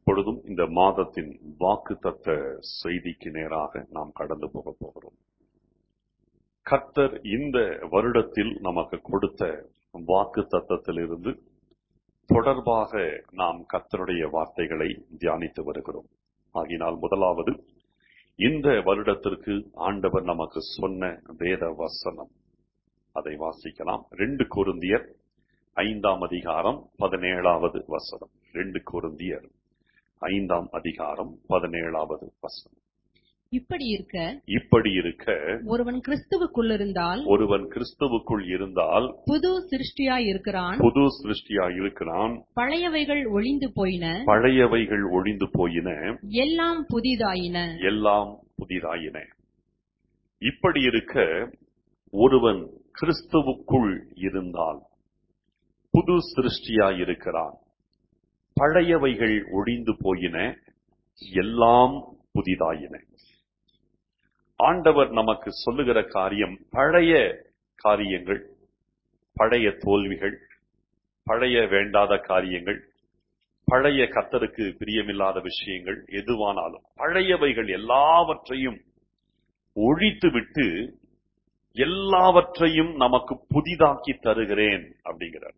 இப்பொழுதும் இந்த மாதத்தின் வாக்குத்தத்த செய்திக்கு நேராக நாம் கடந்து போக போகிறோம் கர்த்தர் இந்த வருடத்தில் நமக்கு கொடுத்த வாக்கு தத்தத்திலிருந்து தொடர்பாக நாம் கர்த்தருடைய வார்த்தைகளை தியானித்து வருகிறோம் ஆகினால் முதலாவது இந்த வருடத்திற்கு ஆண்டவர் நமக்கு சொன்ன வேத வசனம் அதை வாசிக்கலாம் ரெண்டு கொருந்தியர் ஐந்தாம் அதிகாரம் பதினேழாவது வசனம் ரெண்டு கொருந்தியர் ஐந்தாம் அதிகாரம் பதினேழாவது வசனம் இப்படி இருக்க இப்படி இருக்க ஒருவன் கிறிஸ்துவுக்குள்ளிருந்தால் ஒருவன் கிறிஸ்துவுக்குள் இருந்தால் புது சிருஷ்டியாய் இருக்கிறான் புது சிருஷ்டியா இருக்கிறான் பழையவைகள் ஒளிந்து போயின பழையவைகள் ஒழிந்து போயின எல்லாம் புதிதாயின எல்லாம் புதிதாயின இப்படி இருக்க ஒருவன் கிறிஸ்துவுக்குள் இருந்தால் புது சிருஷ்டியா இருக்கிறான் பழையவைகள் ஒழிந்து போயின எல்லாம் புதிதாயின ஆண்டவர் நமக்கு சொல்லுகிற காரியம் பழைய காரியங்கள் பழைய தோல்விகள் பழைய வேண்டாத காரியங்கள் பழைய கத்தருக்கு பிரியமில்லாத விஷயங்கள் எதுவானாலும் பழையவைகள் எல்லாவற்றையும் ஒழித்துவிட்டு எல்லாவற்றையும் நமக்கு புதிதாக்கி தருகிறேன் அப்படிங்கிறார்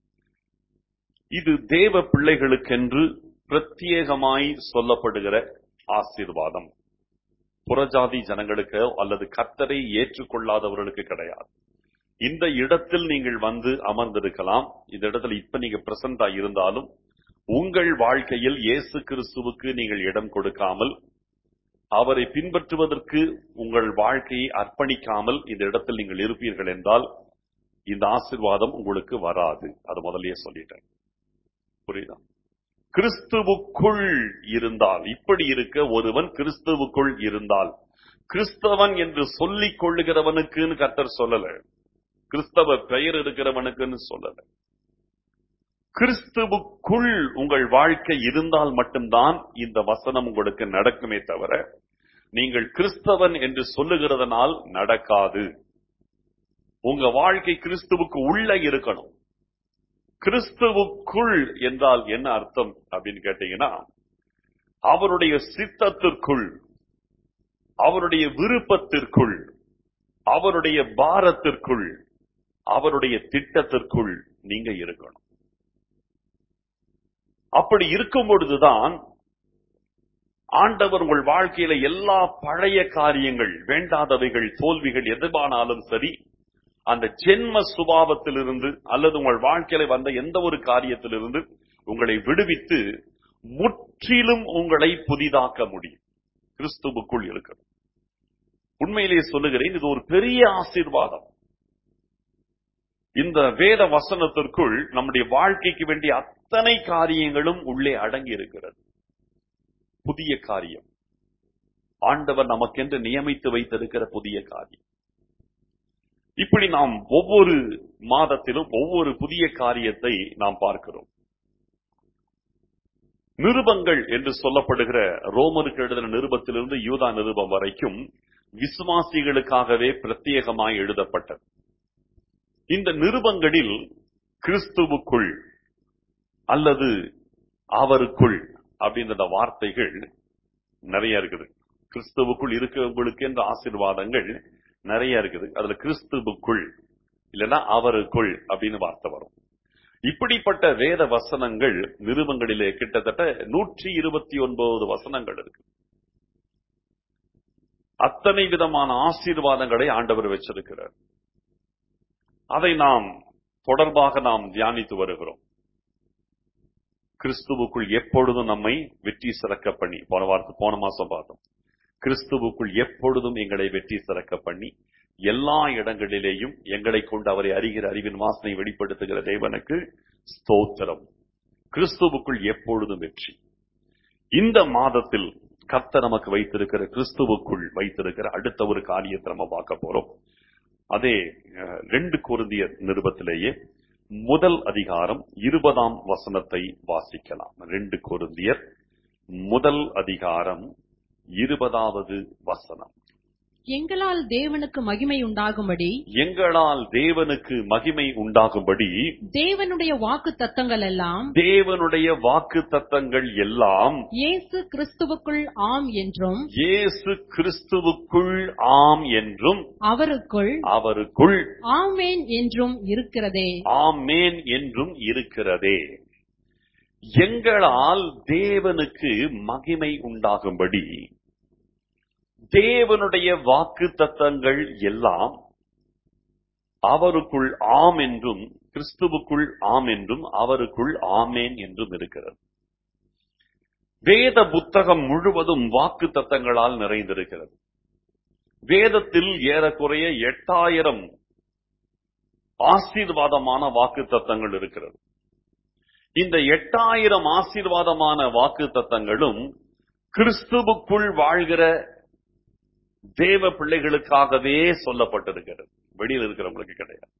இது தேவ பிள்ளைகளுக்கென்று பிரத்யேகமாய் சொல்லப்படுகிற ஆசீர்வாதம் புறஜாதி ஜனங்களுக்கு அல்லது கர்த்தரை ஏற்றுக்கொள்ளாதவர்களுக்கு கிடையாது இந்த இடத்தில் நீங்கள் வந்து அமர்ந்திருக்கலாம் இந்த இடத்துல இப்ப நீங்க பிரசண்டா இருந்தாலும் உங்கள் வாழ்க்கையில் இயேசு கிறிஸ்துவுக்கு நீங்கள் இடம் கொடுக்காமல் அவரை பின்பற்றுவதற்கு உங்கள் வாழ்க்கையை அர்ப்பணிக்காமல் இந்த இடத்தில் நீங்கள் இருப்பீர்கள் என்றால் இந்த ஆசிர்வாதம் உங்களுக்கு வராது அது முதல்லயே சொல்லிட்டேன் புரியுதா கிறிஸ்துவுக்குள் இருந்தால் இப்படி இருக்க ஒருவன் கிறிஸ்துவுக்குள் இருந்தால் கிறிஸ்தவன் என்று சொல்லிக் கொள்ளுகிறவனுக்குன்னு கர்த்தர் சொல்லல கிறிஸ்தவ பெயர் இருக்கிறவனுக்குன்னு சொல்லல கிறிஸ்துவுக்குள் உங்கள் வாழ்க்கை இருந்தால் மட்டும்தான் இந்த வசனம் உங்களுக்கு நடக்குமே தவிர நீங்கள் கிறிஸ்தவன் என்று சொல்லுகிறதனால் நடக்காது உங்க வாழ்க்கை கிறிஸ்துவுக்கு உள்ள இருக்கணும் கிறிஸ்துவுக்குள் என்றால் என்ன அர்த்தம் அப்படின்னு கேட்டீங்கன்னா அவருடைய சித்தத்திற்குள் அவருடைய விருப்பத்திற்குள் அவருடைய பாரத்திற்குள் அவருடைய திட்டத்திற்குள் நீங்க இருக்கணும் அப்படி இருக்கும் பொழுதுதான் ஆண்டவர் உங்கள் வாழ்க்கையில எல்லா பழைய காரியங்கள் வேண்டாதவைகள் தோல்விகள் எதுவானாலும் சரி அந்த ஜென்ம சுபாவத்திலிருந்து அல்லது உங்கள் வாழ்க்கையில வந்த எந்த ஒரு காரியத்திலிருந்து உங்களை விடுவித்து முற்றிலும் உங்களை புதிதாக்க முடியும் கிறிஸ்துவுக்குள் இருக்கிறது உண்மையிலேயே சொல்லுகிறேன் இது ஒரு பெரிய ஆசீர்வாதம் இந்த வேத வசனத்திற்குள் நம்முடைய வாழ்க்கைக்கு வேண்டிய அத்தனை காரியங்களும் உள்ளே அடங்கி இருக்கிறது புதிய காரியம் ஆண்டவர் நமக்கென்று நியமித்து வைத்திருக்கிற புதிய காரியம் இப்படி நாம் ஒவ்வொரு மாதத்திலும் ஒவ்வொரு புதிய காரியத்தை நாம் பார்க்கிறோம் நிருபங்கள் என்று சொல்லப்படுகிற ரோமருக்கு எழுதின நிருபத்திலிருந்து யூதா நிருபம் வரைக்கும் விசுவாசிகளுக்காகவே பிரத்யேகமாய் எழுதப்பட்டது இந்த நிருபங்களில் கிறிஸ்துவுக்குள் அல்லது அவருக்குள் அப்படின்ற வார்த்தைகள் நிறைய இருக்குது கிறிஸ்துவுக்குள் இருக்கிறவங்களுக்கு என்ற ஆசீர்வாதங்கள் நிறைய இருக்குது அதுல கிறிஸ்துவுக்குள் இல்லைன்னா அவருக்குள் அப்படின்னு வார்த்தை வரும் இப்படிப்பட்ட வேத வசனங்கள் நிருபங்களிலே கிட்டத்தட்ட நூற்றி இருபத்தி ஒன்பது வசனங்கள் இருக்கு அத்தனை விதமான ஆசீர்வாதங்களை ஆண்டவர் வச்சிருக்கிறார் அதை நாம் தொடர்பாக நாம் தியானித்து வருகிறோம் கிறிஸ்துவுக்குள் எப்பொழுதும் நம்மை வெற்றி சிறக்க பண்ணி போன வாரத்து போன மாசம் பார்த்தோம் கிறிஸ்துவுக்குள் எப்பொழுதும் எங்களை வெற்றி சிறக்க பண்ணி எல்லா இடங்களிலேயும் எங்களை கொண்டு அவரை அறிகிற அறிவின் வாசனை வெளிப்படுத்துகிற தேவனுக்கு ஸ்தோத்திரம் கிறிஸ்துவுக்குள் எப்பொழுதும் வெற்றி இந்த மாதத்தில் கர்த்தர் நமக்கு வைத்திருக்கிற கிறிஸ்துவுக்குள் வைத்திருக்கிற அடுத்த ஒரு காரியத்தை நம்ம பார்க்க போறோம் அதே அஹ், ரெண்டு குருந்திய நிருபத்திலேயே முதல் அதிகாரம் இருபதாம் வசனத்தை வாசிக்கலாம் ரெண்டு கொருந்தியர் முதல் அதிகாரம் இருபதாவது வசனம் எங்களால் தேவனுக்கு மகிமை உண்டாகும்படி எங்களால் தேவனுக்கு மகிமை உண்டாகும்படி தேவனுடைய வாக்கு தத்தங்கள் எல்லாம் தேவனுடைய வாக்கு தத்தங்கள் எல்லாம் இயேசு கிறிஸ்துவுக்குள் ஆம் என்றும் இயேசு கிறிஸ்துவுக்குள் ஆம் என்றும் அவருக்குள் அவருக்குள் ஆமேன் என்றும் இருக்கிறதே ஆமேன் என்றும் இருக்கிறதே எங்களால் தேவனுக்கு மகிமை உண்டாகும்படி தேவனுடைய வாக்கு தத்தங்கள் எல்லாம் அவருக்குள் ஆம் என்றும் கிறிஸ்துவுக்குள் ஆம் என்றும் அவருக்குள் ஆமேன் என்றும் இருக்கிறது வேத புத்தகம் முழுவதும் வாக்கு தத்தங்களால் நிறைந்திருக்கிறது வேதத்தில் ஏறக்குறைய எட்டாயிரம் ஆசீர்வாதமான வாக்கு தத்தங்கள் இருக்கிறது இந்த எட்டாயிரம் ஆசீர்வாதமான வாக்கு தத்தங்களும் கிறிஸ்துவுக்குள் வாழ்கிற தேவ பிள்ளைகளுக்காகவே சொல்லப்பட்டிருக்கிறது வெளியில் இருக்கிறவங்களுக்கு கிடையாது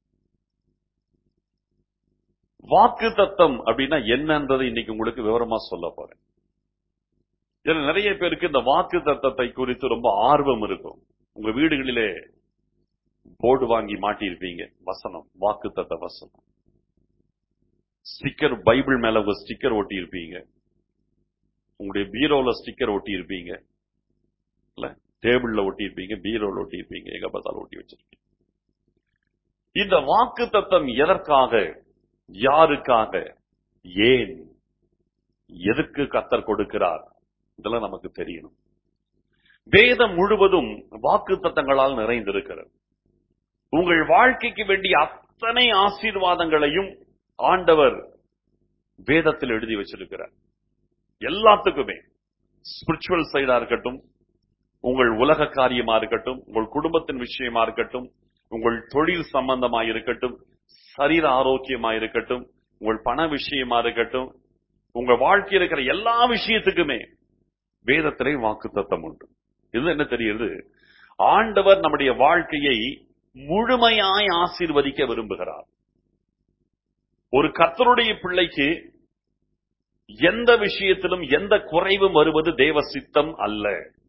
வாக்கு தத்தம் அப்படின்னா என்னன்றதை இன்னைக்கு உங்களுக்கு விவரமா சொல்ல போறேன் இதுல நிறைய பேருக்கு இந்த வாக்கு தத்தத்தை குறித்து ரொம்ப ஆர்வம் இருக்கும் உங்க வீடுகளிலே போர்டு வாங்கி மாட்டியிருப்பீங்க வசனம் வாக்கு தத்த வசனம் ஸ்டிக்கர் பைபிள் மேல உங்க ஸ்டிக்கர் ஒட்டி இருப்பீங்க உங்களுடைய பீரோல ஸ்டிக்கர் ஒட்டி இருப்பீங்க இல்ல டேபிள்ல ஒட்டி இருப்பீங்க பீரோல ஒட்டி இருப்பீங்க எங்க பார்த்தாலும் ஒட்டி வச்சிருப்பீங்க இந்த வாக்கு தத்தம் எதற்காக யாருக்காக ஏன் எதுக்கு கத்தர் கொடுக்கிறார் இதெல்லாம் நமக்கு தெரியணும் வேதம் முழுவதும் வாக்கு தத்தங்களால் நிறைந்திருக்கிறது உங்கள் வாழ்க்கைக்கு வேண்டிய அத்தனை ஆசீர்வாதங்களையும் ஆண்டவர் வேதத்தில் எழுதி வச்சிருக்கிறார் எல்லாத்துக்குமே ஸ்பிரிச்சுவல் சைடா இருக்கட்டும் உங்கள் உலக காரியமா இருக்கட்டும் உங்கள் குடும்பத்தின் விஷயமா இருக்கட்டும் உங்கள் தொழில் சம்பந்தமா இருக்கட்டும் சரீர ஆரோக்கியமா இருக்கட்டும் உங்கள் பண விஷயமா இருக்கட்டும் உங்க வாழ்க்கையில் இருக்கிற எல்லா விஷயத்துக்குமே வேதத்திலே வாக்கு தத்தம் உண்டு இது என்ன தெரியுது ஆண்டவர் நம்முடைய வாழ்க்கையை முழுமையாய் ஆசீர்வதிக்க விரும்புகிறார் ஒரு கர்த்தருடைய பிள்ளைக்கு எந்த விஷயத்திலும் எந்த குறைவும் வருவது தேவ சித்தம் அல்ல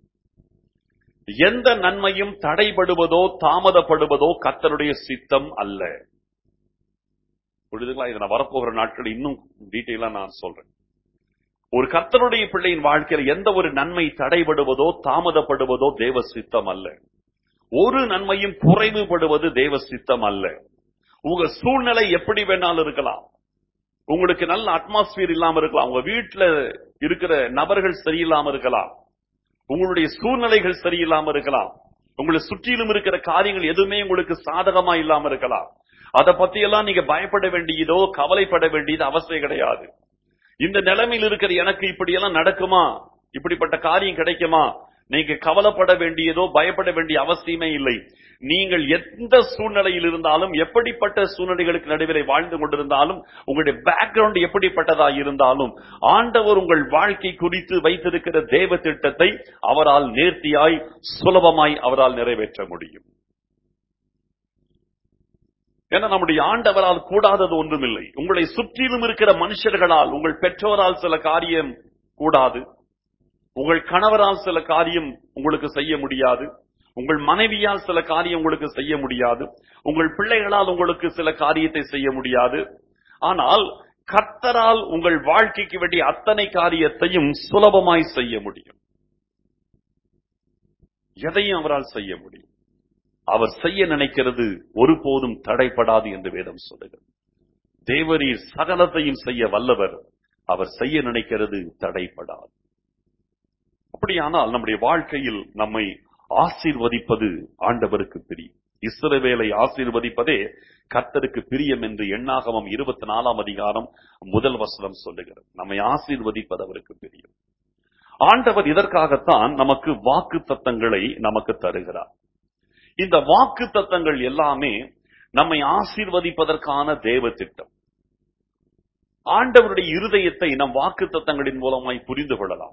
எந்த நன்மையும் தடைபடுவதோ தாமதப்படுவதோ கர்த்தருடைய சித்தம் அல்ல புரியுதுங்களா இதை நான் வரப்போகிற நாட்கள் இன்னும் டீட்டெயிலா நான் சொல்றேன் ஒரு கர்த்தருடைய பிள்ளையின் வாழ்க்கையில் எந்த ஒரு நன்மை தடைபடுவதோ தாமதப்படுவதோ தேவ சித்தம் அல்ல ஒரு நன்மையும் குறைவுபடுவது தேவ சித்தம் அல்ல உங்க சூழ்நிலை எப்படி வேணாலும் இருக்கலாம் உங்களுக்கு நல்ல அட்மாஸ்பியர் இல்லாம இருக்கலாம் உங்க வீட்டுல இருக்கிற நபர்கள் சரியில்லாம இருக்கலாம் உங்களுடைய சூழ்நிலைகள் சரியில்லாம இருக்கலாம் உங்களை சுற்றிலும் இருக்கிற காரியங்கள் எதுவுமே உங்களுக்கு சாதகமா இல்லாம இருக்கலாம் அதை பத்தி எல்லாம் நீங்க பயப்பட வேண்டியதோ கவலைப்பட வேண்டியது அவசியம் கிடையாது இந்த நிலைமையில் இருக்கிற எனக்கு இப்படி எல்லாம் நடக்குமா இப்படிப்பட்ட காரியம் கிடைக்குமா நீங்க கவலைப்பட வேண்டியதோ பயப்பட வேண்டிய அவசியமே இல்லை நீங்கள் எந்த சூழ்நிலையில் இருந்தாலும் எப்படிப்பட்ட சூழ்நிலைகளுக்கு நடுவில் வாழ்ந்து கொண்டிருந்தாலும் உங்களுடைய பேக்ரவுண்ட் எப்படிப்பட்டதா இருந்தாலும் ஆண்டவர் உங்கள் வாழ்க்கை குறித்து வைத்திருக்கிற தேவ திட்டத்தை அவரால் நேர்த்தியாய் சுலபமாய் அவரால் நிறைவேற்ற முடியும் ஏன்னா நம்முடைய ஆண்டவரால் கூடாதது ஒன்றுமில்லை உங்களை சுற்றிலும் இருக்கிற மனுஷர்களால் உங்கள் பெற்றோரால் சில காரியம் கூடாது உங்கள் கணவரால் சில காரியம் உங்களுக்கு செய்ய முடியாது உங்கள் மனைவியால் சில காரியம் உங்களுக்கு செய்ய முடியாது உங்கள் பிள்ளைகளால் உங்களுக்கு சில காரியத்தை செய்ய முடியாது ஆனால் கர்த்தரால் உங்கள் வாழ்க்கைக்கு வேண்டிய அத்தனை காரியத்தையும் சுலபமாய் செய்ய முடியும் எதையும் அவரால் செய்ய முடியும் அவர் செய்ய நினைக்கிறது ஒருபோதும் தடைப்படாது என்று வேதம் சொல்லுகிறது தேவரீர் சகலத்தையும் செய்ய வல்லவர் அவர் செய்ய நினைக்கிறது தடைப்படாது அப்படியானால் நம்முடைய வாழ்க்கையில் நம்மை ஆசீர்வதிப்பது ஆண்டவருக்கு பிரியம் இஸ்ரவேலை ஆசீர்வதிப்பதே கர்த்தருக்கு பிரியம் என்று எண்ணாகமம் இருபத்தி நாலாம் அதிகாரம் முதல் வசனம் சொல்லுகிறது நம்மை ஆசீர்வதிப்பது அவருக்கு பிரியம் ஆண்டவர் இதற்காகத்தான் நமக்கு வாக்கு தத்தங்களை நமக்கு தருகிறார் இந்த வாக்கு தத்தங்கள் எல்லாமே நம்மை ஆசீர்வதிப்பதற்கான தேவ திட்டம் ஆண்டவருடைய இருதயத்தை நம் வாக்கு தத்தங்களின் மூலமாய் புரிந்து கொள்ளலாம்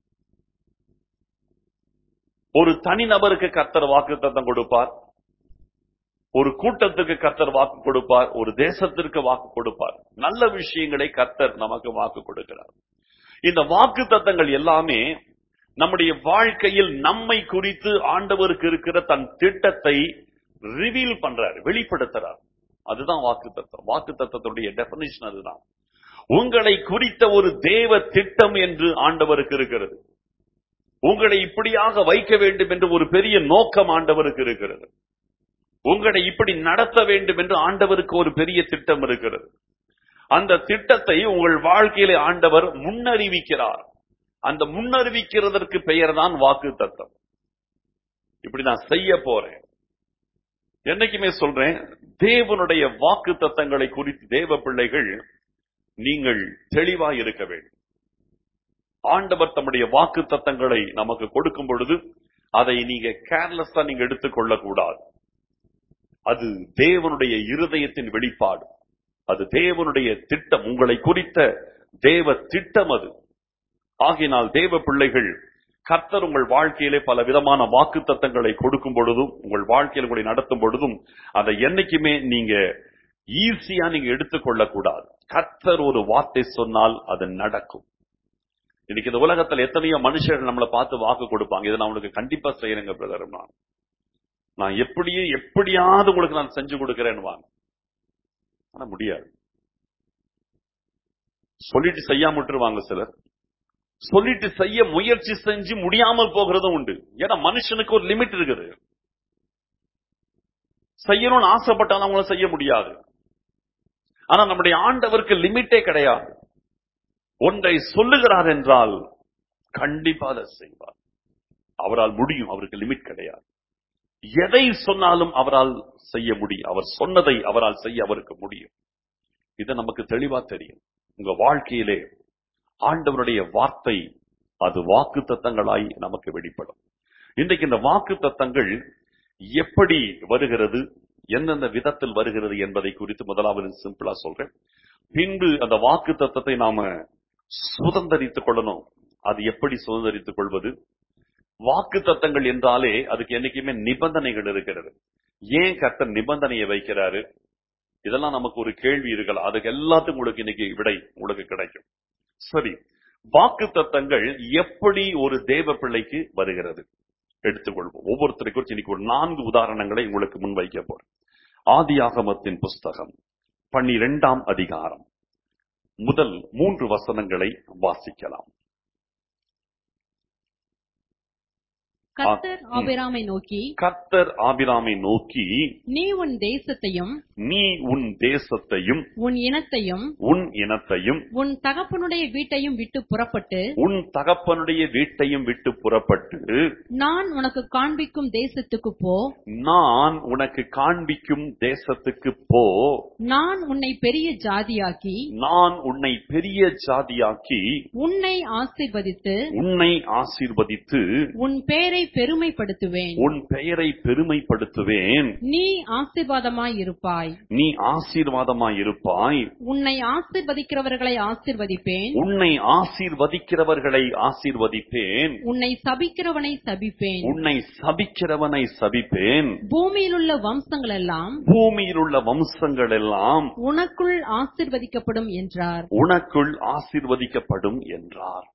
ஒரு தனிநபருக்கு கர்த்தர் வாக்கு தத்தம் கொடுப்பார் ஒரு கூட்டத்துக்கு கர்த்தர் வாக்கு கொடுப்பார் ஒரு தேசத்திற்கு வாக்கு கொடுப்பார் நல்ல விஷயங்களை கர்த்தர் நமக்கு வாக்கு கொடுக்கிறார் இந்த வாக்கு தத்தங்கள் எல்லாமே நம்முடைய வாழ்க்கையில் நம்மை குறித்து ஆண்டவருக்கு இருக்கிற தன் திட்டத்தை ரிவீல் பண்றார் வெளிப்படுத்துறார் அதுதான் வாக்கு தத்துவம் வாக்கு தத்துவத்துடைய டெபனிஷன் அதுதான் உங்களை குறித்த ஒரு தேவ திட்டம் என்று ஆண்டவருக்கு இருக்கிறது உங்களை இப்படியாக வைக்க வேண்டும் என்று ஒரு பெரிய நோக்கம் ஆண்டவருக்கு இருக்கிறது உங்களை இப்படி நடத்த வேண்டும் என்று ஆண்டவருக்கு ஒரு பெரிய திட்டம் இருக்கிறது அந்த திட்டத்தை உங்கள் வாழ்க்கையிலே ஆண்டவர் முன்னறிவிக்கிறார் அந்த முன்னறிவிக்கிறதற்கு பெயர் தான் வாக்கு தத்தம் இப்படி நான் செய்ய போறேன் என்னைக்குமே சொல்றேன் தேவனுடைய வாக்கு தத்தங்களை குறித்து தேவ பிள்ளைகள் நீங்கள் தெளிவா இருக்க வேண்டும் ஆண்டவர் தம்முடைய வாக்கு தத்தங்களை நமக்கு கொடுக்கும் பொழுது அதை நீங்க கேர்லெஸ்ஸா நீங்க எடுத்துக்கொள்ள கூடாது அது தேவனுடைய இருதயத்தின் வெளிப்பாடு அது தேவனுடைய திட்டம் உங்களை குறித்த தேவ திட்டம் அது ஆகினால் தேவ பிள்ளைகள் கர்த்தர் உங்கள் வாழ்க்கையிலே பல விதமான வாக்கு தத்தங்களை கொடுக்கும் பொழுதும் உங்கள் வாழ்க்கையில் உங்களை நடத்தும் பொழுதும் அதை என்னைக்குமே நீங்க ஈஸியா நீங்க எடுத்துக்கொள்ள கூடாது கர்த்தர் ஒரு வார்த்தை சொன்னால் அது நடக்கும் இன்னைக்கு இந்த உலகத்துல எத்தனையோ மனுஷர்கள் நம்மளை பார்த்து வாக்கு கொடுப்பாங்க இதை நான் உனக்கு கண்டிப்பா செய்யறேங்க பிரதர் நான் நான் எப்படியே எப்படியாவது உங்களுக்கு நான் செஞ்சு கொடுக்கிறேன்னு வாங்க ஆனா முடியாது சொல்லிட்டு செய்யாம விட்டுருவாங்க சிலர் சொல்லிட்டு செய்ய முயற்சி செஞ்சு முடியாமல் போகிறதும் உண்டு ஏன்னா மனுஷனுக்கு ஒரு லிமிட் இருக்குது செய்யணும்னு ஆசைப்பட்டாலும் அவங்கள செய்ய முடியாது ஆனா நம்முடைய ஆண்டவருக்கு லிமிட்டே கிடையாது ஒன்றை சொல்லுகிறார் என்றால் கண்டிப்பா அதை செய்வார் அவரால் முடியும் அவருக்கு லிமிட் கிடையாது எதை சொன்னாலும் அவரால் செய்ய முடியும் அவர் சொன்னதை அவரால் செய்ய அவருக்கு முடியும் இது நமக்கு தெளிவா தெரியும் உங்க வாழ்க்கையிலே ஆண்டவருடைய வார்த்தை அது வாக்கு தத்தங்களாய் நமக்கு வெளிப்படும் இன்றைக்கு இந்த வாக்கு தத்தங்கள் எப்படி வருகிறது எந்தெந்த விதத்தில் வருகிறது என்பதை குறித்து முதலாவது சிம்பிளா சொல்றேன் பின்பு அந்த வாக்கு தத்தத்தை நாம சுதந்திரித்துக் கொள்ளணும் அது எப்படி சுதந்திரித்துக் கொள்வது வாக்கு தத்தங்கள் என்றாலே அதுக்கு என்னைக்குமே நிபந்தனைகள் இருக்கிறது ஏன் கர்த்தர் நிபந்தனையை வைக்கிறாரு இதெல்லாம் நமக்கு ஒரு கேள்வி இருக்கலாம் அதுக்கு எல்லாத்துக்கும் உங்களுக்கு இன்னைக்கு விடை உங்களுக்கு கிடைக்கும் சரி வாக்கு தத்தங்கள் எப்படி ஒரு தேவ பிள்ளைக்கு வருகிறது எடுத்துக்கொள்வோம் ஒவ்வொருத்தரை குறித்து இன்னைக்கு ஒரு நான்கு உதாரணங்களை உங்களுக்கு முன்வைக்க போறேன் ஆதியாகமத்தின் புஸ்தகம் பன்னிரெண்டாம் அதிகாரம் முதல் மூன்று வசனங்களை வாசிக்கலாம் கர்த்தர் ம். ஆபிராமை நோக்கி கர்த்தர் ஆபிராமை நோக்கி நீ உன் தேசத்தையும் நீ உன் தேசத்தையும் உன் இனத்தையும் உன் இனத்தையும் உன் தகப்பனுடைய வீட்டையும் விட்டு புறப்பட்டு உன் தகப்பனுடைய வீட்டையும் விட்டு புறப்பட்டு நான் உனக்கு காண்பிக்கும் தேசத்துக்கு போ நான் உனக்கு காண்பிக்கும் தேசத்துக்கு போ நான் உன்னை பெரிய ஜாதியாக்கி நான் உன்னை பெரிய ஜாதியாக்கி உன்னை ஆசீர்வதித்து உன்னை ஆசீர்வதித்து உன் பேரை பெருமைப்படுத்துவேன் உன் பெயரை பெருமைப்படுத்துவேன் நீ ஆசீர்வாதமாய் இருப்பாய் நீ ஆசீர்வாதமாய் இருப்பாய் உன்னை ஆசீர்வதிக்கிறவர்களை ஆசீர்வதிப்பேன் உன்னை ஆசீர்வதிக்கிறவர்களை ஆசீர்வதிப்பேன் உன்னை சபிக்கிறவனை சபிப்பேன் உன்னை சபிக்கிறவனை சபிப்பேன் பூமியிலுள்ள வம்சங்கள் எல்லாம் பூமியில் உள்ள வம்சங்கள் எல்லாம் உனக்குள் ஆசீர்வதிக்கப்படும் என்றார் உனக்குள் ஆசீர்வதிக்கப்படும் என்றார்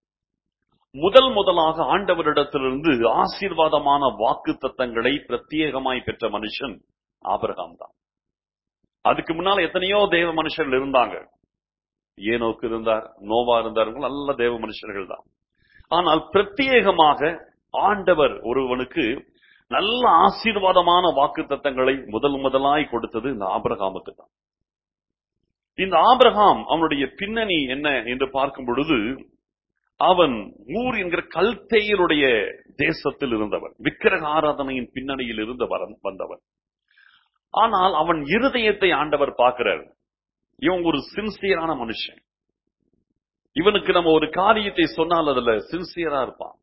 முதல் முதலாக ஆண்டவரிடத்திலிருந்து ஆசீர்வாதமான வாக்கு தத்தங்களை பிரத்யேகமாய் பெற்ற மனுஷன் ஆபிரகாம் தான் அதுக்கு முன்னால எத்தனையோ தேவ மனுஷர்கள் இருந்தாங்க ஏனோக்கு இருந்தார் நோவா இருந்தார் இவங்க நல்ல தேவ மனுஷர்கள் தான் ஆனால் பிரத்யேகமாக ஆண்டவர் ஒருவனுக்கு நல்ல ஆசீர்வாதமான வாக்கு தத்தங்களை முதல் முதலாய் கொடுத்தது இந்த ஆபிரகாமுக்கு தான் இந்த ஆபிரகாம் அவனுடைய பின்னணி என்ன என்று பார்க்கும் பொழுது அவன் ஊர் என்கிற கல்தேயருடைய தேசத்தில் இருந்தவன் விக்கிரக ஆராதனையின் பின்னணியில் இருந்தவர் வந்தவன் ஆனால் அவன் இருதயத்தை ஆண்டவர் பார்க்கிறார் இவன் ஒரு சின்சியரான மனுஷன் இவனுக்கு நம்ம ஒரு காரியத்தை சொன்னால் அதுல சின்சியரா இருப்பான்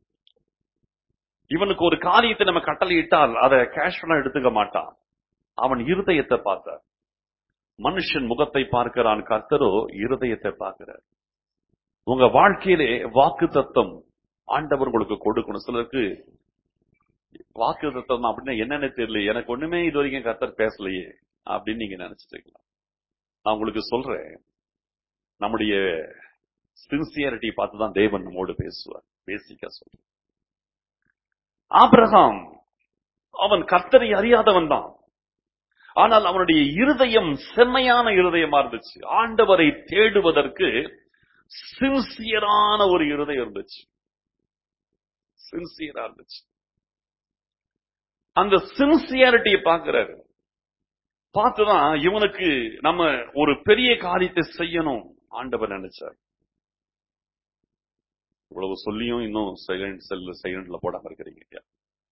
இவனுக்கு ஒரு காரியத்தை நம்ம கட்டளையிட்டால் அதை கேஷுவலா எடுத்துக்க மாட்டான் அவன் இருதயத்தை பார்த்தார் மனுஷன் முகத்தை பார்க்கிறான் கர்த்தரோ இருதயத்தை பார்க்கிறார் உங்க வாழ்க்கையிலே வாக்கு தத்தம் ஆண்டவர் உங்களுக்கு கொடுக்கணும் சிலருக்கு வாக்கு தத்தம் அப்படின்னா என்னன்னு தெரியல எனக்கு ஒண்ணுமே இது வரைக்கும் கர்த்தர் பேசலையே அப்படின்னு நீங்க நினைச்சிட்டு இருக்கலாம் நான் உங்களுக்கு சொல்றேன் நம்முடைய சின்சியரிட்டி பார்த்து தான் தேவன் நம்மோடு பேசுவார் பேசிக்கா சொல்றேன் ஆபிரகாம் அவன் கர்த்தரை அறியாதவன் தான் ஆனால் அவனுடைய இருதயம் செம்மையான இருதயமா இருந்துச்சு ஆண்டவரை தேடுவதற்கு சின்சியரான ஒரு இருதயம் இருந்துச்சு சின்சியரா இருந்துச்சு அந்த சின்சியாரிட்டியை பார்க்கிறாரு பார்த்துதான் இவனுக்கு நம்ம ஒரு பெரிய காரியத்தை செய்யணும் ஆண்டவர் நினைச்சார் இவ்வளவு சொல்லியும் இன்னும் சைலண்ட் செல் சைலண்ட்ல போடாம இருக்கிறீங்க ஐயா.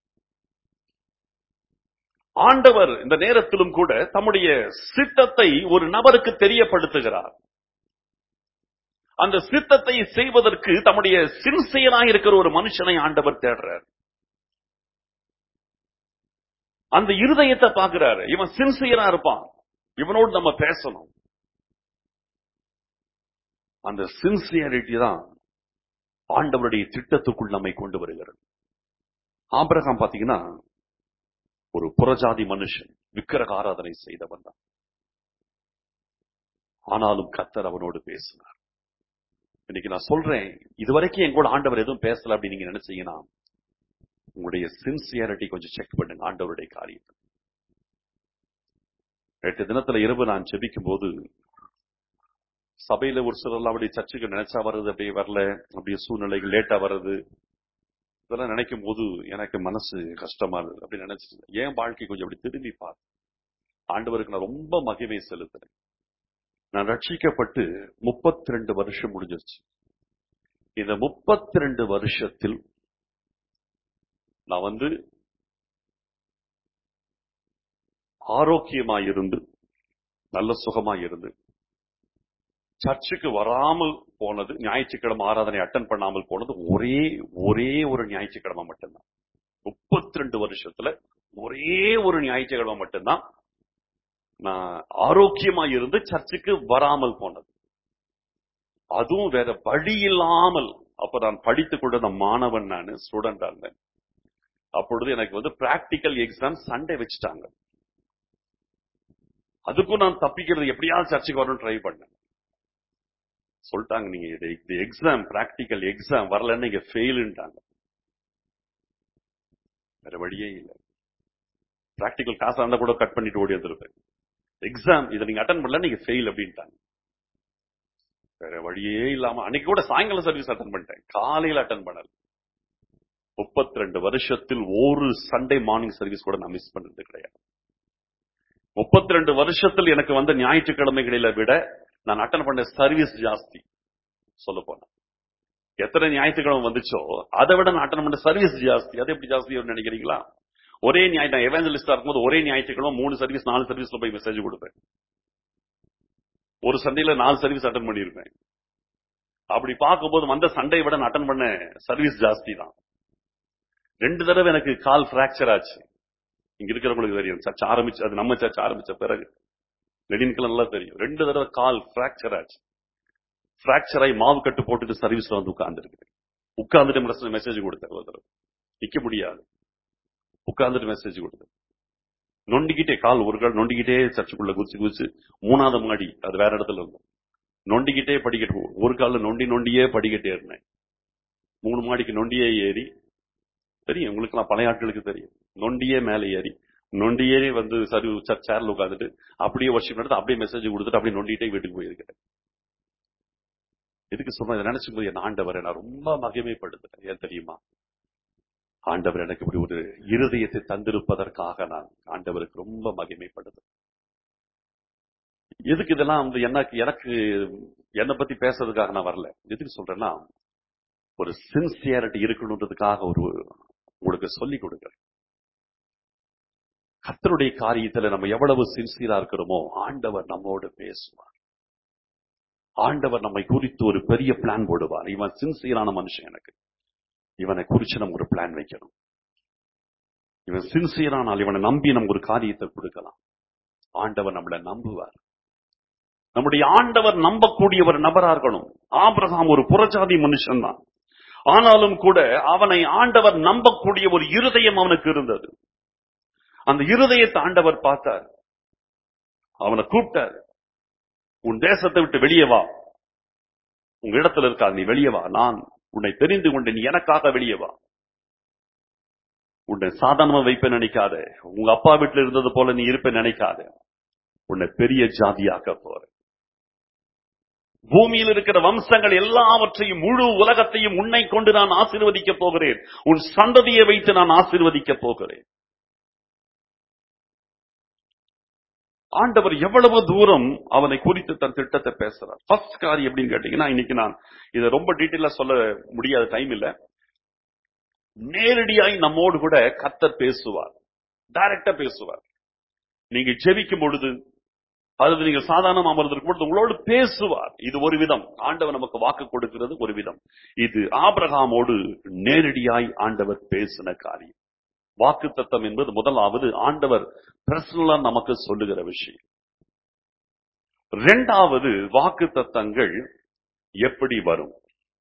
ஆண்டவர் இந்த நேரத்திலும் கூட தம்முடைய சித்தத்தை ஒரு நபருக்கு தெரியப்படுத்துகிறார் அந்த சித்தத்தை செய்வதற்கு தம்முடைய சின்சியரா இருக்கிற ஒரு மனுஷனை ஆண்டவர் தேடுறார் அந்த இருதயத்தை பார்க்கிறாரு இவன் சின்சியரா இருப்பான் இவனோடு நம்ம பேசணும் அந்த சின்சியரிட்டி தான் ஆண்டவருடைய திட்டத்துக்குள் நம்மை கொண்டு வருகிறது ஆபிரகாம் பாத்தீங்கன்னா ஒரு புறஜாதி மனுஷன் விக்கிரக ஆராதனை செய்தவன் தான் ஆனாலும் கத்தர் அவனோடு பேசினார் இன்னைக்கு நான் சொல்றேன் இதுவரைக்கும் என் கூட ஆண்டவர் எதுவும் பேசல அப்படின்னு நீங்க நினைச்சீங்கன்னா உங்களுடைய சின்சியாரிட்டி கொஞ்சம் செக் பண்ணுங்க ஆண்டவருடைய காரியத்தை எட்டு தினத்துல இரவு நான் ஜெபிக்கும் போது சபையில ஒரு சிலர் அப்படி சர்ச்சுக்கு நினைச்சா வர்றது அப்படியே வரல அப்படியே சூழ்நிலைகள் லேட்டா வர்றது இதெல்லாம் நினைக்கும் போது எனக்கு மனசு கஷ்டமா இருக்கு அப்படி நினைச்சிட்டு என் வாழ்க்கை கொஞ்சம் அப்படி திரும்பி பார்த்து ஆண்டவருக்கு நான் ரொம்ப மகிமை செலுத்துறேன் நான் ரட்சிக்கப்பட்டு முப்பத்தி ரெண்டு வருஷம் முடிஞ்சிருச்சு இந்த முப்பத்தி ரெண்டு வருஷத்தில் நான் வந்து ஆரோக்கியமா இருந்து நல்ல சுகமா இருந்து சர்ச்சுக்கு வராமல் போனது ஞாயிற்றுக்கிழமை ஆராதனை அட்டன் பண்ணாமல் போனது ஒரே ஒரே ஒரு ஞாயிற்றுக்கிழமை மட்டும்தான் முப்பத்தி ரெண்டு வருஷத்துல ஒரே ஒரு ஞாயிற்றுக்கிழமை மட்டும்தான் நான் ஆரோக்கியமா இருந்து சர்ச்சுக்கு வராமல் போனது அதுவும் வேற வழி இல்லாமல் அப்ப நான் படித்துக் கொண்ட மாணவன் நான் ஸ்டூடெண்டா இருந்தேன் அப்பொழுது எனக்கு வந்து பிராக்டிக்கல் எக்ஸாம் சண்டே வச்சுட்டாங்க அதுக்கும் நான் தப்பிக்கிறது எப்படியாவது சர்ச்சுக்கு வரணும் ட்ரை பண்ணேன் சொல்லிட்டாங்க நீங்க இது இது எக்ஸாம் பிராக்டிக்கல் எக்ஸாம் வரலன்னு நீங்க ஃபெயிலுன்ட்டாங்க வேற வழியே இல்லை பிராக்டிக்கல் காசா இருந்தா கூட கட் பண்ணிட்டு ஓடி வந்துருப்பேன் எக்ஸாம் இதை நீங்க அட்டன் பண்ணல நீங்க ஃபெயில் அப்படின்ட்டாங்க வேற வழியே இல்லாம அன்னைக்கு கூட சாயங்காலம் சர்வீஸ் அட்டன் பண்ணிட்டேன் காலையில அட்டன் பண்ணல முப்பத்தி ரெண்டு வருஷத்தில் ஒரு சண்டே மார்னிங் சர்வீஸ் கூட நான் மிஸ் பண்ணது கிடையாது முப்பத்தி ரெண்டு வருஷத்தில் எனக்கு வந்த ஞாயிற்றுக்கிழமைகளில விட நான் அட்டன் பண்ண சர்வீஸ் ஜாஸ்தி சொல்ல போனேன் எத்தனை ஞாயிற்றுக்கிழமை வந்துச்சோ அதை விட நான் அட்டன் பண்ண சர்வீஸ் ஜாஸ்தி அது எப்படி ஜாஸ்தி வரும்னு நினைக்கிறீங்களா ஒரே ஞாயிற்று நான் எவாஞ்சலிஸ்டா இருக்கும்போது ஒரே ஞாயிற்றுக்கிழமை மூணு சர்வீஸ் நாலு சர்வீஸ்ல போய் மெசேஜ் கொடுப்பேன் ஒரு சண்டையில நாலு சர்வீஸ் அட்டன் பண்ணியிருப்பேன் அப்படி பார்க்கும்போது வந்த சண்டை விட நான் அட்டன் பண்ண சர்வீஸ் ஜாஸ்தி தான் ரெண்டு தடவை எனக்கு கால் பிராக்சர் ஆச்சு இங்க இருக்கிறவங்களுக்கு தெரியும் சர்ச் ஆரம்பிச்சு அது நம்ம சர்ச் ஆரம்பிச்ச பிறகு லெடின்கெல்லாம் நல்லா தெரியும் ரெண்டு தடவை கால் பிராக்சர் ஆச்சு பிராக்சர் ஆகி மாவு கட்டு போட்டுட்டு சர்வீஸ்ல வந்து உட்கார்ந்துருக்கு உட்கார்ந்துட்டு மெசேஜ் கொடுத்தேன் ஒரு தடவை நிக்க முடியாது உட்கார்ந்துட்டு மெசேஜ் கொடுத்தேன் நொண்டிக்கிட்டே கால் ஒரு கால் நொண்டிக்கிட்டே சர்ச்சுக்குள்ள குதிச்சு குதிச்சு மூணாவது மாடி அது வேற இடத்துல இருந்தோம் நொண்டிக்கிட்டே படிக்கட்டு ஒரு காலில் நொண்டி நொண்டியே படிக்கட்டே இருந்தேன் மூணு மாடிக்கு நொண்டியே ஏறி தெரியும் உங்களுக்குலாம் பழைய ஆட்களுக்கு தெரியும் நொண்டியே மேலே ஏறி நொண்டியே வந்து சரி சேர்ல உட்காந்துட்டு அப்படியே வருஷம் நடந்து அப்படியே மெசேஜ் கொடுத்துட்டு அப்படியே நொண்டிட்டே வீட்டுக்கு போயிருக்கிறேன் எதுக்கு சொன்ன இதை நினைச்சும் போது என் ஆண்டவரை நான் ரொம்ப மகிமைப்படுத்துறேன் ஏன் தெரியுமா ஆண்டவர் எனக்கு இப்படி ஒரு இருதயத்தை தந்திருப்பதற்காக நான் ஆண்டவருக்கு ரொம்ப மகிமைப்படுத்துறேன் எதுக்கு இதெல்லாம் வந்து எனக்கு எனக்கு என்னை பத்தி பேசுறதுக்காக நான் வரல எதுக்கு சொல்றேன்னா ஒரு சின்சியாரிட்டி இருக்கணுன்றதுக்காக ஒரு உங்களுக்கு சொல்லிக் கொடுக்குறேன் கத்தருடைய காரியத்துல நம்ம எவ்வளவு சின்சியரா இருக்கிறோமோ ஆண்டவர் நம்மோடு பேசுவார் ஆண்டவர் நம்மை குறித்து ஒரு பெரிய பிளான் போடுவார் இவன் சின்சியரான மனுஷன் எனக்கு இவனை குறிச்சு நம்ம ஒரு பிளான் வைக்கணும் இவன் சின்சியரானால் இவனை நம்பி நம்ம ஒரு காரியத்தை கொடுக்கலாம் ஆண்டவர் நம்மளை நம்புவார் நம்முடைய ஆண்டவர் நம்பக்கூடிய ஒரு நபரா இருக்கணும் ஆபிரகாம் ஒரு புறஜாதி மனுஷன் தான் ஆனாலும் கூட அவனை ஆண்டவர் நம்பக்கூடிய ஒரு இருதயம் அவனுக்கு இருந்தது அந்த இருதயத்தை ஆண்டவர் பார்த்தார் அவனை கூப்பிட்டார் உன் தேசத்தை விட்டு வெளியே வா உங்க இடத்துல இருக்காது நீ வெளியே வா நான் உன்னை தெரிந்து கொண்டு நீ எனக்காக வெளியே வா உன்னை சாதாரணமா வைப்ப நினைக்காத உங்க அப்பா வீட்டுல இருந்தது போல நீ இருப்ப நினைக்காத உன்னை பெரிய ஜாதியாக்க போற பூமியில் இருக்கிற வம்சங்கள் எல்லாவற்றையும் முழு உலகத்தையும் உன்னை கொண்டு நான் ஆசீர்வதிக்க போகிறேன் உன் சந்ததியை வைத்து நான் ஆசீர்வதிக்க போகிறேன் ஆண்டவர் எவ்வளவு தூரம் அவனை குறித்து தன் திட்டத்தை பேசுறார் ஃபர்ஸ்ட் காரியம் எப்படின்னு கேட்டீங்கன்னா இன்னைக்கு நான் இதை ரொம்ப டீட்டெயிலா சொல்ல முடியாத டைம் இல்ல நேரடியாய் நம்மோடு கூட கத்தர் பேசுவார் டைரக்டா பேசுவார் நீங்க ஜெபிக்கும் பொழுது அல்லது நீங்க சாதாரண அமர்ந்திருக்கும் பொழுது உங்களோடு பேசுவார் இது ஒரு விதம் ஆண்டவர் நமக்கு வாக்கு கொடுக்கிறது ஒரு விதம் இது ஆபிரகாமோடு நேரடியாய் ஆண்டவர் பேசின காரியம் வாக்கு தத்தம் என்பது முதலாவது ஆண்டவர் பர்சனலா நமக்கு சொல்லுகிற விஷயம் இரண்டாவது வாக்கு தத்தங்கள் எப்படி வரும்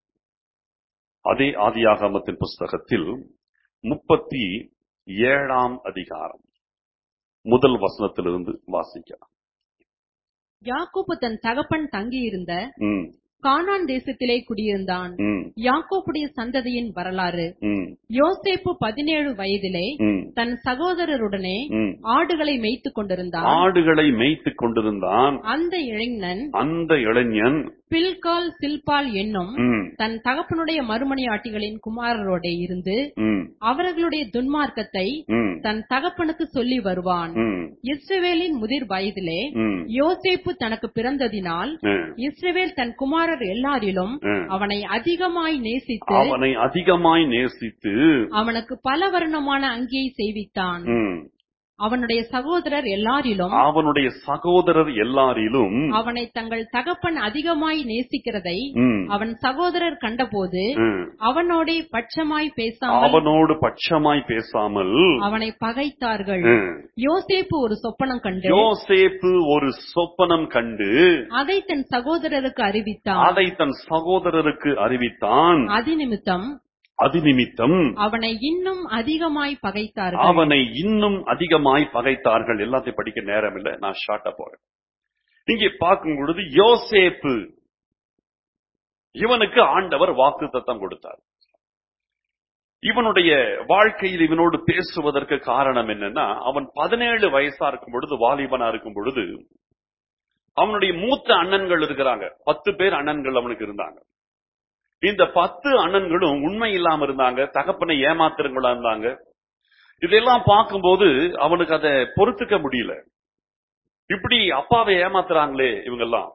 அதே ஆதியாகமத்தின் புஸ்தகத்தில் முப்பத்தி ஏழாம் அதிகாரம் முதல் வசனத்திலிருந்து வாசிக்கலாம் யாக்கோபு தன் தகப்பன் தங்கியிருந்த ம், கானான் தேசத்திலே குடியிருந்தான் ம், யாக்கோப்புடைய சந்ததியின் வரலாறு ம், யோசேப்பு பதினேழு வயதிலே ம், தன் சகோதரருடனே ம். ஆடுகளை மேய்த்துக் கொண்டிருந்தான் ஆடுகளை மேய்த்துக் கொண்டிருந்தான் அந்த இளைஞன் அந்த இளைஞன் பில்கால் சில்பால் என்னும் ம், தன் தகப்பனுடைய மறுமணியாட்டிகளின் குமாரரோடே இருந்து ம், அவர்களுடைய துன்மார்க்கத்தை ம், தன் தகப்பனுக்கு சொல்லி வருவான் ம், இஸ்ரவேலின் முதிர் வயதிலே ம், யோசேப்பு தனக்கு பிறந்ததினால் ம், இஸ்ரவேல் தன் குமாரர் எல்லாரிலும் ம். அவனை அதிகமாய் நேசித்து அவனை அதிகமாய் நேசித்து அவனுக்கு பல வர்ணமான அங்கியை செய்வித்தான் ம், அவனுடைய சகோதரர் எல்லாரிலும் அவனுடைய சகோதரர் எல்லாரிலும் அவனை தங்கள் தகப்பன் அதிகமாய் நேசிக்கிறதை ம், அவன் சகோதரர் கண்டபோது ம், அவனோடே பட்சமாய் பேசாமல் அவனோடு பட்சமாய் பேசாமல் அவனை பகைத்தார்கள் ம், யோசேப்பு ஒரு சொப்பனம் கண்டு யோசேப்பு ஒரு சொப்பனம் கண்டு அதை தன் சகோதரருக்கு அறிவித்தான் அதை தன் சகோதரருக்கு அறிவித்தான் அது நிமித்தம் அது நிமித்தம் அவனை இன்னும் அதிகமாய் பகைத்தார்கள் அவனை இன்னும் அதிகமாய் பகைத்தார்கள் எல்லாத்தையும் படிக்க நேரம் இல்ல நான் ஷார்ட்டா போறேன் இங்கே பார்க்கும் பொழுது யோசேப்பு இவனுக்கு ஆண்டவர் வாக்கு தத்தம் கொடுத்தார் இவனுடைய வாழ்க்கையில் இவனோடு பேசுவதற்கு காரணம் என்னன்னா அவன் பதினேழு வயசா இருக்கும் பொழுது வாலிபனா இருக்கும் பொழுது அவனுடைய மூத்த அண்ணன்கள் இருக்கிறாங்க பத்து பேர் அண்ணன்கள் அவனுக்கு இருந்தாங்க இந்த பத்து அண்ணன்களும் உண்மை இல்லாம இருந்தாங்க தகப்பனை ஏமாத்துறவங்களா இருந்தாங்க இதெல்லாம் பார்க்கும்போது அவனுக்கு அதை பொறுத்துக்க முடியல இப்படி அப்பாவை ஏமாத்துறாங்களே இவங்கெல்லாம்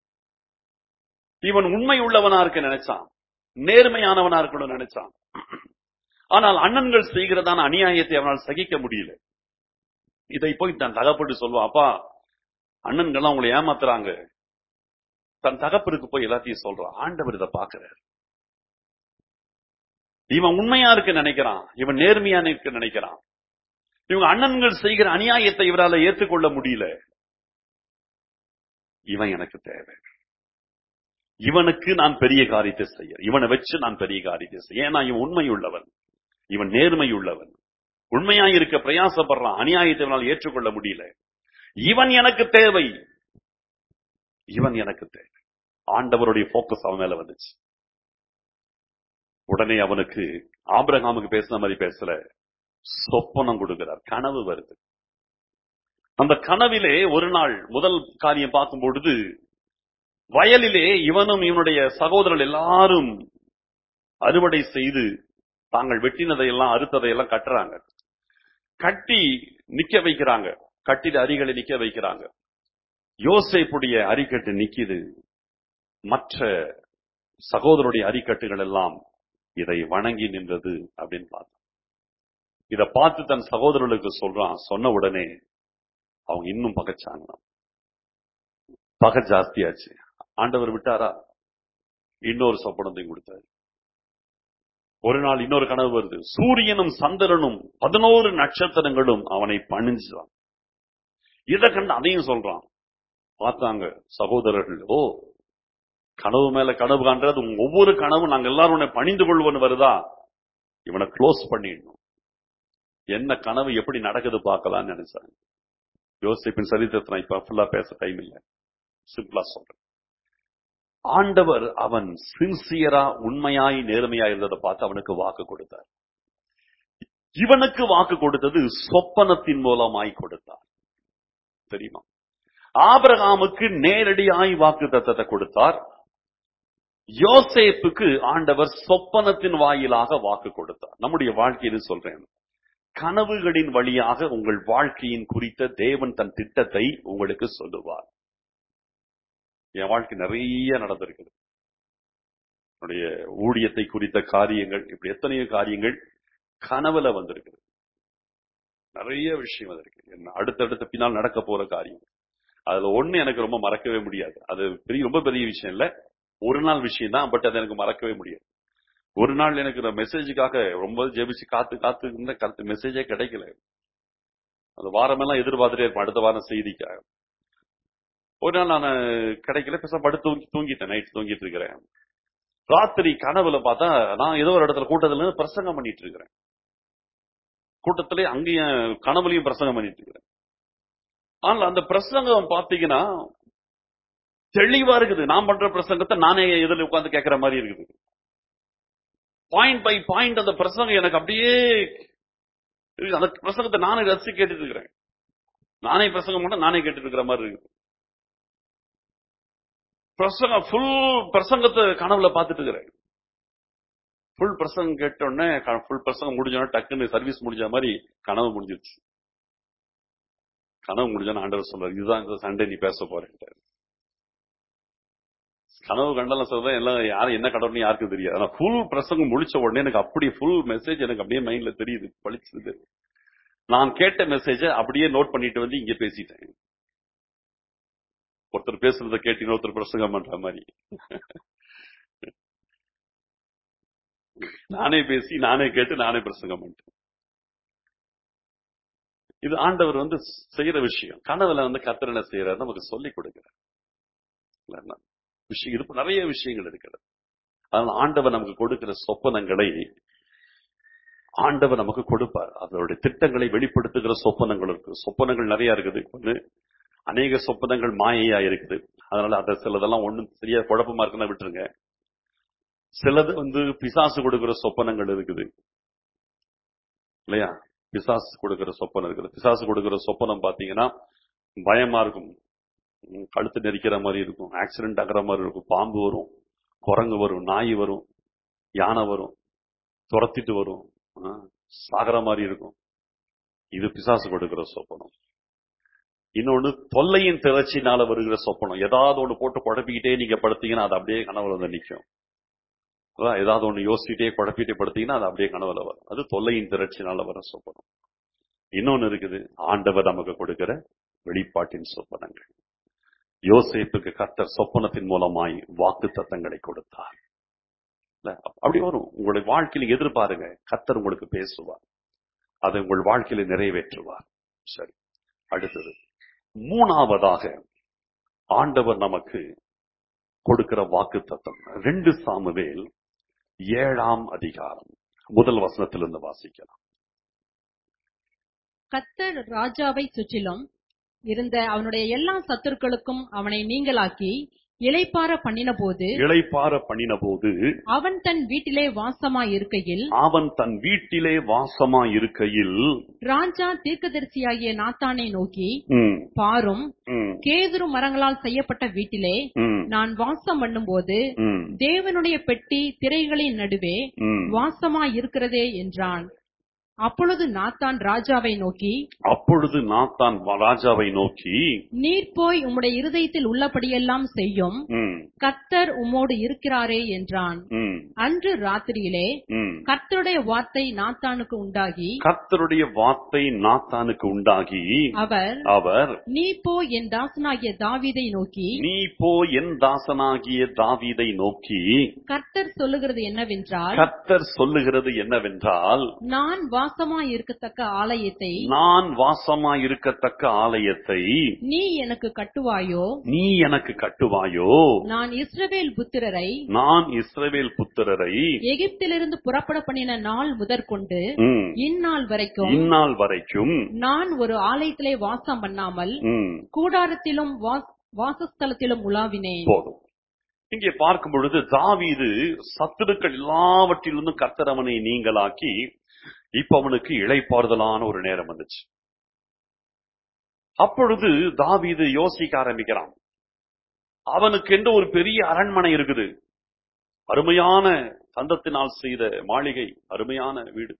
இவன் உண்மை உள்ளவனா இருக்க நினைச்சான் நேர்மையானவனா இருக்கணும்னு நினைச்சான் ஆனால் அண்ணன்கள் செய்கிறதான அநியாயத்தை அவனால் சகிக்க முடியல இதை போய் தன் தகப்பட்டு சொல்லுவான் அப்பா அண்ணன்கள்லாம் உங்களை ஏமாத்துறாங்க தன் தகப்பருக்கு போய் எல்லாத்தையும் சொல்றான் ஆண்டவர் இதை பாக்குறாரு இவன் உண்மையா இருக்க நினைக்கிறான் இவன் நேர்மையா இருக்க நினைக்கிறான் இவங்க அண்ணன்கள் செய்கிற அநியாயத்தை இவரால ஏற்றுக்கொள்ள முடியல இவன் எனக்கு தேவை இவனுக்கு நான் பெரிய காரியத்தை செய்ய இவனை வச்சு நான் பெரிய காரியத்தை செய்ய ஏன்னா இவன் உண்மை உள்ளவன் இவன் நேர்மை உள்ளவன் உண்மையா இருக்க பிரயாசப்படுறான் அநியாயத்தை இவனால் ஏற்றுக்கொள்ள முடியல இவன் எனக்கு தேவை இவன் எனக்கு தேவை ஆண்டவருடைய போக்கஸ் அவன் மேல வந்துச்சு உடனே அவனுக்கு ஆபிரகாமுக்கு பேசின மாதிரி பேசல சொப்பனம் கொடுக்கிறார் கனவு வருது அந்த கனவிலே ஒரு நாள் முதல் காரியம் பார்க்கும் பொழுது வயலிலே இவனும் இவனுடைய சகோதரர்கள் எல்லாரும் அறுவடை செய்து தாங்கள் வெட்டினதை எல்லாம் அறுத்ததை எல்லாம் கட்டுறாங்க கட்டி நிக்க வைக்கிறாங்க கட்டிட அரிகளை நிக்க வைக்கிறாங்க யோசேப்புடைய அரிக்கட்டு நிக்குது மற்ற சகோதரருடைய அரிக்கட்டுகள் எல்லாம் இதை வணங்கி நின்றது அப்படின்னு பார்த்தோம் இத பார்த்து தன் சகோதரர்களுக்கு சொல்றான் சொன்ன உடனே அவங்க இன்னும் பகைச்சாங்க பகை ஜாஸ்தியாச்சு ஆண்டவர் விட்டாரா இன்னொரு சொப்பனத்தையும் கொடுத்தாரு ஒரு நாள் இன்னொரு கனவு வருது சூரியனும் சந்திரனும் பதினோரு நட்சத்திரங்களும் அவனை பணிஞ்சான் இதை கண்டு அதையும் சொல்றான் பார்த்தாங்க சகோதரர்கள் ஓ கனவு மேல கனவு காண்றது உங்க ஒவ்வொரு கனவும் நாங்க எல்லாரும் உன்னை பணிந்து கொள்வோன்னு வருதா இவனை க்ளோஸ் பண்ணிடணும் என்ன கனவு எப்படி நடக்குது பார்க்கலாம்னு நினைச்சாங்க யோசிப்பின் சரித்திரத்தை நான் இப்ப ஃபுல்லா பேச டைம் இல்லை சிம்பிளா சொல்றேன் ஆண்டவர் அவன் சின்சியரா உண்மையாய் நேர்மையாய் இருந்ததை பார்த்து அவனுக்கு வாக்கு கொடுத்தார் இவனுக்கு வாக்கு கொடுத்தது சொப்பனத்தின் மூலமாய் கொடுத்தார் தெரியுமா ஆபிரகாமுக்கு நேரடியாய் வாக்கு தத்தத்தை கொடுத்தார் யோசேப்புக்கு ஆண்டவர் சொப்பனத்தின் வாயிலாக வாக்கு கொடுத்தார் நம்முடைய வாழ்க்கையில் சொல்றேன் கனவுகளின் வழியாக உங்கள் வாழ்க்கையின் குறித்த தேவன் தன் திட்டத்தை உங்களுக்கு சொல்லுவார் என் வாழ்க்கை நிறைய நடந்திருக்குது என்னுடைய ஊழியத்தை குறித்த காரியங்கள் இப்படி எத்தனையோ காரியங்கள் கனவுல வந்திருக்குது நிறைய விஷயம் அது இருக்கு என்ன அடுத்தடுத்த பின்னால் நடக்க போற காரியம் அதுல ஒண்ணு எனக்கு ரொம்ப மறக்கவே முடியாது அது பெரிய ரொம்ப பெரிய விஷயம் இல்ல ஒரு நாள் விஷயம் தான் பட் அது எனக்கு மறக்கவே முடியாது ஒரு நாள் எனக்கு இந்த மெசேஜுக்காக ரொம்ப ஜெபிச்சு காத்து காத்து இருந்த கருத்து மெசேஜே கிடைக்கல அந்த வாரமெல்லாம் எதிர்பார்த்துட்டே இருப்பேன் அடுத்த வாரம் செய்திக்காக ஒரு நாள் நான் கிடைக்கல பேச படுத்து தூங்கி தூங்கிட்டேன் நைட் தூங்கிட்டு இருக்கிறேன் ராத்திரி கனவுல பார்த்தா நான் ஏதோ ஒரு இடத்துல கூட்டத்துல இருந்து பிரசங்கம் பண்ணிட்டு இருக்கிறேன் கூட்டத்திலே அங்கேயும் கனவுலையும் பிரசங்கம் பண்ணிட்டு இருக்கிறேன் ஆனால் அந்த பிரசங்கம் பாத்தீங்கன்னா தெளிவா இருக்குது நான் பண்ற பிரசங்கத்தை நானே எதில் உட்கார்ந்து கேட்கிற மாதிரி இருக்குது பாயிண்ட் பை பாயிண்ட் அந்த பிரசங்கம் எனக்கு அப்படியே இருக்கு. அந்த பிரசங்கத்தை நானே ரசிச்சு கேட்டுட்டு இருக்கிறேன் நானே பிரசங்கம் பண்ண நானே கேட்டுட்டு இருக்கிற மாதிரி இருக்குது பிரசங்கம் ஃபுல் பிரசங்கத்தை கனவுல பார்த்துட்டு இருக்கிறேன் ஃபுல் பிரசங்கம் கேட்ட உடனே ஃபுல் பிரசங்கம் முடிஞ்ச உடனே டக்குன்னு சர்வீஸ் முடிஞ்ச மாதிரி கனவு முடிஞ்சிருச்சு கனவு முடிஞ்சோன்னு ஆண்டவர் சொல்றாரு இதுதான் இந்த சண்டே நீ பேச போறேன்ட்டாரு கனவு கண்டெல்லாம் சொல்றேன் எல்லாம் யாரும் என்ன கடவுள்னு யாருக்கும் தெரியாது ஆனா ஃபுல் பிரசங்கம் முடிச்ச உடனே எனக்கு அப்படி ஃபுல் மெசேஜ் எனக்கு அப்படியே மைண்ட்ல தெரியுது பளிச்சுது நான் கேட்ட மெசேஜ அப்படியே நோட் பண்ணிட்டு வந்து இங்க பேசிட்டேன் ஒருத்தர் பேசுறத கேட்டு இன்னொருத்தர் பிரசங்கம் பண்ற மாதிரி நானே பேசி நானே கேட்டு நானே பிரசங்கம் பண்ணிட்டேன் இது ஆண்டவர் வந்து செய்யற விஷயம் கனவுல வந்து கர்த்தர் என்ன செய்யறாரு நமக்கு சொல்லிக் கொடுக்கிறார் இல்லைன்னா, விஷயம் இது நிறைய விஷயங்கள் இருக்கிறது அதனால ஆண்டவர் நமக்கு கொடுக்கிற சொப்பனங்களை ஆண்டவர் நமக்கு கொடுப்பார் அதனுடைய திட்டங்களை வெளிப்படுத்துகிற சொப்பனங்கள் இருக்கு சொப்பனங்கள் நிறைய இருக்குது ஒண்ணு அநேக சொப்பனங்கள் மாயையா இருக்குது அதனால அத சிலதெல்லாம் ஒண்ணும் சரியா குழப்பமா இருக்குன்னா விட்டுருங்க சிலது வந்து பிசாசு கொடுக்கிற சொப்பனங்கள் இருக்குது இல்லையா பிசாசு கொடுக்கிற சொப்பனம் இருக்குது பிசாசு கொடுக்கிற சொப்பனம் பாத்தீங்கன்னா பயமா இருக்கும் உம், கழுத்து நெரிக்கிற மாதிரி இருக்கும் ஆக்சிடென்ட் ஆகிற மாதிரி இருக்கும் பாம்பு வரும் குரங்கு வரும் நாய் வரும் யானை வரும் துரத்திட்டு வரும் ஆ, சாகர மாதிரி இருக்கும் இது பிசாசு கொடுக்கிற சொப்பனம் இன்னொன்னு தொல்லையின் திரட்சினால வருகிற சொப்பனம் ஏதாவது ஒண்ணு போட்டு குழப்பிக்கிட்டே நீங்க படுத்தீங்கன்னா அது அப்படியே கனவுல வந்து நிக்கும் அதான் ஏதாவது ஒண்ணு யோசிச்சுட்டே குழப்பிட்டே படுத்தீங்கன்னா அது அப்படியே கனவுல வரும் அது தொல்லையின் திரட்சினால வர சொப்பனம் இன்னொன்னு இருக்குது ஆண்டவர் நமக்கு கொடுக்கிற வெளிப்பாட்டின் சொப்பனங்கள் யோசேப்புக்கு கர்த்தர் சொப்பனத்தின் மூலமாய் வாக்கு தத்தங்களை கொடுத்தார் இல்ல, அப்படி வரும் உங்களுடைய வாழ்க்கையில எதிர்பாருங்க கர்த்தர் உங்களுக்கு பேசுவார் அதை உங்கள் வாழ்க்கையில நிறைவேற்றுவார் சரி அடுத்தது மூணாவதாக ஆண்டவர் நமக்கு கொடுக்கிற வாக்கு தத்தம் ரெண்டு சாமுவேல் ஏழாம் அதிகாரம் முதல் வசனத்திலிருந்து வாசிக்கலாம் கத்தர் ராஜாவை சுற்றிலும் இருந்த அவனுடைய எல்லா சத்துருக்களுக்கும் அவனை நீங்களாக்கி இளைப்பார பண்ணின போது இளைப்பார பண்ணின போது அவன் தன் வீட்டிலே வாசமாய் இருக்கையில் அவன் தன் வீட்டிலே வாசமா இருக்கையில் ராஜா தீர்க்கதரிசியாகிய நாத்தானை நோக்கி ம், பாரும் ம், கேதுரு மரங்களால் செய்யப்பட்ட வீட்டிலே ம், நான் வாசம் பண்ணும்போது ம், தேவனுடைய பெட்டி திரைகளின் நடுவே ம். வாசமாய் இருக்கிறதே என்றான் அப்பொழுது நாத்தான் ராஜாவை நோக்கி அப்பொழுது நாத்தான் ராஜாவை நோக்கி நீர் போய் உம்முடைய இருதயத்தில் உள்ளபடியெல்லாம் செய்யும் ம், கர்த்தர் உம்மோடு இருக்கிறாரே என்றான் ம், அன்று ராத்திரியிலே ம். கர்த்தருடைய வார்த்தை நாத்தானுக்கு உண்டாகி கர்த்தருடைய வார்த்தை நாத்தானுக்கு உண்டாகி அவர் அவர் நீ போ என் தாசனாகிய தாவீதை நோக்கி நீ போ என் தாசனாகிய தாவீதை நோக்கி கர்த்தர் சொல்லுகிறது என்னவென்றால் கர்த்தர் சொல்லுகிறது என்னவென்றால் நான் வாசமாய் இருக்கத்தக்க ஆலயத்தை நான் வாசமா இருக்கத்தக்க ஆலயத்தை நீ எனக்கு கட்டுவாயோ நீ எனக்கு கட்டுவாயோ நான் இஸ்ரவேல் புத்திரரை நான் இஸ்ரவேல் புத்திரரை எகிப்திலிருந்து புறப்பட பண்ணின நாள் முதற்கொண்டு ம், இந்நாள் வரைக்கும் இந்நாள் வரைக்கும் நான் ஒரு ஆலயத்திலே வாசம் பண்ணாமல் ம், கூடாரத்திலும் வாஸ்- வாசஸ்தலத்திலும் உலாவினேன் போதும் இங்கே பார்க்கும் பொழுது தாவீது சத்துருக்கள் எல்லாவற்றிலிருந்தும் கர்த்தர் அவனை நீங்களாக்கி இப்ப அவனுக்கு இளைப்பாறுதலான ஒரு நேரம் வந்துச்சு அப்பொழுது தாவீது யோசிக்க ஆரம்பிக்கிறான் அவனுக்கு என்று ஒரு பெரிய அரண்மனை இருக்குது அருமையான தந்தத்தினால் செய்த மாளிகை அருமையான வீடு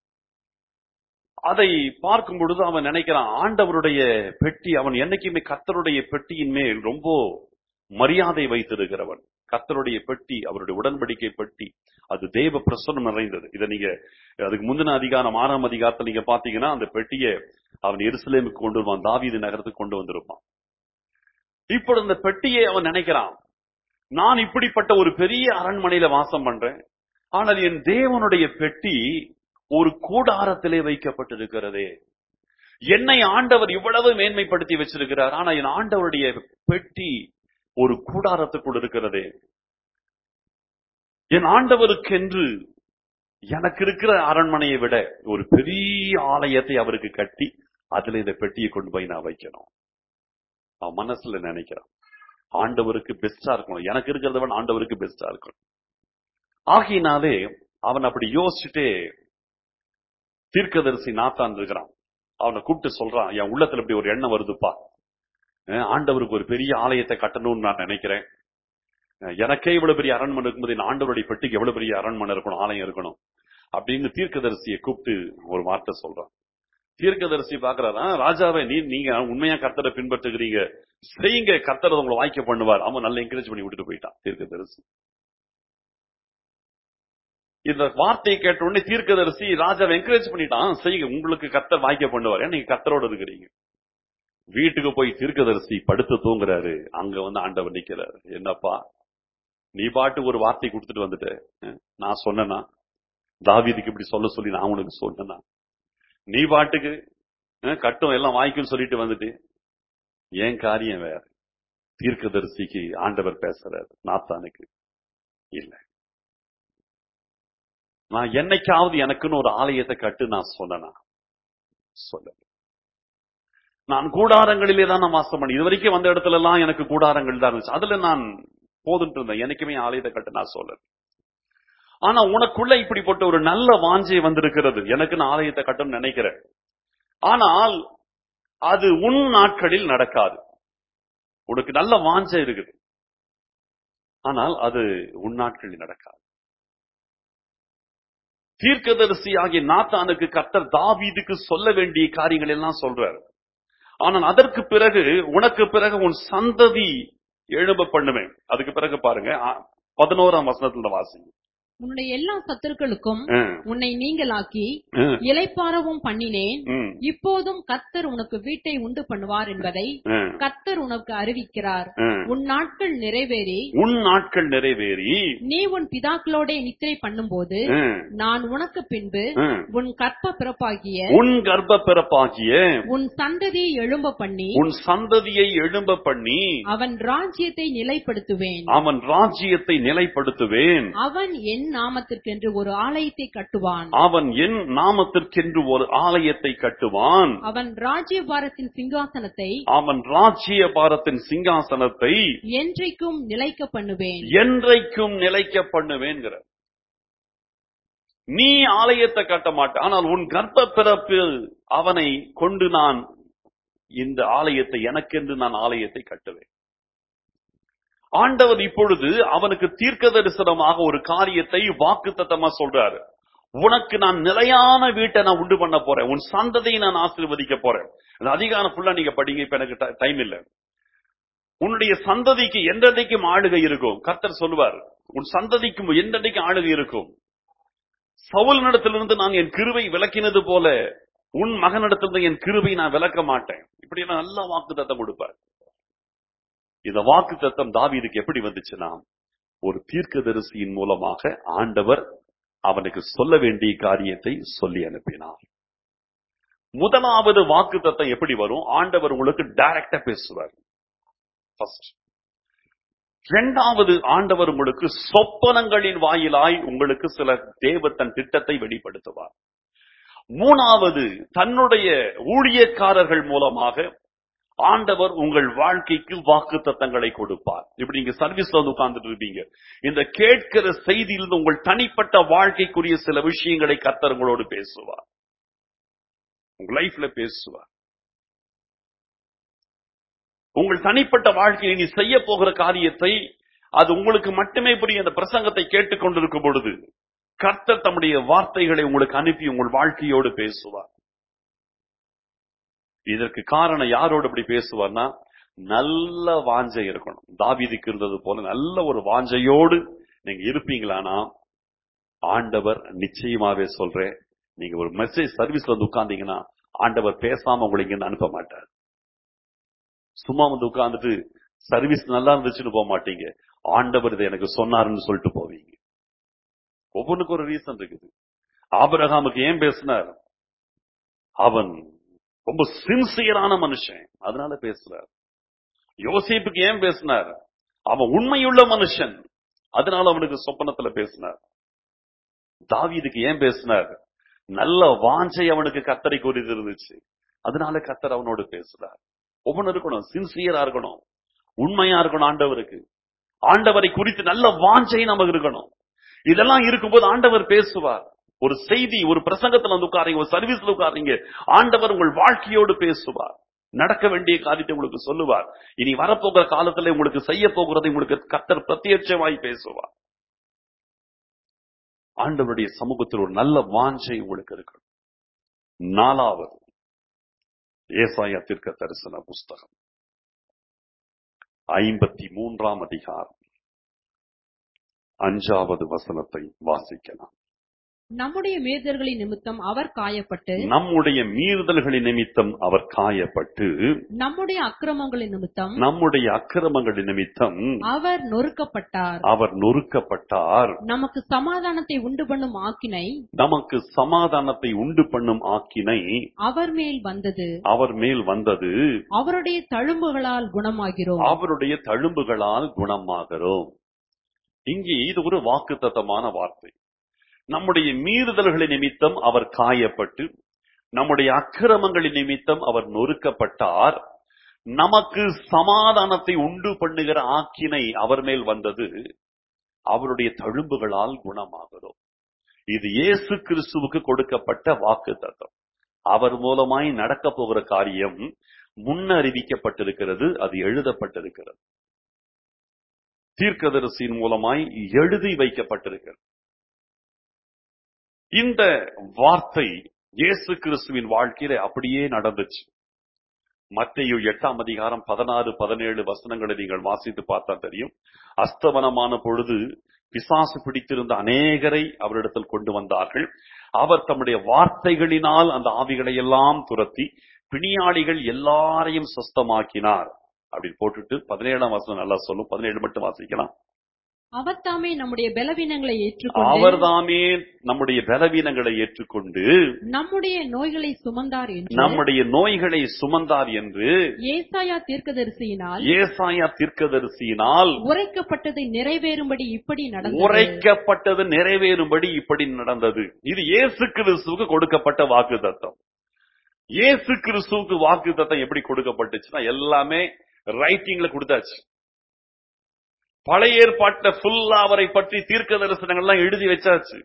அதை பார்க்கும் பொழுது அவன் நினைக்கிறான் ஆண்டவருடைய பெட்டி அவன் என்னைக்குமே கர்த்தருடைய பெட்டியின் மேல் ரொம்ப மரியாதை வைத்திருக்கிறவன் கர்த்தருடைய பெட்டி அவருடைய உடன்படிக்கை பெட்டி அது தேவ பிரசனம் நிறைந்தது இதை நீங்க அதுக்கு முந்தின அதிகாரம் ஆறாம் அதிகாரத்தில் நீங்க பாத்தீங்கன்னா அந்த பெட்டியை அவன் எருசலேமுக்கு கொண்டு வருவான் தாவீது நகரத்துக்கு கொண்டு வந்திருப்பான் இப்பொழுது அந்த பெட்டியை அவன் நினைக்கிறான் நான் இப்படிப்பட்ட ஒரு பெரிய அரண்மனையில வாசம் பண்றேன் ஆனால் என் தேவனுடைய பெட்டி ஒரு கூடாரத்திலே வைக்கப்பட்டிருக்கிறதே என்னை ஆண்டவர் இவ்வளவு மேன்மைப்படுத்தி வச்சிருக்கிறார் ஆனா என் ஆண்டவருடைய பெட்டி ஒரு கூடாரத்துக்குள் இருக்கிறதே என் ஆண்டவருக்கென்று எனக்கு இருக்கிற அரண்மனையை விட ஒரு பெரிய ஆலயத்தை அவருக்கு கட்டி அதுல இந்த பெட்டியை கொண்டு போய் நான் வைக்கணும் அவன் மனசுல நினைக்கிறான் ஆண்டவருக்கு பெஸ்டா இருக்கணும் எனக்கு இருக்கிறத விட ஆண்டவருக்கு பெஸ்டா இருக்கணும் ஆகையினாலே அவன் அப்படி யோசிச்சுட்டே தீர்க்கதரிசி நாத்தான் இருக்கிறான் அவனை கூப்பிட்டு சொல்றான் என் உள்ளத்துல இப்படி ஒரு எண்ணம் வருதுப்பா அஹ் ஆண்டவருக்கு ஒரு பெரிய ஆலயத்தை கட்டணும்னு நான் நினைக்கிறேன் அஹ் எனக்கே இவ்வளவு பெரிய அரண்மனை இருக்கும்போது என் ஆண்டவருடைய பெட்டிக்கு எவ்வளவு பெரிய அரண்மனை இருக்கணும் ஆலயம் இருக்கணும் அப்படின்னு தீர்க்கதரிசியை கூப்பிட்டு ஒரு வார்த்தை சொல்றான் தீர்க்கதரிசி பாக்குறாரா ராஜாவை நீ நீங்க உண்மையா கர்த்தரை பின்பற்றுகிறீங்க செய்யுங்க கர்த்தர் உங்களை வாய்க்க பண்ணுவார் அவன் நல்ல என்கரேஜ் பண்ணி விட்டுட்டு போயிட்டான் தீர்க்கதரிசி இந்த வார்த்தையை கேட்ட உடனே தீர்க்கதரிசி ராஜாவை என்கரேஜ் பண்ணிட்டான் செய்யுங்க உங்களுக்கு கர்த்தர் வாய்க்க பண்ணுவார் ஏன்னா நீங்க கர்த்தரோட இருக்கிறீங்க வீட்டுக்கு போய் தீர்க்கதரிசி படுத்து தூங்குறாரு அங்க வந்து ஆண்டவர் நிக்கிறாரு என்னப்பா நீ பாட்டு ஒரு வார்த்தை கொடுத்துட்டு வந்துட்ட அஹ், நான் சொன்னேனா தாவீதுக்கு இப்படி சொல்ல சொல்லி நான் உனக்கு சொன்னேனா நீ பாட்டுக்கு அஹ், கட்டும் எல்லாம் வாய்க்குன்னு சொல்லிட்டு வந்துட்டு ஏன் காரியம் வேற தீர்க்கதரிசிக்கு ஆண்டவர் பேசுறாரு நாத்தானுக்கு இல்ல நான் என்னைக்காவது எனக்குன்னு ஒரு ஆலயத்தை கட்டு நான் சொன்னனா சொல்ல நான் கூடாரங்களிலே தான் நான் வாசம் பண்ணி இது வரைக்கும் வந்த இடத்துல எல்லாம் எனக்கு கூடாரங்கள் தான் இருந்துச்சு அதுல நான் போதுன்ட்டு இருந்தேன் எனக்குமே ஆலயத்தை கட்டு நான் சொல்ல ஆனா உனக்குள்ள இப்படிப்பட்ட ஒரு நல்ல வாஞ்சை வந்திருக்கிறது எனக்கு நான் ஆலயத்தை கட்டணும்னு நினைக்கிறேன் ஆனால் அது உன் நாட்களில் நடக்காது உனக்கு நல்ல வாஞ்சை இருக்குது ஆனால் அது உன் நாட்களில் நடக்காது தீர்க்கதரிசி ஆகிய நாத்தானுக்கு கர்த்தர் தாவீதுக்கு சொல்ல வேண்டிய காரியங்கள் எல்லாம் சொல்றார் ஆனால் அதற்கு பிறகு உனக்கு பிறகு உன் சந்ததி எழும்ப பண்ணுவேன் அதுக்கு பிறகு பாருங்க ஆ, பதினோராம் வசனத்துல வாசிங்க உன்னுடைய எல்லா சத்துருக்களுக்கும் ஆ, உன்னை நீங்களாக்கி ஆ, இளைப்பாறவும் பண்ணினேன் ம், இப்போதும் கர்த்தர் உனக்கு வீட்டை உண்டு பண்ணுவார் என்பதை ஆ, கர்த்தர் உனக்கு அறிவிக்கிறார் ஆ. உன் நாட்கள் நிறைவேறி உன் நாட்கள் நிறைவேறி நீ உன் பிதாக்களோட நித்திரை பண்ணும்போது ஆ, நான் உனக்கு பின்பு ஆ, உன் கற்ப பிறப்பாகிய உன் கர்ப்ப பிறப்பாகிய உன் சந்ததியை எழும்ப பண்ணி உன் சந்ததியை எழும்ப பண்ணி அவன் ராஜ்யத்தை நிலைப்படுத்துவேன் அவன் ராஜ்யத்தை நிலைப்படுத்துவேன் அவன் என் நாமத்திற்கென்று ஒரு ஆலயத்தை கட்டுவான் அவன் என் நாமத்திற்கென்று ஒரு ஆலயத்தை கட்டுவான் அவன் ராஜ்யபாரத்தின் சிங்காசனத்தை அவன் ராஜ்ய பாரத்தின் சிங்காசனத்தை என்றைக்கும் நிலைக்க பண்ணுவேன் என்றைக்கும் நிலைக்க பண்ணுவேங்கிற நீ ஆலயத்தை கட்ட மாட்ட ஆனால் உன் கர்ப்ப பிறப்பில் அவனை கொண்டு நான் இந்த ஆலயத்தை எனக்கென்று நான் ஆலயத்தை கட்டுவேன் ஆண்டவர் இப்பொழுது அவனுக்கு தீர்க்க தரிசனமாக ஒரு காரியத்தை வாக்கு சொல்றாரு உனக்கு நான் நிலையான வீட்டை நான் உண்டு பண்ண போறேன் உன் சந்ததியை நான் ஆசீர்வதிக்க போறேன் அந்த அதிகாரம் ஃபுல்லா நீங்க படிங்க இப்ப எனக்கு டைம் இல்ல உன்னுடைய சந்ததிக்கு என்றைக்கும் ஆளுகை இருக்கும் கர்த்தர் சொல்லுவார் உன் சந்ததிக்கும் என்றைக்கும் ஆளுகை இருக்கும் சவுல் நடத்திலிருந்து நான் என் கிருவை விளக்கினது போல உன் மகனிடத்திலிருந்து என் கிருவை நான் விளக்க மாட்டேன் இப்படி எல்லாம் நல்ல வாக்கு தத்தம் கொடுப்பார் இந்த வாக்கு தத்தம் தாவீதுக்கு எப்படி வந்துச்சுன்னா ஒரு தீர்க்கதரிசியின் மூலமாக ஆண்டவர் அவனுக்கு சொல்ல வேண்டிய காரியத்தை சொல்லி அனுப்பினார் முதலாவது வாக்கு தத்தம் எப்படி வரும் ஆண்டவர் உங்களுக்கு டைரக்டா பேசுவார் ஃபர்ஸ்ட் இரண்டாவது ஆண்டவர் உங்களுக்கு சொப்பனங்களின் வாயிலாய் உங்களுக்கு சில தேவ தன் திட்டத்தை வெளிப்படுத்துவார் மூணாவது தன்னுடைய ஊழியக்காரர்கள் மூலமாக ஆண்டவர் உங்கள் வாழ்க்கைக்கு வாக்கு தத்தங்களை கொடுப்பார் இப்படி நீங்க சர்வீஸ்ல வந்து உட்கார்ந்துட்டு இருப்பீங்க இந்த கேட்கிற செய்தியிலிருந்து உங்கள் தனிப்பட்ட வாழ்க்கைக்குரிய சில விஷயங்களை கர்த்தர் உங்களோடு பேசுவார் உங்க லைஃப்ல பேசுவார் உங்கள் தனிப்பட்ட வாழ்க்கையில் நீ செய்ய போகிற காரியத்தை அது உங்களுக்கு மட்டுமே புரிய அந்த பிரசங்கத்தை கேட்டுக்கொண்டிருக்கும் பொழுது கர்த்தர் தம்முடைய வார்த்தைகளை உங்களுக்கு அனுப்பி உங்கள் வாழ்க்கையோடு பேசுவார் இதற்கு காரணம் யாரோடு அப்படி பேசுவார்னா நல்ல வாஞ்சை இருக்கணும் தாவீதுக்கு இருந்தது போல நல்ல ஒரு வாஞ்சையோடு நீங்க இருப்பீங்களானா ஆண்டவர் நிச்சயமாவே சொல்றேன் நீங்க ஒரு மெசேஜ் சர்வீஸ்ல வந்து உட்கார்ந்தீங்கன்னா ஆண்டவர் பேசாம உங்களை இங்க அனுப்ப மாட்டார் சும்மா வந்து உட்கார்ந்துட்டு சர்வீஸ் நல்லா இருந்துச்சுன்னு போக மாட்டீங்க ஆண்டவர் இதை எனக்கு சொன்னாருன்னு சொல்லிட்டு போவீங்க ஒவ்வொன்றுக்கும் ஒரு ரீசன் இருக்குது ஆபிரகாமுக்கு ஏன் பேசினார் அவன் ரொம்ப சின்சியரான மனுஷன் அதனால பேசுறார் யோசேப்புக்கு ஏன் பேசினார் அவன் உண்மையுள்ள மனுஷன் அதனால அவனுக்கு சொப்பனத்துல பேசினார் தாவீதுக்கு ஏன் பேசினார் நல்ல வாஞ்சை அவனுக்கு கத்தரை குறித்து இருந்துச்சு அதனால கத்தர் அவனோடு பேசுறார் ஒவ்வொன்று இருக்கணும் சின்சியரா இருக்கணும் உண்மையா இருக்கணும் ஆண்டவருக்கு ஆண்டவரை குறித்து நல்ல வாஞ்சை நமக்கு இருக்கணும் இதெல்லாம் இருக்கும்போது ஆண்டவர் பேசுவார் ஒரு செய்தி ஒரு பிரசங்கத்துல வந்து உட்காரீங்க ஒரு சர்வீஸ்ல உட்காரீங்க ஆண்டவர் உங்கள் வாழ்க்கையோடு பேசுவார் நடக்க வேண்டிய காரியத்தை உங்களுக்கு சொல்லுவார் இனி வரப்போகிற காலத்துல உங்களுக்கு செய்ய போகிறதை உங்களுக்கு கத்தர் பிரத்யட்சமாய் பேசுவார் ஆண்டவருடைய சமூகத்தில் ஒரு நல்ல வாஞ்சை உங்களுக்கு இருக்கணும் நாலாவது ஏசாயா தீர்க்க தரிசன புஸ்தகம் ஐம்பத்தி மூன்றாம் அதிகாரம் அஞ்சாவது வசனத்தை வாசிக்கலாம் நம்முடைய மீறுதல்களின் நிமித்தம் அவர் காயப்பட்டு நம்முடைய மீறுதல்களின் நிமித்தம் அவர் காயப்பட்டு நம்முடைய அக்கிரமங்களின் நிமித்தம் நம்முடைய அக்கிரமங்களின் நிமித்தம் அவர் நொறுக்கப்பட்டார் அவர் நொறுக்கப்பட்டார் நமக்கு சமாதானத்தை உண்டு பண்ணும் ஆக்கினை நமக்கு சமாதானத்தை உண்டு பண்ணும் ஆக்கினை அவர் மேல் வந்தது அவர் மேல் வந்தது அவருடைய தழும்புகளால் குணமாகிறோம் அவருடைய தழும்புகளால் குணமாகிறோம் இங்கே இது ஒரு வாக்குத்தத்தமான வார்த்தை நம்முடைய மீறுதல்களின் நிமித்தம் அவர் காயப்பட்டு நம்முடைய அக்கிரமங்களின் நிமித்தம் அவர் நொறுக்கப்பட்டார் நமக்கு சமாதானத்தை உண்டு பண்ணுகிற ஆக்கினை அவர் மேல் வந்தது அவருடைய தழும்புகளால் குணமாகிறோம் இது இயேசு கிறிஸ்துவுக்கு கொடுக்கப்பட்ட வாக்கு தத்தம் அவர் மூலமாய் நடக்க போகிற காரியம் முன்னறிவிக்கப்பட்டிருக்கிறது அது எழுதப்பட்டிருக்கிறது தீர்க்கதரிசியின் மூலமாய் எழுதி வைக்கப்பட்டிருக்கிறது இந்த வார்த்தை இயேசு கிறிஸ்துவின் வாழ்க்கையில அப்படியே நடந்துச்சு மத்தையு எட்டாம் அதிகாரம் பதினாறு பதினேழு வசனங்களை நீங்கள் வாசித்து பார்த்தா தெரியும் அஸ்தமனமான பொழுது பிசாசு பிடித்திருந்த அநேகரை அவரிடத்தில் கொண்டு வந்தார்கள் அவர் தம்முடைய வார்த்தைகளினால் அந்த ஆவிகளை எல்லாம் துரத்தி பிணியாளிகள் எல்லாரையும் சுஸ்தமாக்கினார் அப்படின்னு போட்டுட்டு பதினேழாம் வசனம் நல்லா சொல்லும் பதினேழு மட்டும் வாசிக்கலாம் அவர் தாமே நம்முடைய பலவீனங்களை ஏற்றுக்கொண்டு அவர்தாமே நம்முடைய பலவீனங்களை ஏற்றுக்கொண்டு நம்முடைய நோய்களை சுமந்தார் என்று நம்முடைய நோய்களை சுமந்தார் என்று ஏசாயா தீர்க்கதரிசியினால் ஏசாயா தீர்க்கதரிசியினால் உரைக்கப்பட்டதை நிறைவேறும்படி இப்படி நடந்தது உரைக்கப்பட்டது நிறைவேறும்படி இப்படி நடந்தது இது இயேசு கிறிஸ்துவுக்கு கொடுக்கப்பட்ட வாக்கு தத்தம் இயேசு கிறிஸ்துவுக்கு வாக்கு தத்தம் எப்படி கொடுக்கப்பட்டுச்சுன்னா எல்லாமே ரைட்டிங்ல கொடுத்தாச்சு பழைய ஏற்பாட்டுல ஃபுல்லா அவரை பற்றி தீர்க்க தரிசனங்கள்லாம் எழுதி வச்சாச்சு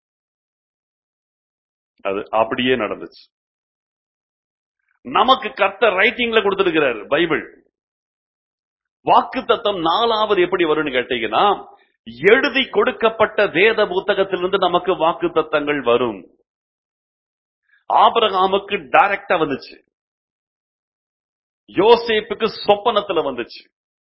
அது அப்படியே நடந்துச்சு நமக்கு கர்த்தர் ரைட்டிங்ல கொடுத்திருக்கிறார் பைபிள் வாக்கு தத்தம் நாலாவது எப்படி வரும்னு கேட்டீங்கன்னா எழுதி கொடுக்கப்பட்ட வேத புத்தகத்திலிருந்து நமக்கு வாக்கு தத்தங்கள் வரும் ஆபிரகாமுக்கு டைரக்டா வந்துச்சு யோசேப்புக்கு சொப்பனத்துல வந்துச்சு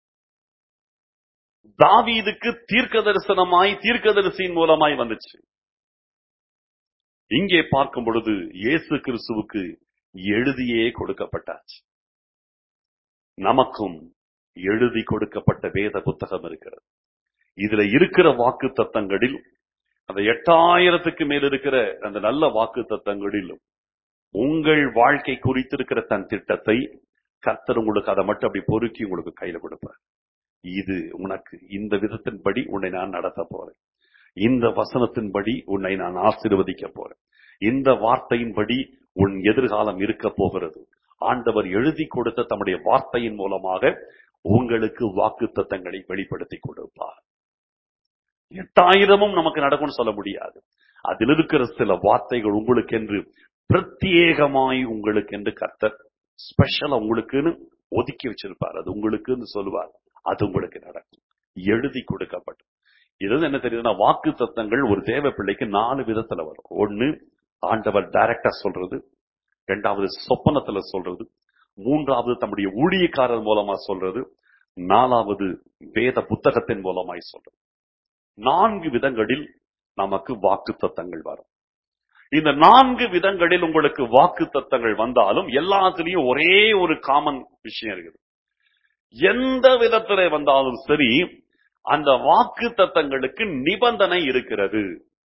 தாவீதுக்கு தீர்க்க தரிசனமாய் தீர்க்கதரிசியின் மூலமாய் வந்துச்சு இங்கே பார்க்கும் பொழுது இயேசு கிறிஸ்துவுக்கு எழுதியே கொடுக்கப்பட்டாச்சு நமக்கும் எழுதி கொடுக்கப்பட்ட வேத புத்தகம் இருக்கிறது இதுல இருக்கிற வாக்கு தத்தங்களில் அந்த எட்டாயிரத்துக்கு மேல் இருக்கிற அந்த நல்ல வாக்கு தத்தங்களிலும் உங்கள் வாழ்க்கை குறித்திருக்கிற தன் திட்டத்தை கர்த்தர் உங்களுக்கு அதை மட்டும் அப்படி பொறுக்கி உங்களுக்கு கையில கொடுப்பார் இது உனக்கு இந்த விதத்தின்படி உன்னை நான் நடத்த போறேன் இந்த வசனத்தின்படி உன்னை நான் ஆசீர்வதிக்க போறேன் இந்த வார்த்தையின்படி உன் எதிர்காலம் இருக்க போகிறது ஆண்டவர் எழுதி கொடுத்த தம்முடைய வார்த்தையின் மூலமாக உங்களுக்கு வாக்கு தத்தங்களை வெளிப்படுத்தி கொடுப்பார் எட்டாயிரமும் நமக்கு நடக்கும்னு சொல்ல முடியாது அதில் இருக்கிற சில வார்த்தைகள் உங்களுக்கென்று பிரத்யேகமாய் உங்களுக்கென்று கர்த்தர் ஸ்பெஷலா உங்களுக்குன்னு ஒதுக்கி வச்சிருப்பார் அது உங்களுக்குன்னு சொல்லுவார் அது உங்களுக்கு நடக்கும் எழுதி கொடுக்கப்படும் இது வந்து என்ன தெரியுதுன்னா வாக்கு தத்தங்கள் ஒரு தேவ பிள்ளைக்கு நாலு விதத்துல வரும் ஒண்ணு ஆண்டவர் டைரக்டா சொல்றது இரண்டாவது சொப்பனத்துல சொல்றது மூன்றாவது தம்முடைய ஊழியக்காரர் மூலமா சொல்றது நாலாவது வேத புத்தகத்தின் மூலமாய் சொல்றது நான்கு விதங்களில் நமக்கு வாக்கு தத்தங்கள் வரும் இந்த நான்கு விதங்களில் உங்களுக்கு வாக்கு தத்தங்கள் வந்தாலும் எல்லாத்துலயும் ஒரே ஒரு காமன் விஷயம் இருக்குது எந்த விதத்துல வந்தாலும் சரி அந்த வாக்கு தத்தங்களுக்கு நிபந்தனை இருக்கிறது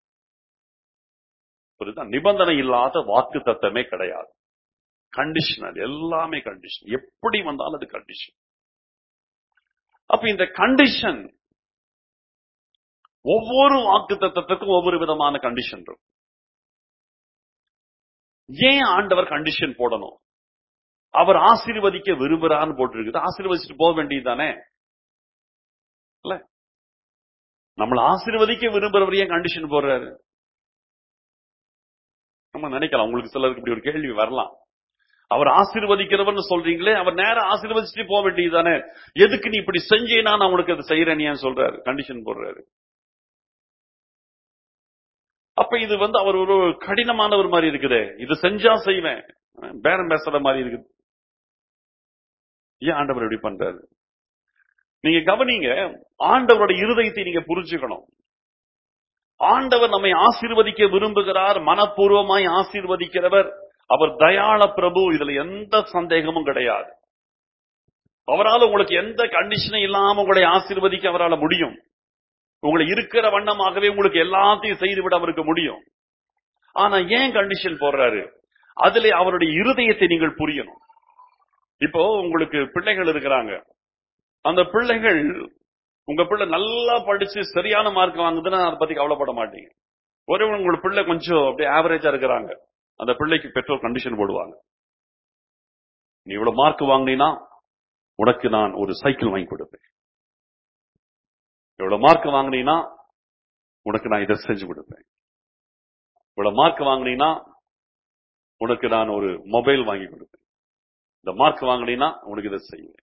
புரியுதா நிபந்தனை இல்லாத வாக்கு தத்தமே கிடையாது கண்டிஷனல் எல்லாமே கண்டிஷன் எப்படி வந்தாலும் அது கண்டிஷன் அப்ப இந்த கண்டிஷன் ஒவ்வொரு வாக்கு தத்தத்துக்கும் ஒவ்வொரு விதமான கண்டிஷன் இருக்கும் ஏன் ஆண்டவர் கண்டிஷன் போடணும் அவர் ஆசீர்வதிக்க விரும்புறான்னு போட்டிருக்குது ஆசீர்வதிச்சுட்டு போக வேண்டியது தானே இல்ல நம்மளை ஆசீர்வதிக்க விரும்புறவர் ஏன் கண்டிஷன் போடுறாரு நம்ம நினைக்கலாம் உங்களுக்கு சிலருக்கு இப்படி ஒரு கேள்வி வரலாம் அவர் ஆசீர்வதிக்கிறவர்னு சொல்றீங்களே அவர் நேரம் ஆசீர்வதிச்சுட்டு போக வேண்டியது தானே எதுக்கு நீ இப்படி செஞ்சேனா நான் உனக்கு அதை செய்யறேன் ஏன் சொல்றாரு கண்டிஷன் போடுறாரு அப்ப இது வந்து அவர் ஒரு கடினமானவர் மாதிரி இருக்குதே இது செஞ்சா செய்வேன் பேரம் பேசுற மாதிரி இருக்குது ஏன் ஆண்டவர் இப்படி பண்றாரு நீங்க கவனிங்க ஆண்டவரோட இருதயத்தை நீங்க புரிஞ்சுக்கணும் ஆண்டவர் நம்மை ஆசீர்வதிக்க விரும்புகிறார் மனப்பூர்வமாய் ஆசீர்வதிக்கிறவர் அவர் தயாள பிரபு இதுல எந்த சந்தேகமும் கிடையாது அவரால் உங்களுக்கு எந்த கண்டிஷனும் இல்லாம உங்களை ஆசீர்வதிக்க அவரால் முடியும் உங்களை இருக்கிற வண்ணமாகவே உங்களுக்கு எல்லாத்தையும் செய்துவிட அவருக்கு முடியும் ஆனா ஏன் கண்டிஷன் போடுறாரு அதுல அவருடைய இருதயத்தை நீங்கள் புரியணும் இப்போ உங்களுக்கு பிள்ளைகள் இருக்கிறாங்க அந்த பிள்ளைகள் உங்க பிள்ளை நல்லா படிச்சு சரியான மார்க் வாங்குதுன்னா அதை பத்தி கவலைப்பட மாட்டீங்க ஒரே உங்களோட பிள்ளை கொஞ்சம் அப்படியே ஆவரேஜா இருக்கிறாங்க அந்த பிள்ளைக்கு பெற்றோர் கண்டிஷன் போடுவாங்க நீ இவ்வளவு மார்க் வாங்கினா உனக்கு நான் ஒரு சைக்கிள் வாங்கி கொடுப்பேன் இவ்வளவு மார்க் வாங்கினீங்கன்னா உனக்கு நான் இதை செஞ்சு கொடுப்பேன் இவ்வளவு மார்க் வாங்கினீங்கன்னா உனக்கு நான் ஒரு மொபைல் வாங்கி கொடுப்பேன் இந்த மார்க் வாங்கினீங்கன்னா உனக்கு இதை செய்வேன்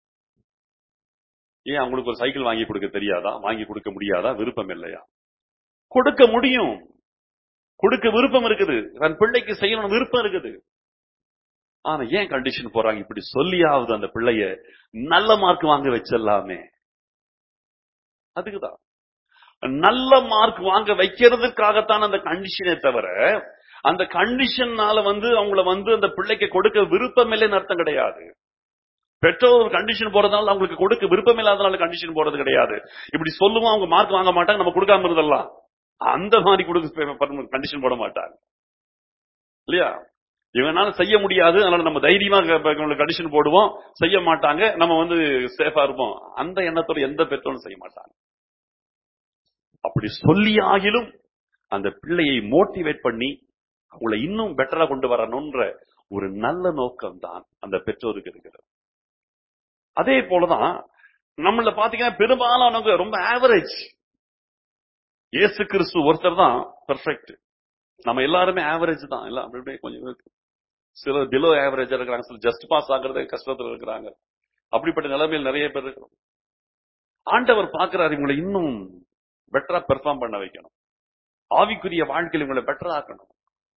ஏன் அவங்களுக்கு ஒரு சைக்கிள் வாங்கி கொடுக்க தெரியாதா வாங்கி கொடுக்க முடியாதா விருப்பம் இல்லையா கொடுக்க முடியும் கொடுக்க விருப்பம் இருக்குது தன் பிள்ளைக்கு செய்யணும் விருப்பம் இருக்குது ஆனா ஏன் கண்டிஷன் போறாங்க இப்படி சொல்லியாவது அந்த பிள்ளைய நல்ல மார்க் வாங்க வச்சிடலாமே அதுக்குதான் நல்ல மார்க் வாங்க வைக்கிறதுக்காகத்தான் அந்த கண்டிஷனே தவிர அந்த கண்டிஷன்னால வந்து அவங்கள வந்து அந்த பிள்ளைக்கு கொடுக்க விருப்பம் இல்லைன்னு அர்த்தம் கிடையாது பெற்றோர் ஒரு கண்டிஷன் போறதுனால அவங்களுக்கு கொடுக்க விருப்பம் இல்லாதனால கண்டிஷன் போறது கிடையாது இப்படி சொல்லுவோம் அவங்க மார்க் வாங்க மாட்டாங்க நம்ம கொடுக்காம இருந்தெல்லாம் அந்த மாதிரி கொடுக்க கண்டிஷன் போட மாட்டாங்க இல்லையா இவனால செய்ய முடியாது அதனால நம்ம தைரியமா கண்டிஷன் போடுவோம் செய்ய மாட்டாங்க நம்ம வந்து சேஃபா இருப்போம் அந்த எண்ணத்தோட எந்த பெற்றோரும் செய்ய மாட்டாங்க அப்படி சொல்லி ஆகிலும் அந்த பிள்ளையை மோட்டிவேட் பண்ணி அவங்களை இன்னும் பெட்டரா கொண்டு வரணும்ன்ற ஒரு நல்ல நோக்கம் தான் அந்த பெற்றோருக்கு இருக்கிறது அதே போலதான் நம்மள பாத்தீங்கன்னா பெரும்பாலானவங்க ரொம்ப ஆவரேஜ் இயேசு கிறிஸ்து ஒருத்தர் தான் பெர்ஃபெக்ட் நம்ம எல்லாருமே ஆவரேஜ் தான் எல்லாம் அப்படி அப்படியே கொஞ்சம் இருக்கு சிலர் பிலோ ஆவரேஜா இருக்கிறாங்க சிலர் ஜஸ்ட் பாஸ் ஆகுறது கஷ்டத்துல இருக்கிறாங்க அப்படிப்பட்ட நிலைமையில் நிறைய பேர் இருக்கிறோம் ஆண்டவர் பார்க்கிறார் இவங்களை இன்னும் பெட்டரா பெர்ஃபார்ம் பண்ண வைக்கணும் ஆவிக்குரிய வாழ்க்கையில் இவங்களை பெட்டரா ஆக்கணும்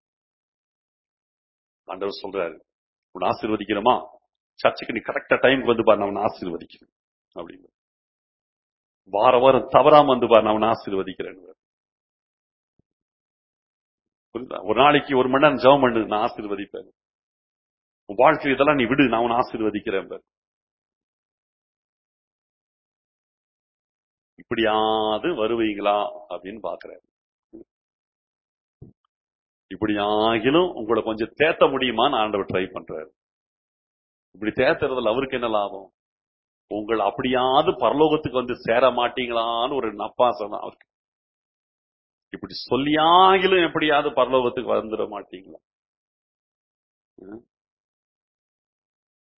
ஆண்டவர் சொல்றாரு உன்னை ஆசீர்வதிக்கிறோமா சர்ச்சுக்கு நீ கரெக்டா டைம்க்கு வந்து பாரு நான் உன்னை ஆசீர்வதிக்கிறேன் அப்படின்னு வார வாரம் தவறாம வந்து பாரு நான் உன்னை ஆசீர்வதிக்கிறேன் புரியுதா ஒரு நாளைக்கு ஒரு மணி நேரம் ஜெபம் பண்ணு நான் ஆசீர்வதிப்பேன் உன் வாழ்க்கை இதெல்லாம் நீ விடு நான் உன்னை ஆசீர்வதிக்கிறேன் பாரு. இப்படியாவது வருவீங்களா அப்படின்னு பாக்குறேன் இப்படி ஆகிலும் உங்களை கொஞ்சம் தேத்த முடியுமான்னு ஆண்டவர் ட்ரை பண்றாரு இப்படி தேத்துறதுல அவருக்கு என்ன லாபம் உங்களை அப்படியாவது பரலோகத்துக்கு வந்து சேர மாட்டீங்களான்னு ஒரு நப்பாசம் தான் அவருக்கு இப்படி சொல்லியாகிலும் எப்படியாவது பரலோகத்துக்கு வந்துட மாட்டீங்களா ம்?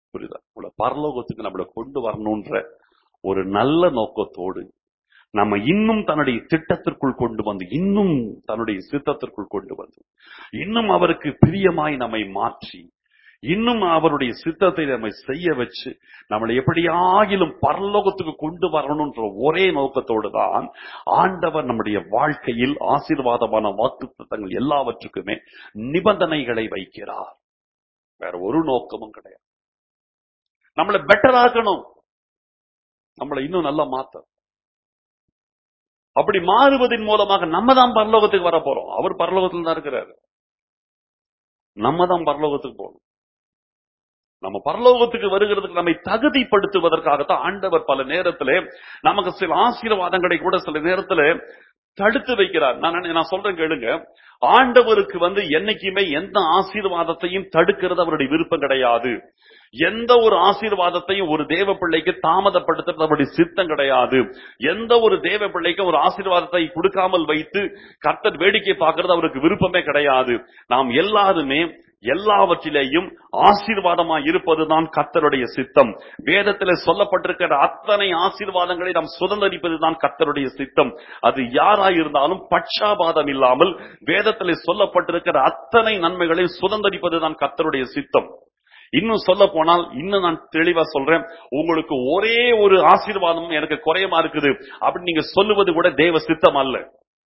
புரியுதா உங்களை பரலோகத்துக்கு நம்மளை கொண்டு வரணும்ன்ற ஒரு நல்ல நோக்கத்தோடு நம்ம இன்னும் தன்னுடைய திட்டத்திற்குள் கொண்டு வந்து இன்னும் தன்னுடைய சித்தத்திற்குள் கொண்டு வந்து இன்னும் அவருக்கு பிரியமாய் நம்மை மாற்றி இன்னும் அவருடைய சித்தத்தை நம்ம செய்ய வச்சு நம்மளை எப்படியாகிலும் பரலோகத்துக்கு கொண்டு வரணும்ன்ற ஒரே நோக்கத்தோடு தான் ஆண்டவர் நம்முடைய வாழ்க்கையில் ஆசீர்வாதமான வாக்குத்தத்தங்கள் எல்லாவற்றுக்குமே நிபந்தனைகளை வைக்கிறார் வேற ஒரு நோக்கமும் கிடையாது நம்மளை பெட்டர் ஆக்கணும் நம்மளை இன்னும் நல்லா மாத்த அப்படி மாறுவதன் மூலமாக நம்ம தான் பரலோகத்துக்கு வர போறோம் அவர் பரலோகத்தில் தான் இருக்கிறாரு நம்ம தான் பரலோகத்துக்கு போகணும் நம்ம பரலோகத்துக்கு வருகிறதுக்கு நம்மை தகுதிப்படுத்துவதற்காகத்தான் ஆண்டவர் பல நேரத்திலே நமக்கு சில ஆசீர்வாதங்களை கூட சில நேரத்துல தடுத்து வைக்கிறார் நான் நினை- நான் சொல்றேன் கேளுங்க ஆண்டவருக்கு வந்து என்னைக்குமே எந்த ஆசீர்வாதத்தையும் தடுக்கிறது அவருடைய விருப்பம் கிடையாது எந்த ஒரு ஆசீர்வாதத்தையும் ஒரு தேவ பிள்ளைக்கு தாமதப்படுத்துறது அவருடைய சித்தம் கிடையாது எந்த ஒரு தேவ பிள்ளைக்கு ஒரு ஆசீர்வாதத்தை கொடுக்காமல் வைத்து கர்த்தர் வேடிக்கை பார்க்கிறது அவருக்கு விருப்பமே கிடையாது நாம் எல்லாருமே எல்லாவற்றிலேயும் ஆசீர்வாதமாய் இருப்பதுதான் கர்த்தருடைய சித்தம் வேதத்திலே சொல்லப்பட்டிருக்கிற அத்தனை ஆசீர்வாதங்களை நாம் சுதந்திரிப்பதுதான் கர்த்தருடைய சித்தம் அது யாராய் இருந்தாலும் பட்சாபாதம் இல்லாமல் வேதத்திலே சொல்லப்பட்டிருக்கிற அத்தனை நன்மைகளை சுதந்திரிப்பதுதான் கர்த்தருடைய சித்தம் இன்னும் சொல்ல போனால் இன்னும் நான் தெளிவா சொல்றேன் உங்களுக்கு ஒரே ஒரு ஆசீர்வாதம் எனக்கு குறையமா இருக்குது அப்படின்னு நீங்க சொல்லுவது கூட தேவ சித்தம் அல்ல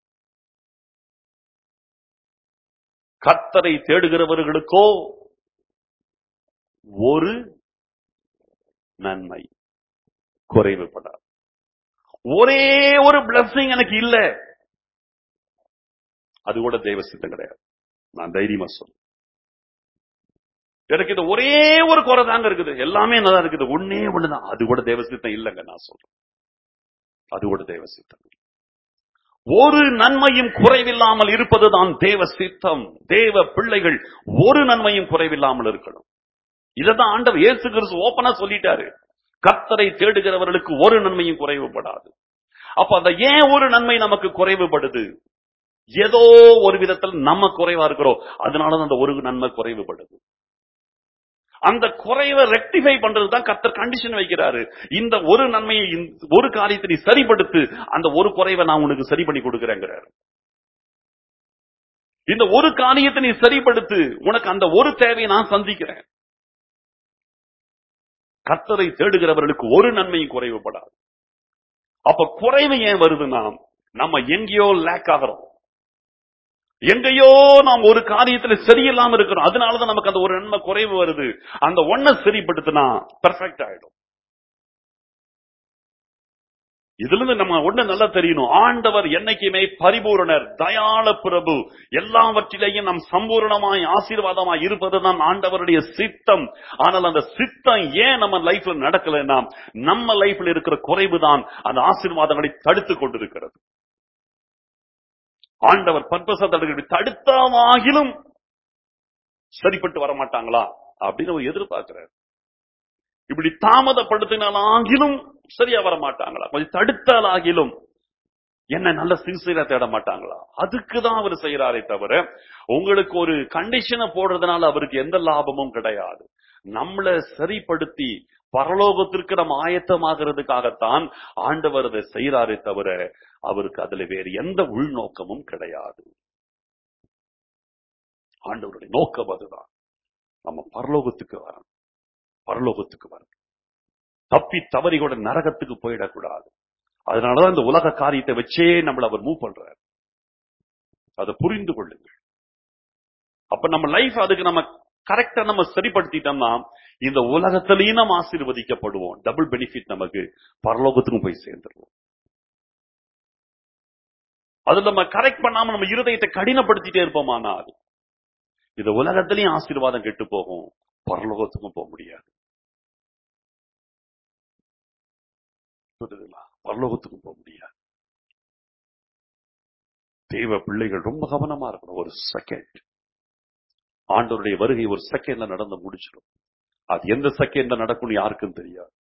கர்த்தரை தேடுகிறவர்களுக்கோ ஒரு நன்மை குறைவுபடாது ஒரே ஒரு பிளஸிங் எனக்கு இல்ல அது கூட தெய்வ சித்தம் கிடையாது நான் தைரியமா சொல்றேன் எனக்கு இந்த ஒரே ஒரு குறை தாங்க இருக்குது எல்லாமே நல்லா இருக்குது ஒன்னே ஒண்ணுதான் அது கூட தேவ சித்தம் இல்லைங்க நான் சொல்றேன் அது கூட தேவ சித்தம் இல்லை. ஒரு நன்மையும் குறைவில்லாமல் இருப்பதுதான் தேவ சித்தம் தேவ பிள்ளைகள் ஒரு நன்மையும் குறைவில்லாமல் இருக்கணும் இததான் ஆண்டவர் இயேசு கிறிஸ்து ஓப்பனா சொல்லிட்டாரு கர்த்தரை தேடுகிறவர்களுக்கு ஒரு நன்மையும் குறைவுபடாது அப்ப அந்த ஏன் ஒரு நன்மை நமக்கு குறைவுபடுது ஏதோ ஒரு விதத்தில் நம்ம குறைவா இருக்கிறோம் அதனால அந்த ஒரு நன்மை குறைவுபடுது அந்த குறைவை ரெக்டிஃபை பண்றது தான் கர்த்தர் கண்டிஷன் வைக்கிறாரு இந்த ஒரு நன்மையை இந்த ஒரு காரியத்தை நீ சரிப்படுத்து அந்த ஒரு குறைவை நான் உனக்கு சரி பண்ணி கொடுக்கிறேங்கிறாரு இந்த ஒரு காரியத்தை நீ சரிப்படுத்து உனக்கு அந்த ஒரு தேவையை நான் சந்திக்கிறேன் கர்த்தரை தேடுகிறவர்களுக்கு ஒரு நன்மையும் குறைவுபடாது அப்ப குறைவு ஏன் வருதுன்னா நம்ம எங்கேயோ லேக் ஆகிறோம் எங்கேயோ நாம் ஒரு காரியத்துல சரியில்லாம இருக்கிறோம் அதனாலதான் நமக்கு அந்த ஒரு நன்மை குறைவு வருது அந்த ஒன்ன சரிப்படுத்தினா பெர்ஃபெக்ட் ஆயிடும் இதுல இருந்து நம்ம ஒண்ணு நல்லா தெரியணும் ஆண்டவர் என்னைக்குமே பரிபூரணர் தயாள பிரபு எல்லாவற்றிலேயும் நம் சம்பூரணமாய் ஆசீர்வாதமாய் இருப்பதுதான் ஆண்டவருடைய சித்தம் ஆனால் அந்த சித்தம் ஏன் நம்ம லைஃப்ல நடக்கலைன்னா நம்ம லைஃப்ல இருக்கிற குறைவுதான் அந்த ஆசீர்வாதங்களை தடுத்து கொண்டிருக்கிறது ஆண்டவர் பற்பச தடுக்க தடுத்தாவாகிலும் சரிப்பட்டு வர மாட்டாங்களா அப்படின்னு அவர் எதிர்பார்க்கிறார் இப்படி தாமதப்படுத்தினாலாகிலும் சரியா வர மாட்டாங்களா கொஞ்சம் தடுத்தாலாகிலும் என்ன நல்ல சின்சியரா தேட மாட்டாங்களா அதுக்கு தான் அவர் செய்யறாரே தவிர உங்களுக்கு ஒரு கண்டிஷனை போடுறதுனால அவருக்கு எந்த லாபமும் கிடையாது நம்மளை சரிப்படுத்தி பரலோகத்திற்கு நம்ம ஆயத்தமாகிறதுக்காகத்தான் ஆண்டவர் அதை செய்யறாரே தவிர அவருக்கு அதுல வேறு எந்த உள்நோக்கமும் கிடையாது ஆண்டவருடைய நோக்கம் அதுதான் நம்ம பரலோகத்துக்கு வரணும் பரலோகத்துக்கு வரணும் தப்பி தவறி கூட நரகத்துக்கு போயிடக்கூடாது அதனாலதான் இந்த உலக காரியத்தை வச்சே நம்மள அவர் மூவ் பண்றார் அதை புரிந்து கொள்ளுங்கள் அப்ப நம்ம லைஃப் அதுக்கு நம்ம கரெக்டா நம்ம சரிப்படுத்திட்டோம்னா இந்த உலகத்திலையும் நம்ம ஆசீர்வதிக்கப்படுவோம் டபுள் பெனிஃபிட் நமக்கு பரலோகத்துக்கும் போய் சேர்ந்துருவோம் அது நம்ம கரெக்ட் பண்ணாம நம்ம இருதயத்தை கடினப்படுத்திட்டே இருப்போமானால் இந்த உலகத்திலையும் ஆசீர்வாதம் கெட்டு போகும் பரலோகத்துக்கும் போக முடியாது புரியுதுங்களா? பரலோகத்துக்கும் போக முடியாது தேவ பிள்ளைகள் ரொம்ப கவனமா இருக்கணும் ஒரு செகண்ட் ஆண்டவருடைய வருகை ஒரு செகண்ட்ல நடந்து முடிச்சிடும் அது எந்த செகண்ட்ல நடக்கும்னு யாருக்கும் தெரியாது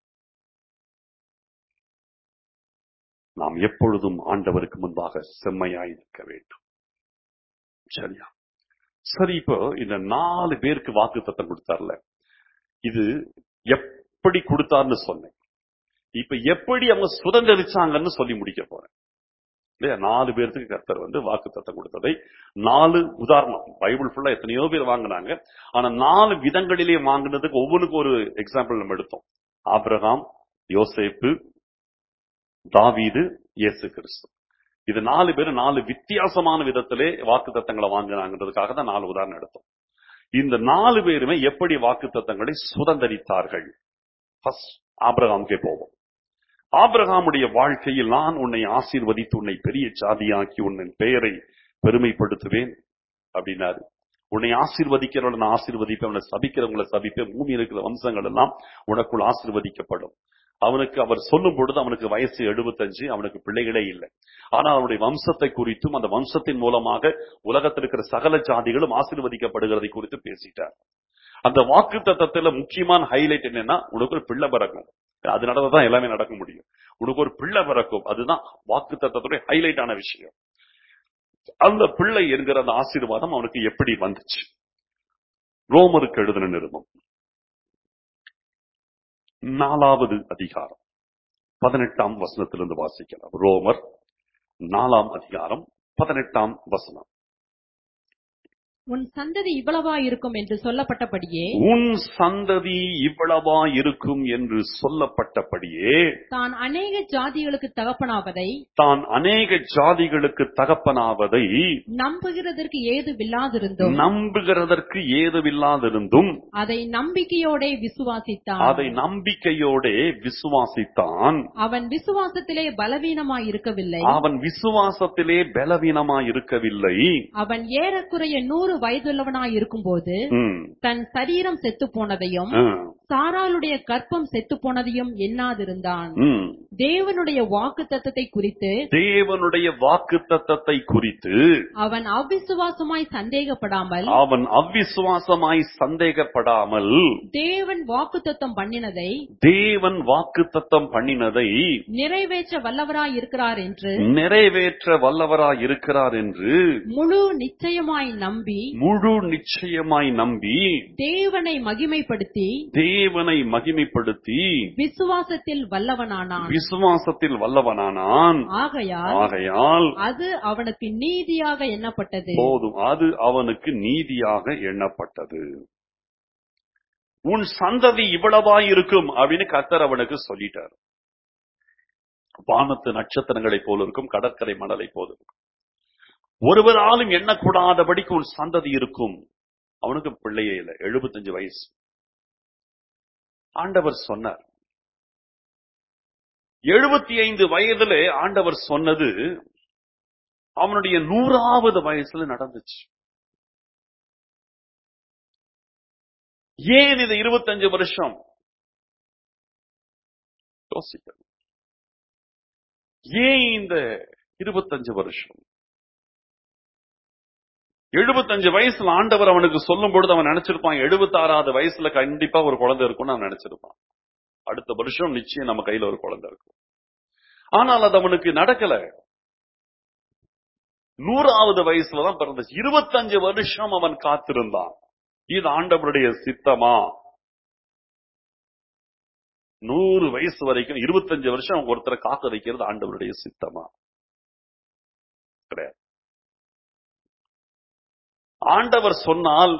நாம் எப்பொழுதும் ஆண்டவருக்கு முன்பாக செம்மையாய் நிற்க வேண்டும் சரியா சரி இப்போ இந்த நாலு பேருக்கு வாக்கு தத்தம் கொடுத்தார்ல இது எப்படி கொடுத்தார்னு சொன்னேன் இப்ப எப்படி அவங்க சுதந்திரிச்சாங்கன்னு சொல்லி முடிக்க போறேன் இல்லையா நாலு பேர்த்துக்கு கர்த்தர் வந்து வாக்கு தத்தம் கொடுத்ததை நாலு உதாரணம் பைபிள் ஃபுல்லா எத்தனையோ பேர் வாங்கினாங்க ஆனா நாலு விதங்களிலே வாங்கினதுக்கு ஒவ்வொன்றுக்கும் ஒரு எக்ஸாம்பிள் நம்ம எடுத்தோம் ஆபிரகாம் யோசேப்பு தாவீது இயேசு கிறிஸ்து இது நாலு பேர் நாலு வித்தியாசமான விதத்திலே வாக்கு தத்தங்களை வாங்கினாங்கிறதுக்காக தான் நாலு உதாரணம் எடுத்தோம் இந்த நாலு பேருமே எப்படி வாக்கு தத்தங்களை சுதந்திரித்தார்கள் ஃபர்ஸ்ட் ஆபிரகாமுக்கே போவோம் ஆபிரகாமுடைய வாழ்க்கையில் நான் உன்னை ஆசீர்வதித்து உன்னை பெரிய ஜாதியாக்கி உன்னின் பெயரை பெருமைப்படுத்துவேன் அப்படின்னாரு உன்னை ஆசீர்வதிக்கிறவனை நான் ஆசீர்வதிப்பேன் உன்னை சபிக்கிறவங்களை சபிப்பேன் பூமி இருக்கிற வம்சங்கள் எல்லாம் உனக்குள் ஆசீர்வதிக்கப்படும் அவனுக்கு அவர் சொல்லும் பொழுது அவனுக்கு வயசு எழுபத்தஞ்சு அவனுக்கு பிள்ளைகளே இல்லை ஆனால் அவனுடைய வம்சத்தை குறித்தும் அந்த வம்சத்தின் மூலமாக உலகத்தில் இருக்கிற சகல ஜாதிகளும் ஆசீர்வதிக்கப்படுகிறதை குறித்து பேசிட்டார் அந்த வாக்கு தத்தத்துல முக்கியமான ஹைலைட் என்னன்னா உனக்கு ஒரு பிள்ளை பிறக்கும் அது நடந்ததான் எல்லாமே நடக்க முடியும் உனக்கு ஒரு பிள்ளை பிறக்கும் அதுதான் வாக்கு தத்தத்துடைய ஹைலைட் ஆன விஷயம் அந்த பிள்ளை என்கிற அந்த ஆசீர்வாதம் அவனுக்கு எப்படி வந்துச்சு ரோமருக்கு எழுதின நிருபம் நாலாவது அதிகாரம் பதினெட்டாம் வசனத்திலிருந்து வாசிக்கலாம் ரோமர் நாலாம் அதிகாரம் பதினெட்டாம் வசனம் உன் சந்ததி இவ்வளவா இருக்கும் என்று சொல்லப்பட்டபடியே உன் சந்ததி இவ்வளவா இருக்கும் என்று சொல்லப்பட்டபடியே தான் அநேக ஜாதிகளுக்கு தகப்பனாவதை தான் அநேக ஜாதிகளுக்கு தகப்பனாவதை நம்புகிறதற்கு ஏதுவில்லாதிருந்தும் நம்புகிறதற்கு ஏதுவில்லாதிருந்தும் அதை நம்பிக்கையோட விசுவாசித்தான் அதை நம்பிக்கையோடே விசுவாசித்தான் அவன் விசுவாசத்திலே பலவீனமாய் இருக்கவில்லை அவன் விசுவாசத்திலே பலவீனமாய் இருக்கவில்லை அவன் ஏறக்குறைய நூறு வயதுள்ளவனாய் இருக்கும்போது ம், தன் சரீரம் செத்து போனதையும் ம், சாராளுடைய கற்பம் செத்து போனதையும் எண்ணாதிருந்தான் ம். தேவனுடைய வாக்கு தத்தத்தை குறித்து தேவனுடைய வாக்கு தத்தத்தை குறித்து அவன் அவிசுவாசமாய் சந்தேகப்படாமல் அவன் அவ்விசுவாசமாய் சந்தேகப்படாமல் தேவன் வாக்கு தத்தம் பண்ணினதை தேவன் வாக்கு தத்தம் பண்ணினதை நிறைவேற்ற வல்லவராய் இருக்கிறார் என்று நிறைவேற்ற வல்லவராய் இருக்கிறார் என்று முழு நிச்சயமாய் நம்பி முழு நிச்சயமாய் நம்பி தேவனை மகிமைப்படுத்தி தேவனை மகிமைப்படுத்தி விசுவாசத்தில் வல்லவனானான் விசுவாசத்தில் வல்லவனானான் ஆகையால் ஆகையால் அது அவனுக்கு நீதியாக எண்ணப்பட்டது போதும் அது அவனுக்கு நீதியாக எண்ணப்பட்டது உன் சந்ததி இவ்வளவாய் இருக்கும் அப்படின்னு கர்த்தர் அவனுக்கு சொல்லிட்டார் வானத்து நட்சத்திரங்களைப் போல இருக்கும் கடற்கரை மணலை போல இருக்கும் ஒருவராலும் எண்ணக்கூடாதபடிக்கு உன் சந்ததி இருக்கும் அவனுக்கு பிள்ளையே இல்லை எழுபத்தஞ்சு வயசு ஆண்டவர் சொன்னார் எழுபத்தி ஐந்து வயதிலே ஆண்டவர் சொன்னது அவனுடைய நூறாவது வயசுல நடந்துச்சு ஏன் இது இருபத்தஞ்சு வருஷம் யோசிக்கணும் ஏன் இந்த இருபத்தஞ்சு வருஷம் எழுபத்தஞ்சு வயசுல ஆண்டவர் அவனுக்கு சொல்லும் பொழுது அவன் நினைச்சிருப்பான் எழுபத்தாறாவது வயசுல கண்டிப்பா ஒரு குழந்தை இருக்கும்னு அவன் நினைச்சிருப்பான் அடுத்த வருஷம் நிச்சயம் நம்ம கையில ஒரு குழந்தை இருக்கும் ஆனால் அது அவனுக்கு நடக்கல நூறாவது வயசுலதான் பிறந்துச்சு இருபத்தஞ்சு வருஷம் அவன் காத்திருந்தான் இது ஆண்டவருடைய சித்தமா நூறு வயசு வரைக்கும் இருபத்தஞ்சு வருஷம் ஒருத்தரை காக்க வைக்கிறது ஆண்டவருடைய சித்தமா கிடையாது ஆண்டவர் சொன்னால்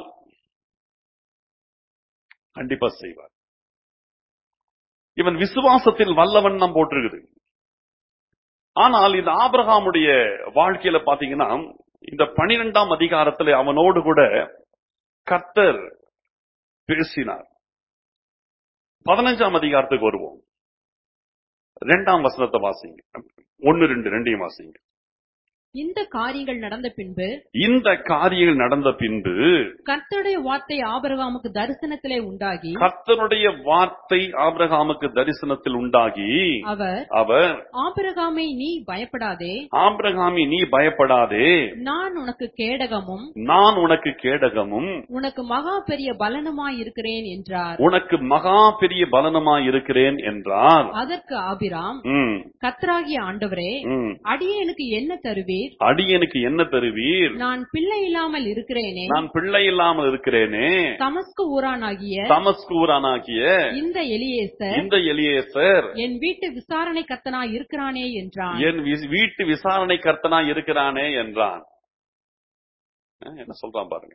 கண்டிப்பா செய்வார் இவன் விசுவாசத்தில் வல்லவன் தான் போட்டிருக்குது ஆனால் இந்த ஆபிரகாமுடைய வாழ்க்கையில பாத்தீங்கன்னா இந்த பனிரெண்டாம் அதிகாரத்துல அவனோடு கூட கர்த்தர் பேசினார் பதினஞ்சாம் அதிகாரத்துக்கு வருவோம் ரெண்டாம் வசனத்தை வாசிங்க ஒன்னு ரெண்டு ரெண்டையும் வாசிங்க இந்த காரியங்கள் நடந்த பின்பு இந்த காரியங்கள் நடந்த பின்பு கர்த்தருடைய வார்த்தை ஆபிரகாமுக்கு தரிசனத்திலே உண்டாகி கர்த்தனுடைய வார்த்தை ஆபிரகாமுக்கு தரிசனத்தில் உண்டாகி அவர் அவர் ஆபிரகாமை நீ பயப்படாதே ஆபிரகாமி நீ பயப்படாதே நான் உனக்கு கேடகமும் நான் உனக்கு கேடகமும் உனக்கு மகா பெரிய பலனுமாய் இருக்கிறேன் என்றார் உனக்கு மகா பெரிய பலனுமாய் இருக்கிறேன் என்றார் அதற்கு ஆபிராம் ம், கர்த்தராகிய ஆண்டவரே ம். அடியேனுக்கு என்ன தருவீர் தருவீர் அடியனுக்கு என்ன தருவீர் நான் பிள்ளை இல்லாமல் இருக்கிறேனே நான் பிள்ளை இல்லாமல் இருக்கிறேனே தமஸ்கு ஊரானாகிய தமஸ்கூரானாகிய இந்த எலியேசர் இந்த எலியேசர் என் வீட்டு விசாரணை கத்தனா இருக்கிறானே என்றான் என் வி- வீட்டு விசாரணை கர்த்தனா இருக்கிறானே என்றான் அஹ் என்ன சொல்றான் பாருங்க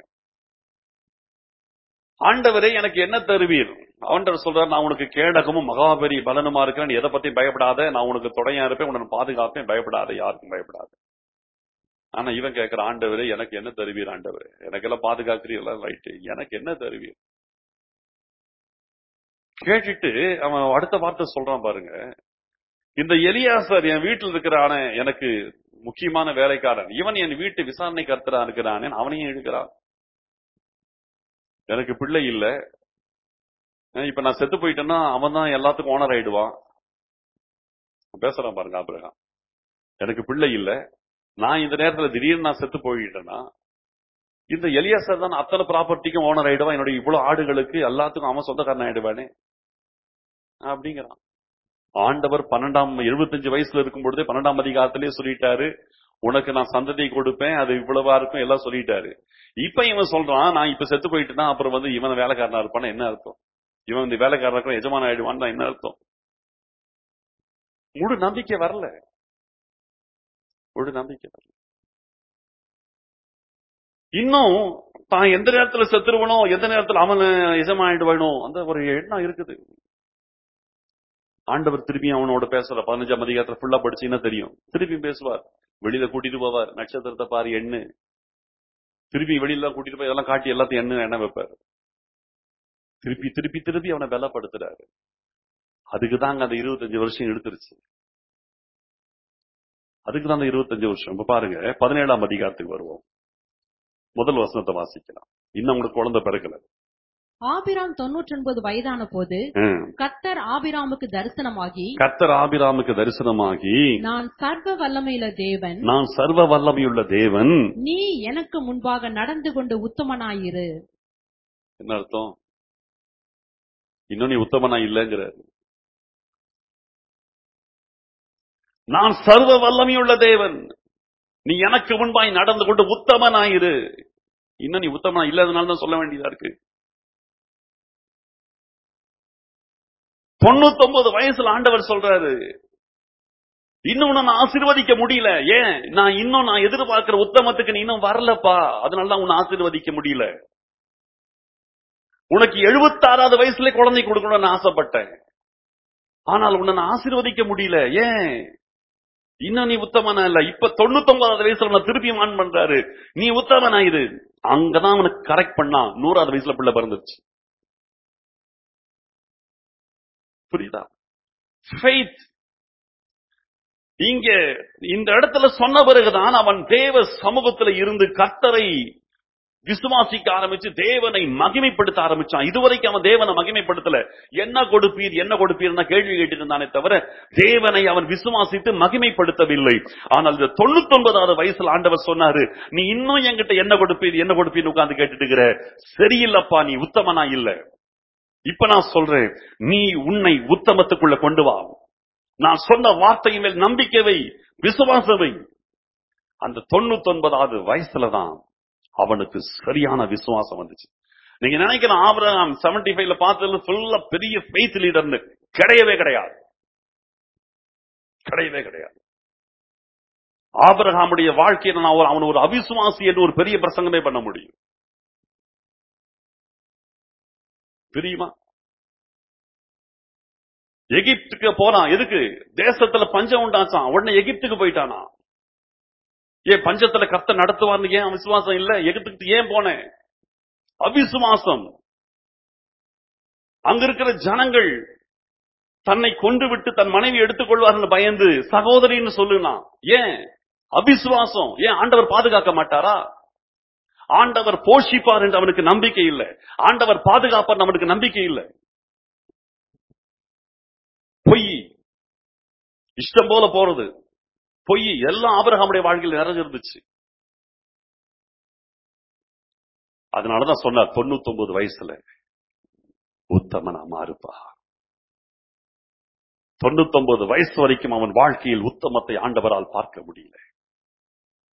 ஆண்டவரே எனக்கு என்ன தருவீர் ஆண்டவர் சொல்றார் நான் உனக்கு கேடகமும் மகாபெரிய பலனுமா இருக்கிறேன் நீ எதை பத்தியும் பயப்படாத நான் உனக்கு துணையா இருப்பேன் உன்னை பாதுகாப்பேன் பயப்படாத யாருக்கும் பயப்படாத ஆனா இவன் கேட்கிற ஆண்டவரே எனக்கு என்ன தருவீர் ஆண்டவரே எனக்கெல்லாம் பாதுகாக்கிறீங்களா ரைட்டு எனக்கு என்ன தருவீர் கேட்டுட்டு அவன் அடுத்த வார்த்தை சொல்றான் பாருங்க இந்த எலியாசர் என் வீட்டில் இருக்கிறான எனக்கு முக்கியமான வேலைக்காரன் இவன் என் வீட்டு விசாரணை கர்த்தரா இருக்கிறானே அவனையும் எடுக்கிறான் எனக்கு பிள்ளை இல்ல அஹ் இப்ப நான் செத்து போயிட்டேன்னா அவன் தான் எல்லாத்துக்கும் ஓனர் ஆயிடுவான் பேசுறான் பாருங்க ஆபிரகாம் எனக்கு பிள்ளை இல்ல நான் இந்த நேரத்துல திடீர்னு நான் செத்து போயிட்டேன்னா இந்த எலியாசர் தான் அத்தனை ப்ராப்பர்ட்டிக்கும் ஓனர் ஆயிடுவான் என்னுடைய இவ்வளவு ஆடுகளுக்கு எல்லாத்துக்கும் அவன் சொந்தக்காரன் ஆயிடுவானே அப்படிங்கிறான் ஆண்டவர் பன்னெண்டாம் எழுபத்தஞ்சு வயசுல இருக்கும் பொழுதே பன்னெண்டாம் அதிகாரத்திலே சொல்லிட்டாரு உனக்கு நான் சந்ததி கொடுப்பேன் அது இவ்வளவா இருக்கும் எல்லாம் சொல்லிட்டாரு இப்ப இவன் சொல்றான் நான் இப்ப செத்து போயிட்டுனா அப்புறம் வந்து இவன் வேலைக்காரனா இருப்பான்னு என்ன அர்த்தம் இவன் இந்த வேலைக்காரனுக்கு எஜமான ஆயிடுவான்னு என்ன அர்த்தம் முழு நம்பிக்கை வரல முழு நம்பிக்கை வரல இன்னும் தான் எந்த நேரத்துல செத்துருவனோ எந்த நேரத்துல அவன் எஜமான ஆயிடுவானோ அந்த ஒரு எண்ணம் இருக்குது ஆண்டவர் திருப்பி அவனோட பேசுற பதினஞ்சாம் அதிகாரத்துல ஃபுல்லா படிச்சீங்கன்னா தெரியும் திருப்பி பேசுவார் வெளியில கூட்டிட்டு போவார் நட்சத்திரத்தை பாரு எண்ணு திருப்பி வெளியில கூட்டிட்டு போய் இதெல்லாம் காட்டி எல்லாத்தையும் எண்ணு எண்ண வைப்பார் திருப்பி திருப்பி திருப்பி அவனை பலப்படுத்துறாரு அதுக்கு தாங்க அந்த இருபத்தஞ்சு வருஷம் எடுத்துருச்சு அதுக்கு தான் அந்த இருபத்தஞ்சு வருஷம் இப்ப பாருங்க பதினேழாம் அதிகாரத்துக்கு வருவோம் முதல் வசனத்தை வாசிக்கலாம் இன்னும் உங்களுக்கு குழந்தை பிறக்கல ஆபிராம் தொன்னூற்றொன்பது வயதான போது ம். கத்தர் ஆபிராமுக்கு தரிசனமாகி கர்த்தர் ஆபிராமுக்கு தரிசனமாகி நான் சர்வ வல்லமையுள்ள தேவன் நான் சர்வ வல்லமையுள்ள தேவன் நீ எனக்கு முன்பாக நடந்து கொண்டு உத்தமனாயிரு என்ன அர்த்தம் இன்னும் நீ உத்தமனா இல்லைங்கிறாரு நான் சர்வ வல்லமையுள்ள தேவன் நீ எனக்கு முன்பாய் நடந்து கொண்டு உத்தமனாயிரு இன்னும் நீ உத்தமனா இல்லாதனால தான் சொல்ல வேண்டியதா இருக்கு தொண்ணூத்தொன்பது வயசுல ஆண்டவர் சொல்றாரு இன்னும் நான் ஆசீர்வதிக்க முடியல ஏன் நான் இன்னும் நான் எதிர்பார்க்கிற உத்தமத்துக்கு நீ இன்னும் வரலப்பா அதனால தான் உன்னை ஆசீர்வதிக்க முடியல உனக்கு எழுபத்தாறாவது வயசுல குழந்தை கொடுக்கணும்னு ஆசைப்பட்டேன் ஆனால் உன்னை நான் ஆசீர்வதிக்க முடியல ஏன் இன்னும் நீ உத்தமனா இல்ல இப்ப தொண்ணூத்தொன்பதாவது வயசுல உன்னை திருப்பி ஆன் பண்றாரு நீ உத்தமனா இது அங்கதான் அவனுக்கு கரெக்ட் பண்ணா நூறாவது வயசுல பிள்ளை பிறந்துருச்சு புரியுதா ஃபெய்த் இங்க இந்த இடத்துல சொன்ன பிறகுதான் அவன் தேவ சமூகத்துல இருந்து கர்த்தரை விசுவாசிக்க ஆரம்பிச்சு தேவனை மகிமைப்படுத்த ஆரம்பிச்சான் இதுவரைக்கும் அவன் தேவனை மகிமைப்படுத்தல என்ன கொடுப்பீர் என்ன கொடுப்பீர் கேள்வி கேட்டு இருந்தானே தவிர தேவனை அவன் விசுவாசித்து மகிமைப்படுத்தவில்லை ஆனால் இந்த தொண்ணூத்தி ஒன்பதாவது வயசுல ஆண்டவர் சொன்னாரு நீ இன்னும் என்கிட்ட என்ன கொடுப்பீர் என்ன கொடுப்பீர் உட்கார்ந்து கேட்டுட்டு இருக்கிற சரியில்லப்பா நீ உத்தமனா இல்ல இப்ப நான் சொல்றேன் நீ உன்னை உத்தமத்துக்குள்ள கொண்டு வா நான் சொன்ன வார்த்தையின் மேல் நம்பிக்கை வை விசுவாசம் வை அந்த தொண்ணூத்தி ஒன்பதாவது வயசுலதான் அவனுக்கு சரியான விசுவாசம் வந்துச்சு நீங்க நினைக்கிற ஆபிரகாம் செவன்டி ஃபைவ்ல பார்த்ததுல ஃபுல்லா பெரிய ஃபெய்த் லீடர்னு கிடையவே கிடையாது கிடையவே கிடையாது ஆபிரகாமுடைய வாழ்க்கையில நான் ஒரு- அவன் ஒரு அவிசுவாசி என்று ஒரு பெரிய பிரசங்கமே பண்ண முடியும் தெரியுமா எகிப்துக்கு போறான் எதுக்கு தேசத்துல பஞ்சம் உண்டாச்சான் உடனே எகிப்துக்கு போயிட்டானா ஏன் பஞ்சத்துல கத்த நடத்துவார்னு ஏன் விசுவாசம் இல்ல எகிப்துக்கு ஏன் போனேன் அவிசுவாசம் அங்க இருக்கிற ஜனங்கள் தன்னை கொண்டு விட்டு தன் மனைவி எடுத்துக்கொள்வார்னு பயந்து சகோதரின்னு சொல்லுனா ஏன் அவிசுவாசம் ஏன் ஆண்டவர் பாதுகாக்க மாட்டாரா ஆண்டவர் போஷிப்பார் என்று அவனுக்கு நம்பிக்கை இல்லை ஆண்டவர் பாதுகாப்பார் அவனுக்கு நம்பிக்கை இல்லை பொய் இஷ்டம் போல போறது பொய் எல்லாம் ஆபிரகாமுடைய வாழ்க்கையில் நிறைஞ்சிருந்துச்சு அதனாலதான் சொன்னார் தொண்ணூத்தி ஒன்பது வயசுல உத்தமனா மாறுப்பா தொண்ணூத்தி ஒன்பது வயசு வரைக்கும் அவன் வாழ்க்கையில் உத்தமத்தை ஆண்டவரால் பார்க்க முடியல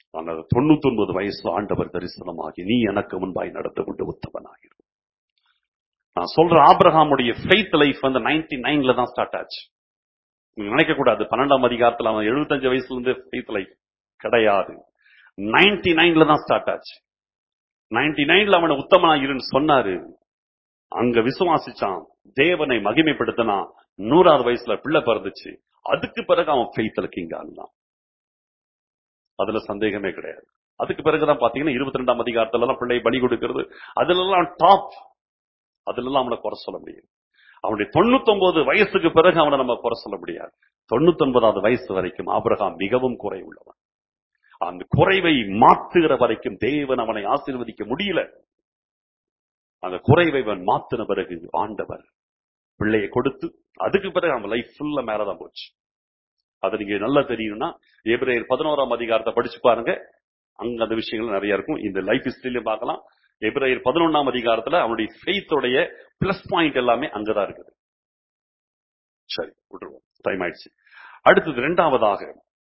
ஆனால் தொண்ணூத்தி ஒன்பது வயசுல ஆண்டவர் தரிசனமாகி நீ எனக்கு முன்பாய் நடந்து கொண்டு உத்தவனாயிரு நான் சொல்ற ஆபிரகாமுடைய ஃபெய்த் லைஃப் வந்து நைன்டி நைன்ல தான் ஸ்டார்ட் ஆச்சு நீங்க நினைக்க கூடாது பன்னெண்டாம் அதிகாரத்துல அவன் எழுபத்தஞ்சு வயசுல இருந்து ஃபெய்த் லைஃப் கிடையாது நைன்டி நைன்ல தான் ஸ்டார்ட் ஆச்சு நைன்டி நைன்ல அவனை உத்தமனா இருன்னு சொன்னாரு அங்க விசுவாசிச்சான் தேவனை மகிமைப்படுத்தினா நூறாவது வயசுல பிள்ளை பிறந்துச்சு அதுக்கு பிறகு அவன் ஃபெய்த்ல கிங் ஆனான் அதுல சந்தேகமே கிடையாது அதுக்கு பிறகுதான் பாத்தீங்கன்னா இருபத்தி ரெண்டாம் அதிகாரத்துல எல்லாம் பிள்ளை பலி கொடுக்கிறது அதுல எல்லாம் டாப் அதுல எல்லாம் அவனை குறை சொல்ல முடியாது அவனுடைய தொண்ணூத்தி வயசுக்கு பிறகு அவனை நம்ம குறை சொல்ல முடியாது தொண்ணூத்தி ஒன்பதாவது வயசு வரைக்கும் ஆபிரகாம் மிகவும் குறை உள்ளவன் அந்த குறைவை மாற்றுகிற வரைக்கும் தேவன் அவனை ஆசீர்வதிக்க முடியல அந்த குறைவை அவன் மாத்தின பிறகு ஆண்டவர் பிள்ளையை கொடுத்து அதுக்கு பிறகு அவன் லைஃப் ஃபுல்லா மேலதான் போச்சு அது நீங்க நல்லா தெரியணும்னா ஏப்ரேயர் பதினோராம் அதிகாரத்தை படிச்சு பாருங்க அங்க அந்த விஷயங்கள் நிறைய இருக்கும் இந்த லைஃப் ஹிஸ்டரியிலும் பார்க்கலாம் எபிரேயர் பதினொன்னாம் அதிகாரத்துல அவனுடைய ஃபெய்த்தோடைய பிளஸ் பாயிண்ட் எல்லாமே அங்கதான் இருக்குது சரி விட்டுருவோம் டைம் ஆயிடுச்சு அடுத்தது இரண்டாவதாக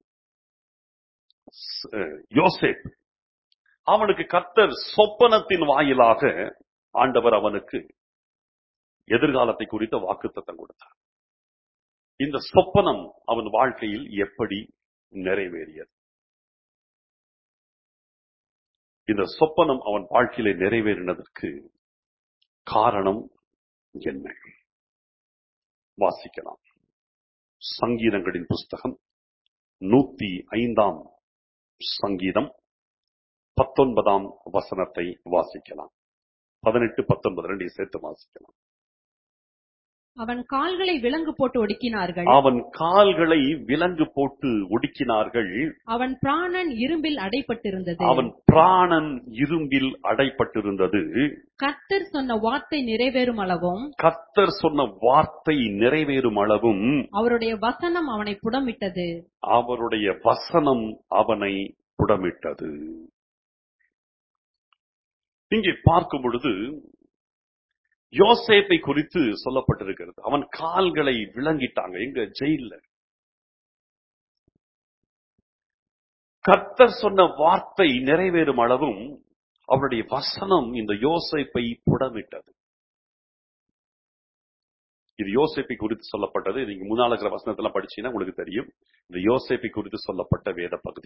ஸ்- அஹ், யோசேப் அவனுக்கு கர்த்தர் சொப்பனத்தின் வாயிலாக ஆண்டவர் அவனுக்கு எதிர்காலத்தை குறித்த வாக்குத்தத்தம் கொடுத்தார் இந்த சொப்பனம் அவன் வாழ்க்கையில் எப்படி நிறைவேறியது இந்த சொப்பனம் அவன் வாழ்க்கையிலே நிறைவேறினதற்கு காரணம் என்ன வாசிக்கலாம் சங்கீதங்களின் புஸ்தகம் நூத்தி ஐந்தாம் சங்கீதம் பத்தொன்பதாம் வசனத்தை வாசிக்கலாம் பதினெட்டு பத்தொன்பது ரெண்டையும் சேர்த்து வாசிக்கலாம் அவன் கால்களை விலங்கு போட்டு ஒடுக்கினார்கள் அவன் கால்களை விலங்கு போட்டு ஒடுக்கினார்கள் அவன் பிராணன் இரும்பில் அடைப்பட்டிருந்தது அவன் பிராணன் இரும்பில் அடைப்பட்டிருந்தது கர்த்தர் சொன்ன வார்த்தை நிறைவேறும் அளவும் கர்த்தர் சொன்ன வார்த்தை நிறைவேறும் அளவும் அவருடைய வசனம் அவனை புடமிட்டது அவருடைய வசனம் அவனை புடமிட்டது இங்கே பார்க்கும் பொழுது யோசேப்பை குறித்து சொல்லப்பட்டிருக்கிறது அவன் கால்களை விளங்கிட்டாங்க எங்க ஜெயில்ல கர்த்தர் சொன்ன வார்த்தை நிறைவேறும் அளவும் அவருடைய வசனம் இந்த யோசேப்பை புடமிட்டது இது யோசேப்பை குறித்து சொல்லப்பட்டது நீங்க முன்னால இருக்கிற வசனத்தெல்லாம் படிச்சீங்கன்னா உங்களுக்கு தெரியும் இந்த யோசேப்பை குறித்து சொல்லப்பட்ட வேத பகுதி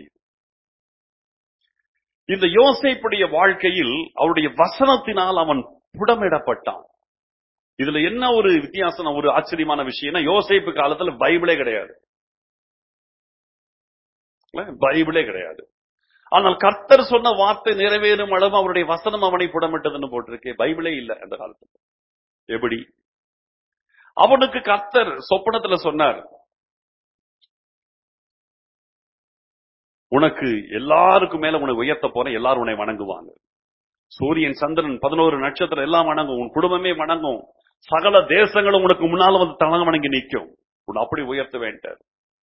இந்த யோசேப்புடைய வாழ்க்கையில் அவருடைய வசனத்தினால் அவன் புடமிடப்பட்டான் இதுல என்ன ஒரு வித்தியாசம் ஒரு ஆச்சரியமான விஷயம்னா யோசேப்பு காலத்துல பைபிளே கிடையாது இல்ல? பைபிளே கிடையாது ஆனால் கர்த்தர் சொன்ன வார்த்தை நிறைவேறும் அளவு அவருடைய வசனம் அவனை புடமிட்டதுன்னு போட்டிருக்கே பைபிளே இல்ல அந்த காலத்துல எப்படி அவனுக்கு கர்த்தர் சொப்பனத்துல சொன்னார் உனக்கு எல்லாருக்கும் மேல உன்னை உயர்த்த போறேன் எல்லாரும் உன்னை வணங்குவாங்க சூரியன் சந்திரன் பதினோரு நட்சத்திரம் எல்லாம் வணங்கும் உன் குடும்பமே வணங்கும் சகல தேசங்களும் உனக்கு முன்னால வந்து தலை வணங்கி நிற்கும் உன்னை அப்படி உயர்த்த வேண்டார்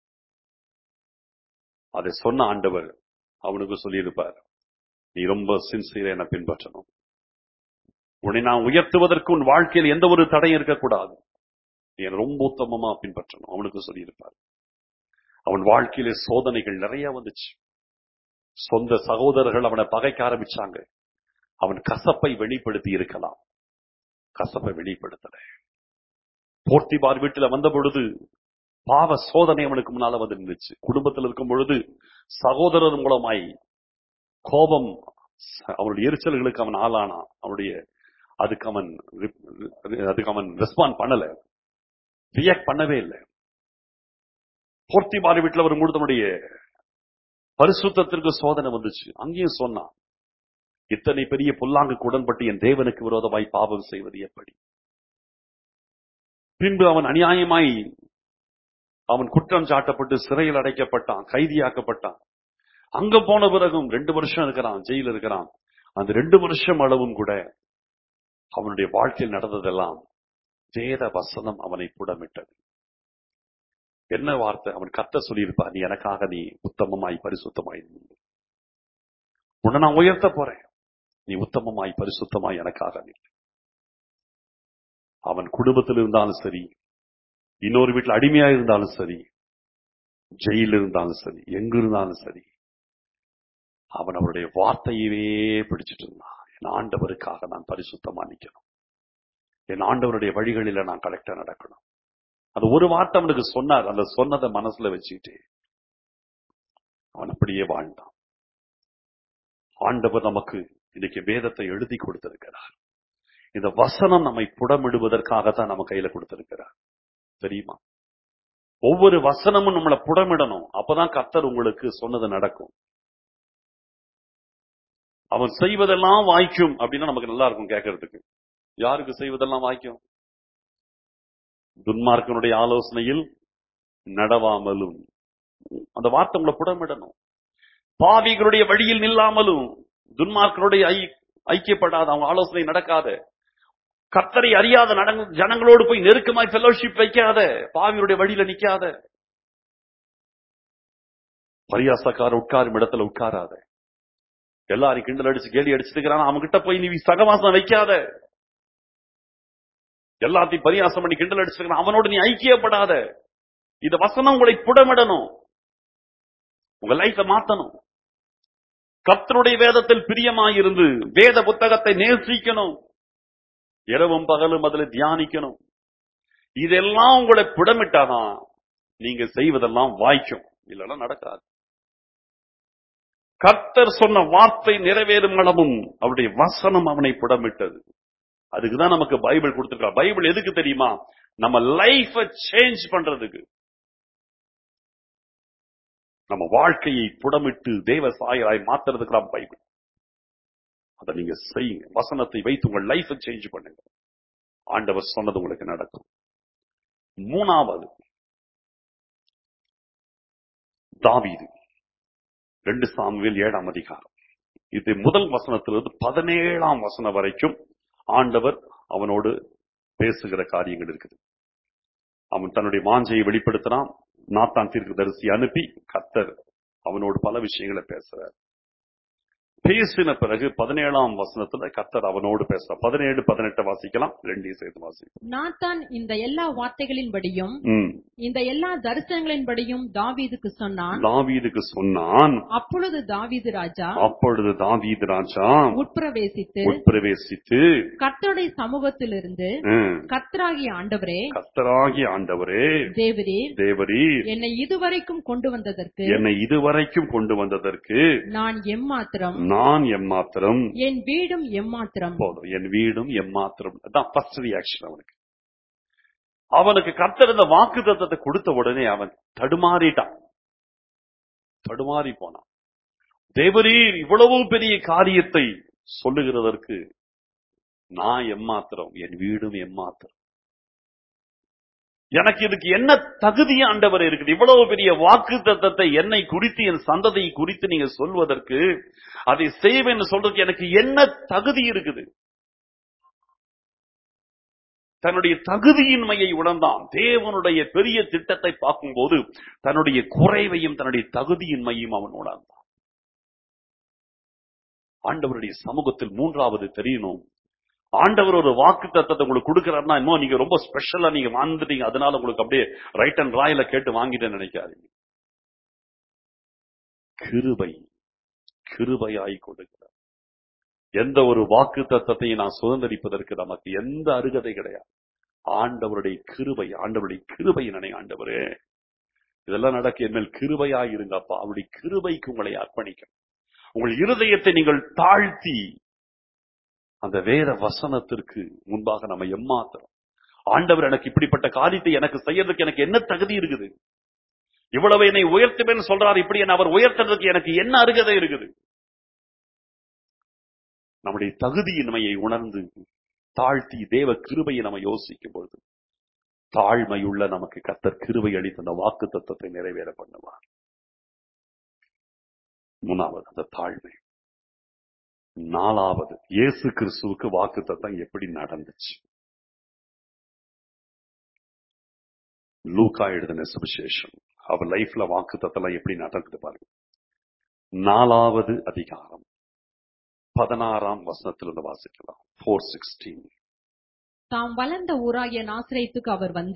அதை சொன்ன ஆண்டவர் அவனுக்கு சொல்லியிருப்பார் நீ ரொம்ப சின்சியரா என்னை பின்பற்றணும் உன்னை நான் உயர்த்துவதற்கு உன் வாழ்க்கையில் எந்த ஒரு தடையும் இருக்கக்கூடாது நீ என்னை ரொம்ப உத்தமமா பின்பற்றணும் அவனுக்கு சொல்லியிருப்பார் அவன் வாழ்க்கையிலே சோதனைகள் நிறைய வந்துச்சு சொந்த சகோதரர்கள் அவனை பகைக்க ஆரம்பிச்சாங்க அவன் கசப்பை வெளிப்படுத்தி இருக்கலாம் கசப்பை வெளிப்படுத்தல போர்த்திபார் வீட்டுல வந்த பொழுது பாவ சோதனை அவனுக்கு முன்னால வந்து நின்றுச்சு குடும்பத்தில் இருக்கும் பொழுது சகோதரர் மூலமாய் கோபம் அவனுடைய எரிச்சல்களுக்கு அவன் ஆளானான் அவனுடைய அதுக்கு அவன் அதுக்கு அவன் ரெஸ்பாண்ட் பண்ணல ரியாக்ட் பண்ணவே இல்லை போர்த்திபார் வீட்டுல வரும்பொழுது அவனுடைய பரிசுத்தத்திற்கு சோதனை வந்துச்சு அங்கேயும் சொன்னான் இத்தனை பெரிய புல்லாங்குக்கு உடன்பட்டு என் தேவனுக்கு விரோதமாய் பாவம் செய்வது எப்படி பின்பு அவன் அநியாயமாய் அவன் குற்றம் சாட்டப்பட்டு சிறையில் அடைக்கப்பட்டான் கைதியாக்கப்பட்டான் அங்க போன பிறகும் ரெண்டு வருஷம் இருக்கிறான் ஜெயில இருக்கிறான் அந்த ரெண்டு வருஷம் அளவும் கூட அவனுடைய வாழ்க்கையில் நடந்ததெல்லாம் வேத வசனம் அவனை புடமிட்டது என்ன வார்த்தை அவன் கத்த சொல்லியிருப்பா நீ எனக்காக நீ உத்தமமாய் பரிசுத்தமாய் நில்லு. உன்னை நான் உயர்த்த போறேன் நீ உத்தமமாய் பரிசுத்தமாய் எனக்காக நீ அவன் குடும்பத்தில் இருந்தாலும் சரி இன்னொரு வீட்டுல அடிமையா இருந்தாலும் சரி ஜெயில இருந்தாலும் சரி எங்க இருந்தாலும் சரி அவன் அவருடைய வார்த்தையவே பிடிச்சிட்டு இருந்தான் என் ஆண்டவருக்காக நான் பரிசுத்தமா நிக்கணும் என் ஆண்டவருடைய வழிகளில நான் கரெக்டா நடக்கணும் அது ஒரு வார்த்தை அவனுக்கு சொன்னார் அந்த சொன்னதை மனசுல வச்சுக்கிட்டு அவன் அப்படியே வாழ்ந்தான் ஆண்டவர் நமக்கு இன்னைக்கு வேதத்தை எழுதி கொடுத்திருக்கிறார் இந்த வசனம் நம்மை புடமிடுவதற்காகத்தான் நம்ம கையில கொடுத்திருக்கிறார் தெரியுமா ஒவ்வொரு வசனமும் நம்மளை புடமிடணும் அப்பதான் கர்த்தர் உங்களுக்கு சொன்னது நடக்கும் அவன் செய்வதெல்லாம் வாய்க்கும் அப்படின்னா நமக்கு நல்லா இருக்கும் கேட்கறதுக்கு யாருக்கு செய்வதெல்லாம் வாய்க்கும் துன்மார்க்கனுடைய ஆலோசனையில் நடவாமலும் அந்த வார்த்தை உங்களை புடமிடணும் பாவிகளுடைய வழியில் நில்லாமலும் துன்மார்க்கனுடைய ஐ ஐக்கியப்படாத அவங்க ஆலோசனை நடக்காத கர்த்தரை அறியாத நடங்க- ஜனங்களோடு போய் நெருக்கமாய் ஃபெலோஷிப் வைக்காத பாவியுடைய வழியில நிக்காத பரியாசக்கார உட்காரும் இடத்துல உட்காராத எல்லாரும் கிண்டல் அடிச்சு கேலி அடிச்சுட்டு இருக்கிறான் அவங்க கிட்ட போய் நீ சகவாசம் வைக்காத எல்லாத்தையும் பரியாசம் பண்ணி கிண்டல் அடிச்சுட்டு இருக்கிறான் அவனோடு நீ ஐக்கியப்படாத இந்த வசனம் உங்களை புடமிடணும் உங்க லைஃப மாத்தணும் கர்த்தருடைய வேதத்தில் பிரியமாயிருந்து வேத புத்தகத்தை நேசிக்கணும் இரவும் பகலும் அதுல தியானிக்கணும் இதெல்லாம் உங்களை புடமிட்டாதான் நீங்க செய்வதெல்லாம் வாய்க்கும் இல்லைன்னா நடக்காது கர்த்தர் சொன்ன வார்த்தை நிறைவேறும் அளவும் அவருடைய வசனம் அவனை புடமிட்டது அதுக்குதான் நமக்கு பைபிள் கொடுத்திருக்கா பைபிள் எதுக்கு தெரியுமா நம்ம லைஃப சேஞ்ச் பண்றதுக்கு நம்ம வாழ்க்கையை புடமிட்டு தேவ சாயலாய் மாத்துறதுக்கு தான் பைபிள் அதை நீங்க செய்யுங்க வசனத்தை வைத்து உங்கள் லைஃப சேஞ்ச் பண்ணுங்க ஆண்டவர் சொன்னது உங்களுக்கு நடக்கும் மூணாவது தாவீது ரெண்டு சாமுவேல் ஏழாம் அதிகாரம் இது முதல் வசனத்திலிருந்து பதினேழாம் வசனம் வரைக்கும் ஆண்டவர் அவனோடு பேசுகிற காரியங்கள் இருக்குது அவன் தன்னுடைய வாஞ்சையை வெளிப்படுத்தினான் நாத்தான் தீர்க்கதரிசி அனுப்பி கத்தர் அவனோடு பல விஷயங்களை பேசுறார் பேசின பிறகு பதினேழாம் வசனத்துல கத்தர் அவனோடு பேசுறார் பதினேழு பதினெட்டு வாசிக்கலாம் ரெண்டையும் சேர்த்து வாசிக்கலாம் நாத்தான் இந்த எல்லா வார்த்தைகளின்படியும் ம். இந்த எல்லா தரிசனங்களின்படியும் தாவீதுக்கு சொன்னான் தாவீதுக்கு சொன்னான் அப்பொழுது தாவீது ராஜா அப்பொழுது தாவீது ராஜா உட்பிரவேசித்து உட்பிரவேசித்து கர்த்தருடைய சமூகத்திலிருந்து ம், கர்த்தராகிய ஆண்டவரே கர்த்தராகிய ஆண்டவரே தேவரீர் தேவரீர் என்னை இதுவரைக்கும் கொண்டு வந்ததற்கு என்னை இதுவரைக்கும் கொண்டு வந்ததற்கு நான் எம்மாத்திரம் நான் எம்மாத்திரம் என் வீடும் எம்மாத்திரம் போதும் என் வீடும் எம்மாத்திரம் அதான் ஃபர்ஸ்ட் ரியாக்ஷன் அவனுக்கு அவனுக்கு கர்த்தர் இந்த வாக்கு தத்தத்தை கொடுத்த உடனே அவன் தடுமாறிட்டான் தடுமாறி போனான் தேவரீர் இவ்வளவு பெரிய காரியத்தை சொல்லுகிறதற்கு நான் எம்மாத்திரம் என் வீடும் எம்மாத்திரம் எனக்கு இதுக்கு என்ன தகுதி ஆண்டவர் இருக்குது இவ்வளவு பெரிய வாக்கு தத்தத்தை என்னை குறித்து என் சந்ததியை குறித்து நீங்க சொல்வதற்கு அதை செய்வேன்னு சொல்றதுக்கு எனக்கு என்ன தகுதி இருக்குது தன்னுடைய தகுதியின்மையை உணர்ந்தான் தேவனுடைய பெரிய திட்டத்தை பார்க்கும்போது தன்னுடைய குறைவையும் தன்னுடைய தகுதியின்மையும் அவன் உணர்ந்தான் ஆண்டவருடைய சமூகத்தில் மூன்றாவது தெரியணும் ஆண்டவர் ஒரு வாக்கு தத்தத்தை உங்களுக்கு கொடுக்கிறாருன்னா இன்னும் நீங்க ரொம்ப ஸ்பெஷலா நீங்க வாழ்ந்துட்டீங்க அதனால உங்களுக்கு அப்படியே ரைட் அண்ட் ராயில கேட்டு வாங்கிட்டேன்னு நினைக்காதீங்க கிருபை கிருபையாய் கொடுக்கிறார் எந்த ஒரு வாக்கு தத்தத்தையும் நான் சுதந்திரிப்பதற்கு நமக்கு எந்த அருகதை கிடையாது ஆண்டவருடைய கிருபை ஆண்டவருடைய கிருபை நினை ஆண்டவரே இதெல்லாம் நடக்க என் மேல் கிருபையாய் இருங்கப்பா அவருடைய கிருபைக்கு உங்களை அர்ப்பணிக்கும் உங்கள் இருதயத்தை நீங்கள் தாழ்த்தி அந்த வேத வசனத்திற்கு முன்பாக நம்ம எம்மாத்திரம் ஆண்டவர் எனக்கு இப்படிப்பட்ட காரியத்தை எனக்கு செய்யறதுக்கு எனக்கு என்ன தகுதி இருக்குது இவ்வளவு என்னை உயர்த்துவேன்னு சொல்றாரு இப்படி என்ன அவர் உயர்த்துறதுக்கு எனக்கு என்ன அருகதை இருக்குது நம்முடைய தகுதியின்மையை உணர்ந்து தாழ்த்தி தேவ கிருபையை நம்ம யோசிக்கும் பொழுது தாழ்மையுள்ள நமக்கு கத்தர் கிருபை அளித்த அந்த வாக்கு தத்துவத்தை நிறைவேற பண்ணுவார் மூணாவது அந்த தாழ்மை நாலாவது இயேசு கிறிஸ்துவுக்கு வாக்கு தத்தம் எப்படி நடந்துச்சு லூக்கா எழுதின சுவிசேஷம் அவர் லைஃப்ல வாக்கு தத்தம் எப்படி நடக்குது பாருங்க நாலாவது அதிகாரம் பதினாறாம் வசனத்திலிருந்து வாசிக்கலாம் போர் சிக்ஸ்டீன் தாம் வளர்ந்த ஊராகிய நாசிரேத்துக்கு அவர் வந்து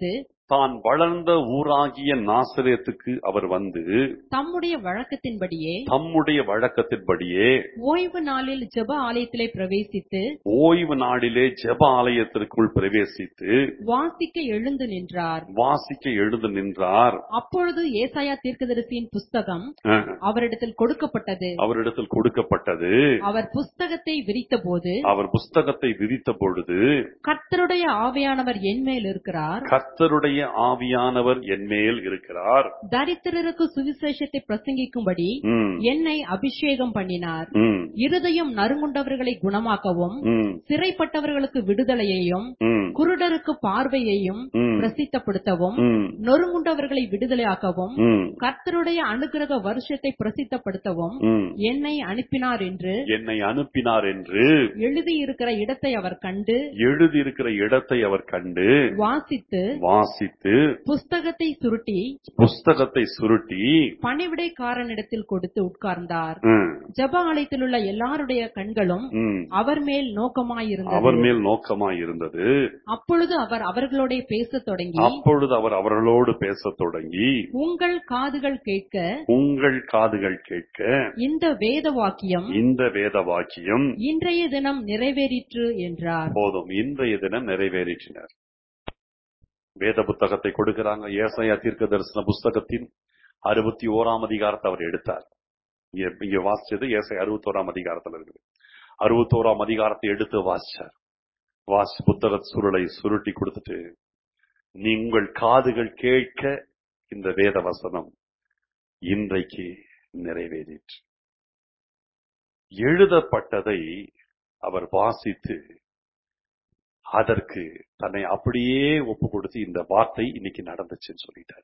தான் வளர்ந்த ஊராகிய நாசரேத்துக்கு அவர் வந்து தம்முடைய வழக்கத்தின்படியே தம்முடைய வழக்கத்தின்படியே ஓய்வு நாளில் ஜெப ஆலயத்திலே பிரவேசித்து ஓய்வு நாளிலே ஜெப ஆலயத்திற்குள் பிரவேசித்து வாசிக்க எழுந்து நின்றார் வாசிக்க எழுந்து நின்றார் அப்பொழுது ஏசாயா தீர்க்கதரிசியின் புஸ்தகம் அஹ், அவரிடத்தில் கொடுக்கப்பட்டது அவரிடத்தில் கொடுக்கப்பட்டது அவர் புஸ்தகத்தை விரித்தபோது அவர் புஸ்தகத்தை விதித்த பொழுது கர்த்தருடைய ஆவியானவர் என்மேல் இருக்கிறார் கர்த்தருடைய ஆவியானவர் என்மேல் இருக்கிறார் தரித்திரருக்கு சுவிசேஷத்தை பிரசங்கிக்கும்படி ம், என்னை அபிஷேகம் பண்ணினார் ம், இருதயம் நறுங்குண்டவர்களை குணமாக்கவும் ம், சிறைப்பட்டவர்களுக்கு விடுதலையையும் ம், குருடருக்கு பார்வையையும் ம், பிரசித்தப்படுத்தவும் ம், நொறுங்குண்டவர்களை விடுதலையாக்கவும் ம், கர்த்தருடைய அனுக்கிரக வருஷத்தை பிரசித்தப்படுத்தவும் ம். என்னை அனுப்பினார் என்று என்னை அனுப்பினார் என்று எழுதியிருக்கிற இடத்தை அவர் கண்டு எழுதியிருக்கிற இடத்தை அவர் கண்டு வாசித்து வாசித்து புஸ்தகத்தை சுருட்டி புஸ்தகத்தை சுருட்டி பணிவிடைக்காரனிடத்தில் கொடுத்து உட்கார்ந்தார் ம், ஜெப ஆலயத்தில் உள்ள எல்லாருடைய கண்களும் ம், அவர் மேல் நோக்கமாயிருந்தது அவர் மேல் நோக்கமாய் இருந்தது அப்பொழுது அவர் அவர்களோட பேசத் தொடங்கி அப்பொழுது அவர் அவர்களோடு பேசத் தொடங்கி உங்கள் காதுகள் கேட்க உங்கள் காதுகள் கேட்க இந்த வேத வாக்கியம் இந்த வேத வாக்கியம் இன்றைய தினம் நிறைவேறிற்று என்றார் போதும் இன்றைய தினம் நிறைவேறிற்றினர் வேத புத்தகத்தை கொடுக்கிறாங்க ஏசாயா தீர்க்க தரிசன புஸ்தகத்தின் அறுபத்தி ஓராம் அதிகாரத்தை அவர் எடுத்தார் இங்க இங்க வாசிச்சது ஏசாயா அறுபத்தோராம் அதிகாரத்துல இருக்குது அறுபத்தோராம் அதிகாரத்தை எடுத்து வாசிச்சார் வாசி புத்தக சுருளை சுருட்டி கொடுத்துட்டு நீ உங்கள் காதுகள் கேட்க இந்த வேத வசனம் இன்றைக்கு நிறைவேறிற்று எழுதப்பட்டதை அவர் வாசித்து அதற்கு தன்னை அப்படியே ஒப்பு கொடுத்து இந்த வார்த்தை இன்னைக்கு நடந்துச்சுன்னு சொல்லிட்டார்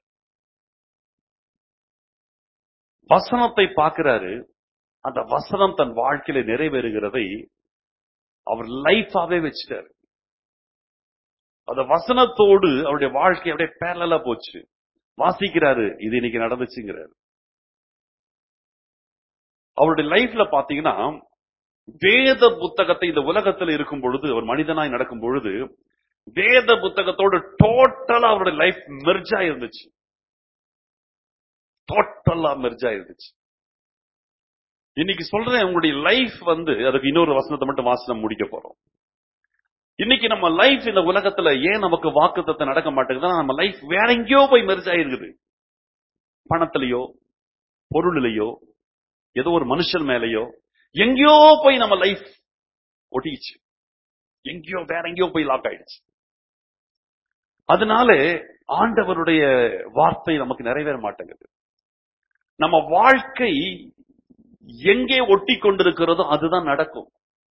வசனத்தை பார்க்கிறாரு அந்த வசனம் தன் வாழ்க்கையில நிறைவேறுகிறதை அவர் லைஃபாவே வச்சுட்டாரு அந்த வசனத்தோடு அவருடைய வாழ்க்கை அப்படியே பேரலா போச்சு வாசிக்கிறாரு இது இன்னைக்கு நடந்துச்சுங்கிறாரு அவருடைய லைஃப்ல பாத்தீங்கன்னா வேத புத்தகத்தை இந்த உலகத்தில் இருக்கும் பொழுது அவர் மனிதனாய் நடக்கும் பொழுது வேத புத்தகத்தோடு டோட்டலா அவருடைய லைஃப் மெர்ஜா இருந்துச்சு டோட்டலா மெர்ஜா இருந்துச்சு இன்னைக்கு சொல்றேன் உங்களுடைய லைஃப் வந்து அதுக்கு இன்னொரு வசனத்தை மட்டும் வாசனம் முடிக்க போறோம் இன்னைக்கு நம்ம லைஃப் இந்த உலகத்துல ஏன் நமக்கு வாக்குத்தத்தை நடக்க மாட்டேங்குதுன்னா நம்ம லைஃப் வேற எங்கேயோ போய் மெர்ஜ் ஆயிருக்குது பணத்திலேயோ பொருளிலேயோ ஏதோ ஒரு மனுஷன் மேலேயோ எங்கேயோ போய் நம்ம லைஃப் ஒட்டிச்சு எங்கேயோ வேற எங்கேயோ போய் லாக் ஆயிடுச்சு அதனால ஆண்டவருடைய வார்த்தை நமக்கு நிறைவேற மாட்டேங்குது நம்ம வாழ்க்கை எங்கே ஒட்டி கொண்டிருக்கிறதோ அதுதான் நடக்கும்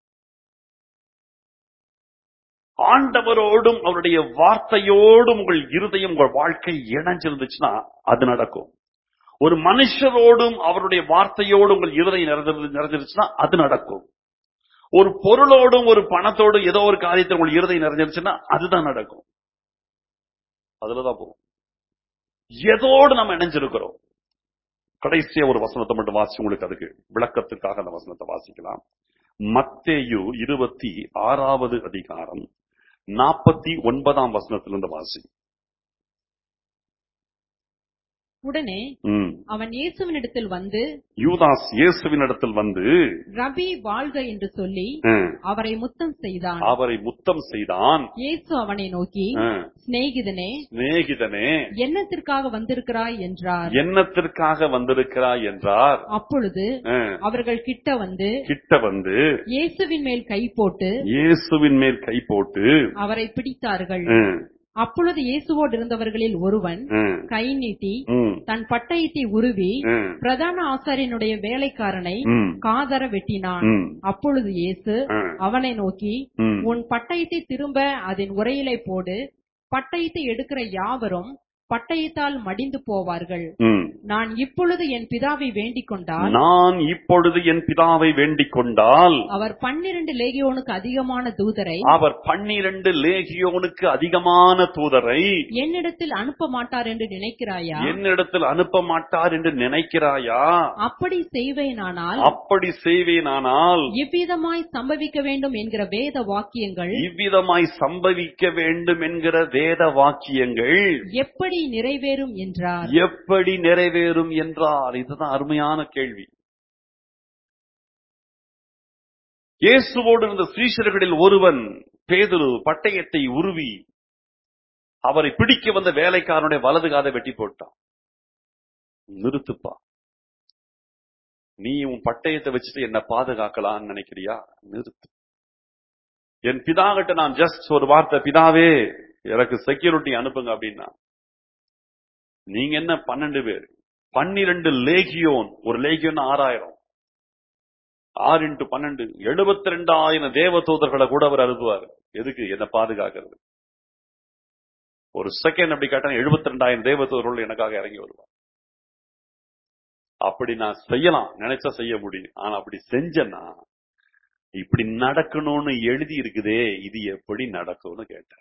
ஆண்டவரோடும் அவருடைய வார்த்தையோடும் உங்கள் இருதயம் உங்கள் வாழ்க்கை இணைஞ்சிருந்துச்சுன்னா அது நடக்கும் ஒரு மனுஷரோடும் அவருடைய வார்த்தையோடும் உங்கள் இருதயம் நிறைஞ்சிருந்து நிறைஞ்சிருச்சுன்னா அது நடக்கும் ஒரு பொருளோடும் ஒரு பணத்தோடும் ஏதோ ஒரு காரியத்தில் உங்கள் இருதயம் நிறைஞ்சிருச்சுன்னா அதுதான் நடக்கும் அதுலதான் போகும் எதோடு நம்ம இணைஞ்சிருக்கிறோம் கடைசியா ஒரு வசனத்தை மட்டும் வாசி உங்களுக்கு அதுக்கு விளக்கத்துக்காக அந்த வசனத்தை வாசிக்கலாம் மத்தேயு இருபத்தி ஆறாவது அதிகாரம் நாற்பத்தி ஒன்பதாம் வசனத்திலிருந்து வாசி உடனே ம். அவன் இயேசுவினிடத்தில் வந்து யூதாஸ் இயேசுவின் இடத்தில் வந்து ரபி வாழ்க என்று சொல்லி அஹ், அவரை முத்தம் செய்தான் அவரை முத்தம் செய்தான் இயேசு அவனை நோக்கி அஹ், சிநேகிதனே சிநேகிதனே என்னத்திற்காக வந்திருக்கிறாய் என்றார் என்னத்திற்காக வந்திருக்கிறாய் என்றார் அப்பொழுது அஹ், அவர்கள் கிட்ட வந்து கிட்ட வந்து இயேசுவின் மேல் கை போட்டு இயேசுவின் மேல் கை போட்டு அவரை பிடித்தார்கள் அஹ், அப்பொழுது இயேசுவோடு இருந்தவர்களில் ஒருவன் அஹ், கை நீட்டி ம், தன் பட்டயத்தை உருவி அஹ், பிரதான ஆசாரியனுடைய வேலைக்காரனை ம், காதர வெட்டினான் ம், அப்பொழுது இயேசு அஹ், அவனை நோக்கி ம், உன் பட்டயத்தை திரும்ப அதன் உரையிலே போடு பட்டயத்தை எடுக்கிற யாவரும் பட்டயத்தால் மடிந்து போவார்கள் ம். நான் இப்பொழுது என் பிதாவை வேண்டிக் கொண்டால் நான் இப்பொழுது என் பிதாவை வேண்டிக் கொண்டால் அவர் பன்னிரண்டு லேகியோனுக்கு அதிகமான தூதரை அவர் பன்னிரண்டு லேகியோனுக்கு அதிகமான தூதரை என்னிடத்தில் அனுப்ப மாட்டார் என்று நினைக்கிறாயா என்னிடத்தில் அனுப்ப மாட்டார் என்று நினைக்கிறாயா அப்படி செய்வேனானால் அப்படி செய்வேனானால் இவ்விதமாய் சம்பவிக்க வேண்டும் என்கிற வேத வாக்கியங்கள் இவ்விதமாய் சம்பவிக்க வேண்டும் என்கிற வேத வாக்கியங்கள் எப்படி நிறைவேறும் என்றார் எப்படி நிறைவேறும் என்றார் இதுதான் அருமையான கேள்வி இயேசுவோடு இருந்த ஸ்ரீஷர்களில் ஒருவன் பேதுரு பட்டயத்தை உருவி அவரை பிடிக்க வந்த வேலைக்காரனுடைய வலது காதை வெட்டி போட்டான் நிறுத்துப்பா நீ உன் பட்டயத்தை வச்சுட்டு என்ன பாதுகாக்கலாம்னு நினைக்கிறியா நிறுத்து என் பிதாகிட்ட நான் ஜஸ்ட் ஒரு வார்த்தை பிதாவே எனக்கு செக்யூரிட்டி அனுப்புங்க அப்படின்னா நீங்க என்ன பன்னெண்டு பேர் பன்னிரண்டு லேகியோன் ஒரு லேகியோன் ஆறாயிரம் ஆறு இன்ட்டு பன்னெண்டு எழுபத்தி ரெண்டாயிரம் தேவ தூதர்களை கூட அவர் அனுப்புவார் எதுக்கு என்ன பாதுகாக்கிறது ஒரு செகண்ட் அப்படி கேட்டா எழுபத்தி ரெண்டாயிரம் தேவ தூதர்கள் எனக்காக இறங்கி வருவார் அப்படி நான் செய்யலாம் நினைச்சா செய்ய முடியும் ஆனா அப்படி செஞ்சேன்னா இப்படி நடக்கணும்னு எழுதி இருக்குதே இது எப்படி நடக்கும்னு கேட்டேன்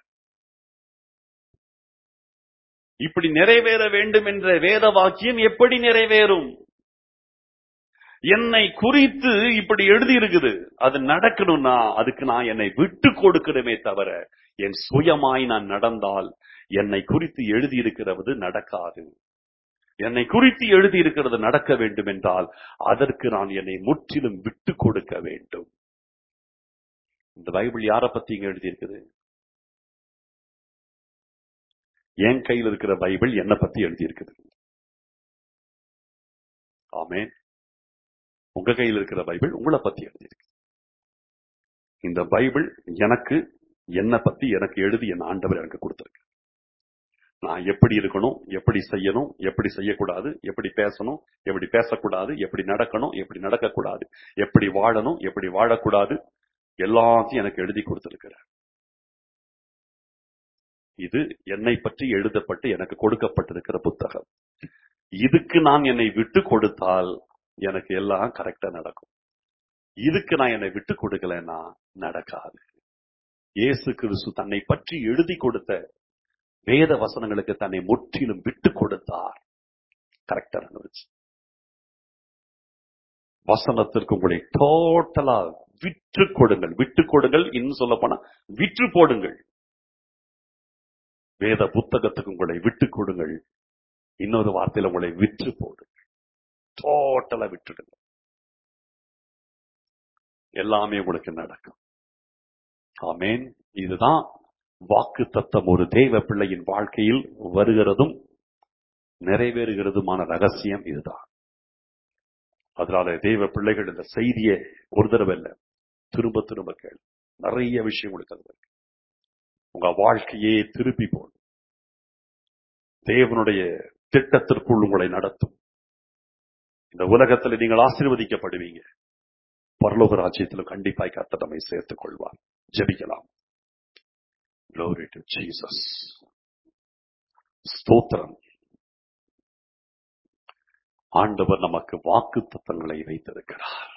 இப்படி நிறைவேற வேண்டும் என்ற வேத வாக்கியம் எப்படி நிறைவேறும் என்னை குறித்து இப்படி எழுதி இருக்குது அது நடக்கணும்னா அதுக்கு நான் என்னை விட்டு கொடுக்கணுமே தவிர என் சுயமாய் நான் நடந்தால் என்னை குறித்து எழுதி இருக்கிறது நடக்காது என்னை குறித்து எழுதி இருக்கிறது நடக்க வேண்டும் என்றால் அதற்கு நான் என்னை முற்றிலும் விட்டு கொடுக்க வேண்டும் இந்த பைபிள் யாரை பத்தி இங்க எழுதி இருக்குது என் கையில் இருக்கிற பைபிள் என்னை பத்தி எழுதி இருக்குது ஆமென் உங்க கையில் இருக்கிற பைபிள் உங்களை பத்தி எழுதி இருக்கு இந்த பைபிள் எனக்கு என்னை பத்தி எனக்கு எழுதி என் ஆண்டவர் எனக்கு கொடுத்திருக்கு நான் எப்படி இருக்கணும் எப்படி செய்யணும் எப்படி செய்யக்கூடாது எப்படி பேசணும் எப்படி பேசக்கூடாது எப்படி நடக்கணும் எப்படி நடக்கக்கூடாது எப்படி வாழணும் எப்படி வாழக்கூடாது எல்லாத்தையும் எனக்கு எழுதி கொடுத்திருக்கிறார் இது என்னை பற்றி எழுதப்பட்டு எனக்கு கொடுக்கப்பட்டிருக்கிற புத்தகம் இதுக்கு நான் என்னை விட்டு கொடுத்தால் எனக்கு எல்லாம் கரெக்டா நடக்கும் இதுக்கு நான் என்னை விட்டு கொடுக்கலன்னா நடக்காது இயேசு கிறிஸ்து தன்னை பற்றி எழுதி கொடுத்த வேத வசனங்களுக்கு தன்னை முற்றிலும் விட்டு கொடுத்தார் கரெக்டா நடந்துச்சு வசனத்திற்கு உங்களை டோட்டலா விற்று கொடுங்கள் விட்டு கொடுங்கள் இன்னும் சொல்ல போனா விற்று போடுங்கள் வேத புத்தகத்துக்கு உங்களை விட்டு கொடுங்கள் இன்னொரு வார்த்தையில உங்களை விற்று போடுங்கள் டோட்டலா விட்டுடுங்க எல்லாமே உங்களுக்கு நடக்கும் ஆமேன் இதுதான் வாக்கு தத்தம் ஒரு தெய்வ பிள்ளையின் வாழ்க்கையில் வருகிறதும் நிறைவேறுகிறதுமான ரகசியம் இதுதான் அதனால தெய்வ பிள்ளைகள் இந்த செய்தியை ஒரு தடவை இல்ல திரும்ப திரும்ப கேளு நிறைய விஷயம் உங்களுக்கு அதுல இருக்கு உங்க வாழ்க்கையே திருப்பி போடும் தேவனுடைய திட்டத்திற்குள் உங்களை நடத்தும் இந்த உலகத்தில் நீங்கள் ஆசீர்வதிக்கப்படுவீங்க பரலோக ராஜ்யத்திலும் கண்டிப்பாய் கர்த்தர் நம்மை சேர்த்துக் கொள்வார் ஜெபிக்கலாம் Glory to Jesus. ஸ்தோத்திரம் ஆண்டவர் நமக்கு வாக்கு தத்தங்களை வைத்திருக்கிறார்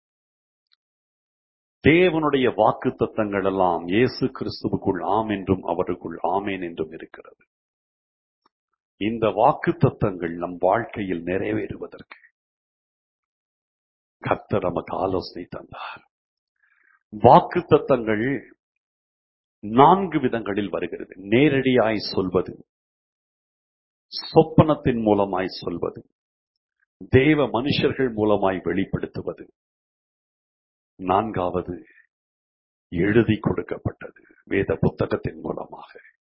தேவனுடைய வாக்கு தத்தங்கள் எல்லாம் இயேசு கிறிஸ்துவுக்குள் ஆம் என்றும் அவருக்குள் ஆமேன் என்றும் இருக்கிறது இந்த வாக்கு தத்தங்கள் நம் வாழ்க்கையில் நிறைவேறுவதற்கு கர்த்தர் நமக்கு ஆலோசனை தந்தார் வாக்கு தத்தங்கள் நான்கு விதங்களில் வருகிறது நேரடியாய் சொல்வது சொப்பனத்தின் மூலமாய் சொல்வது தேவ மனுஷர்கள் மூலமாய் வெளிப்படுத்துவது நான்காவது எழுதி கொடுக்கப்பட்டது வேத புத்தகத்தின் மூலமாக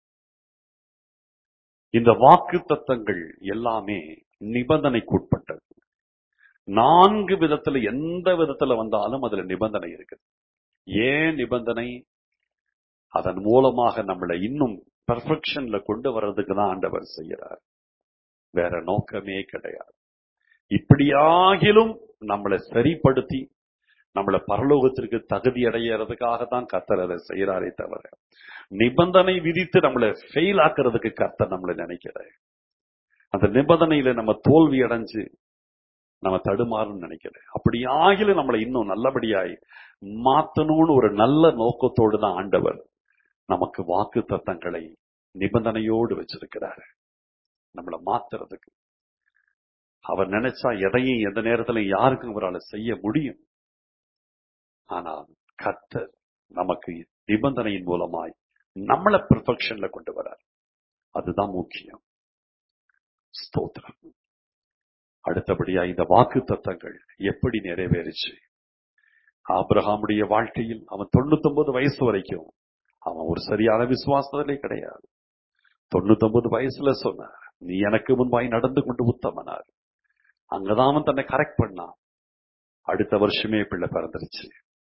இந்த வாக்கு தத்தங்கள் எல்லாமே நிபந்தனைக்குட்பட்டது நான்கு விதத்துல எந்த விதத்துல வந்தாலும் அதுல நிபந்தனை இருக்குது ஏன் நிபந்தனை அதன் மூலமாக நம்மளை இன்னும் பெர்ஃபெக்ஷன்ல கொண்டு வர்றதுக்கு தான் ஆண்டவர் செய்யறார் வேற நோக்கமே கிடையாது இப்படியாகிலும் நம்மளை சரிப்படுத்தி நம்மள பரலோகத்திற்கு தகுதி அடையறதுக்காக தான் கர்த்தர் அதை செய்யறாரே தவிர நிபந்தனை விதித்து நம்மளை ஃபெயில் ஆக்குறதுக்கு கர்த்தர் நம்மளை நினைக்கிறார் அந்த நிபந்தனையில நம்ம தோல்வி அடைஞ்சு நம்ம தடுமாறுன்னு நினைக்கிறேன் அப்படி ஆகிலும் நம்மளை இன்னும் நல்லபடியாய் மாத்தணும்னு ஒரு நல்ல நோக்கத்தோடு தான் ஆண்டவர் நமக்கு வாக்கு தத்தங்களை நிபந்தனையோடு வச்சிருக்கிறார் நம்மளை மாத்துறதுக்கு அவர் நினைச்சா எதையும் எந்த நேரத்துல யாருக்கும் அவரால் செய்ய முடியும் ஆனால் கர்த்தர் நமக்கு நிபந்தனையின் மூலமாய் நம்மளை பெர்ஃபெக்ஷன்ல கொண்டு வரார் அதுதான் முக்கியம் ஸ்தோத்திரம் அடுத்தபடியா இந்த வாக்கு தத்தங்கள் எப்படி நிறைவேறுச்சு ஆபிரகாமுடைய வாழ்க்கையில் அவன் தொண்ணூத்தி வயசு வரைக்கும் அவன் ஒரு சரியான விசுவாசத்திலே கிடையாது தொண்ணூத்தி வயசுல சொன்னார் நீ எனக்கு முன்பாய் நடந்து கொண்டு உத்தமனார் அங்கதான் அவன் தன்னை கரெக்ட் பண்ணான் அடுத்த வருஷமே பிள்ளை பிறந்துருச்சு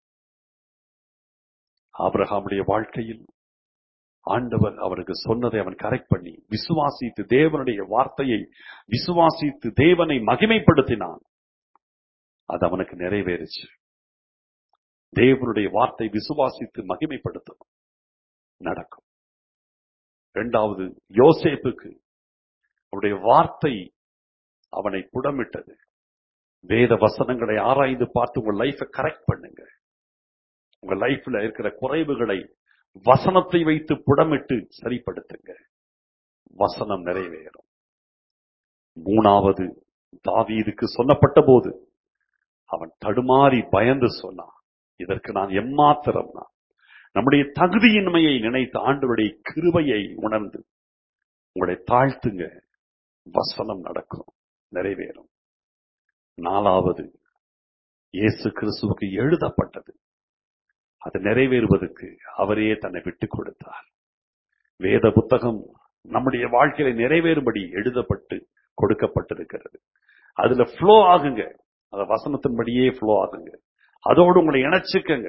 ஆபிரகாமுடைய வாழ்க்கையில் ஆண்டவர் அவனுக்கு சொன்னதை அவன் கரெக்ட் பண்ணி விசுவாசித்து தேவனுடைய வார்த்தையை விசுவாசித்து தேவனை மகிமைப்படுத்தினான் அது அவனுக்கு நிறைவேறுச்சு தேவனுடைய வார்த்தை விசுவாசித்து மகிமைப்படுத்தணும் நடக்கும் இரண்டாவது யோசேப்புக்கு அவருடைய வார்த்தை அவனை புடமிட்டது வேத வசனங்களை ஆராய்ந்து பார்த்து உங்க லைஃபை கரெக்ட் பண்ணுங்க உங்க லைஃப்ல இருக்கிற குறைவுகளை வசனத்தை வைத்து புடமிட்டு சரிப்படுத்துங்க வசனம் நிறைவேறும் மூணாவது தாவீதுக்கு சொன்னப்பட்ட போது அவன் தடுமாறி பயந்து சொன்னான் இதற்கு நான் எம்மாத்திரம் நான் நம்முடைய தகுதியின்மையை நினைத்து ஆண்டவருடைய கிருபையை உணர்ந்து உங்களை தாழ்த்துங்க வசனம் நடக்கும் நிறைவேறும் நாலாவது இயேசு கிறிஸ்துவுக்கு எழுதப்பட்டது அது நிறைவேறுவதற்கு அவரே தன்னை விட்டுக் கொடுத்தார் வேத புத்தகம் நம்முடைய வாழ்க்கையில நிறைவேறும்படி எழுதப்பட்டு கொடுக்கப்பட்டிருக்கிறது அதுல ஃப்ளோ ஆகுங்க அந்த வசனத்தின்படியே ஃப்ளோ ஆகுங்க அதோடு உங்களை இணைச்சுக்கங்க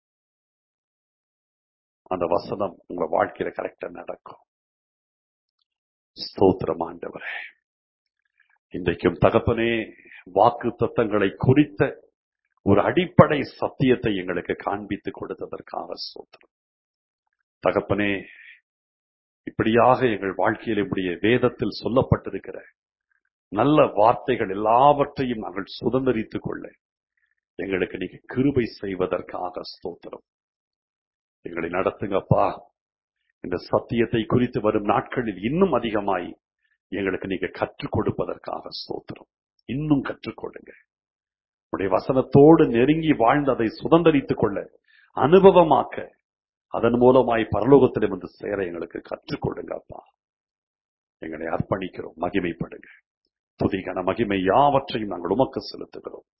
அந்த வசனம் உங்க வாழ்க்கையில கரெக்டா நடக்கும் ஸ்தோத்திரம் ஆண்டவரே இன்றைக்கும் தகப்பனே வாக்கு தத்தங்களை குறித்த ஒரு அடிப்படை சத்தியத்தை எங்களுக்கு காண்பித்து கொடுத்ததற்காக ஸ்தோத்திரம் தகப்பனே இப்படியாக எங்கள் வாழ்க்கையில் இப்படிய வேதத்தில் சொல்லப்பட்டிருக்கிற நல்ல வார்த்தைகள் எல்லாவற்றையும் நாங்கள் சுதந்திரித்துக் கொள்ள எங்களுக்கு நீங்க கிருபை செய்வதற்காக ஸ்தோத்திரம் எங்களை நடத்துங்கப்பா இந்த சத்தியத்தை குறித்து வரும் நாட்களில் இன்னும் அதிகமாய் எங்களுக்கு நீங்க கற்றுக் கொடுப்பதற்காக ஸ்தோத்திரம் இன்னும் கற்றுக் கொடுங்க உடைய வசனத்தோடு நெருங்கி வாழ்ந்து அதை சுதந்திரித்துக் கொள்ள அனுபவமாக்க அதன் மூலமாய் பரலோகத்திடம் வந்து சேர எங்களுக்கு கற்றுக் கொடுங்க அப்பா எங்களை அர்ப்பணிக்கிறோம் மகிமைப்படுங்க துதிகன மகிமை யாவற்றையும் நாங்கள் உமக்கு செலுத்துகிறோம்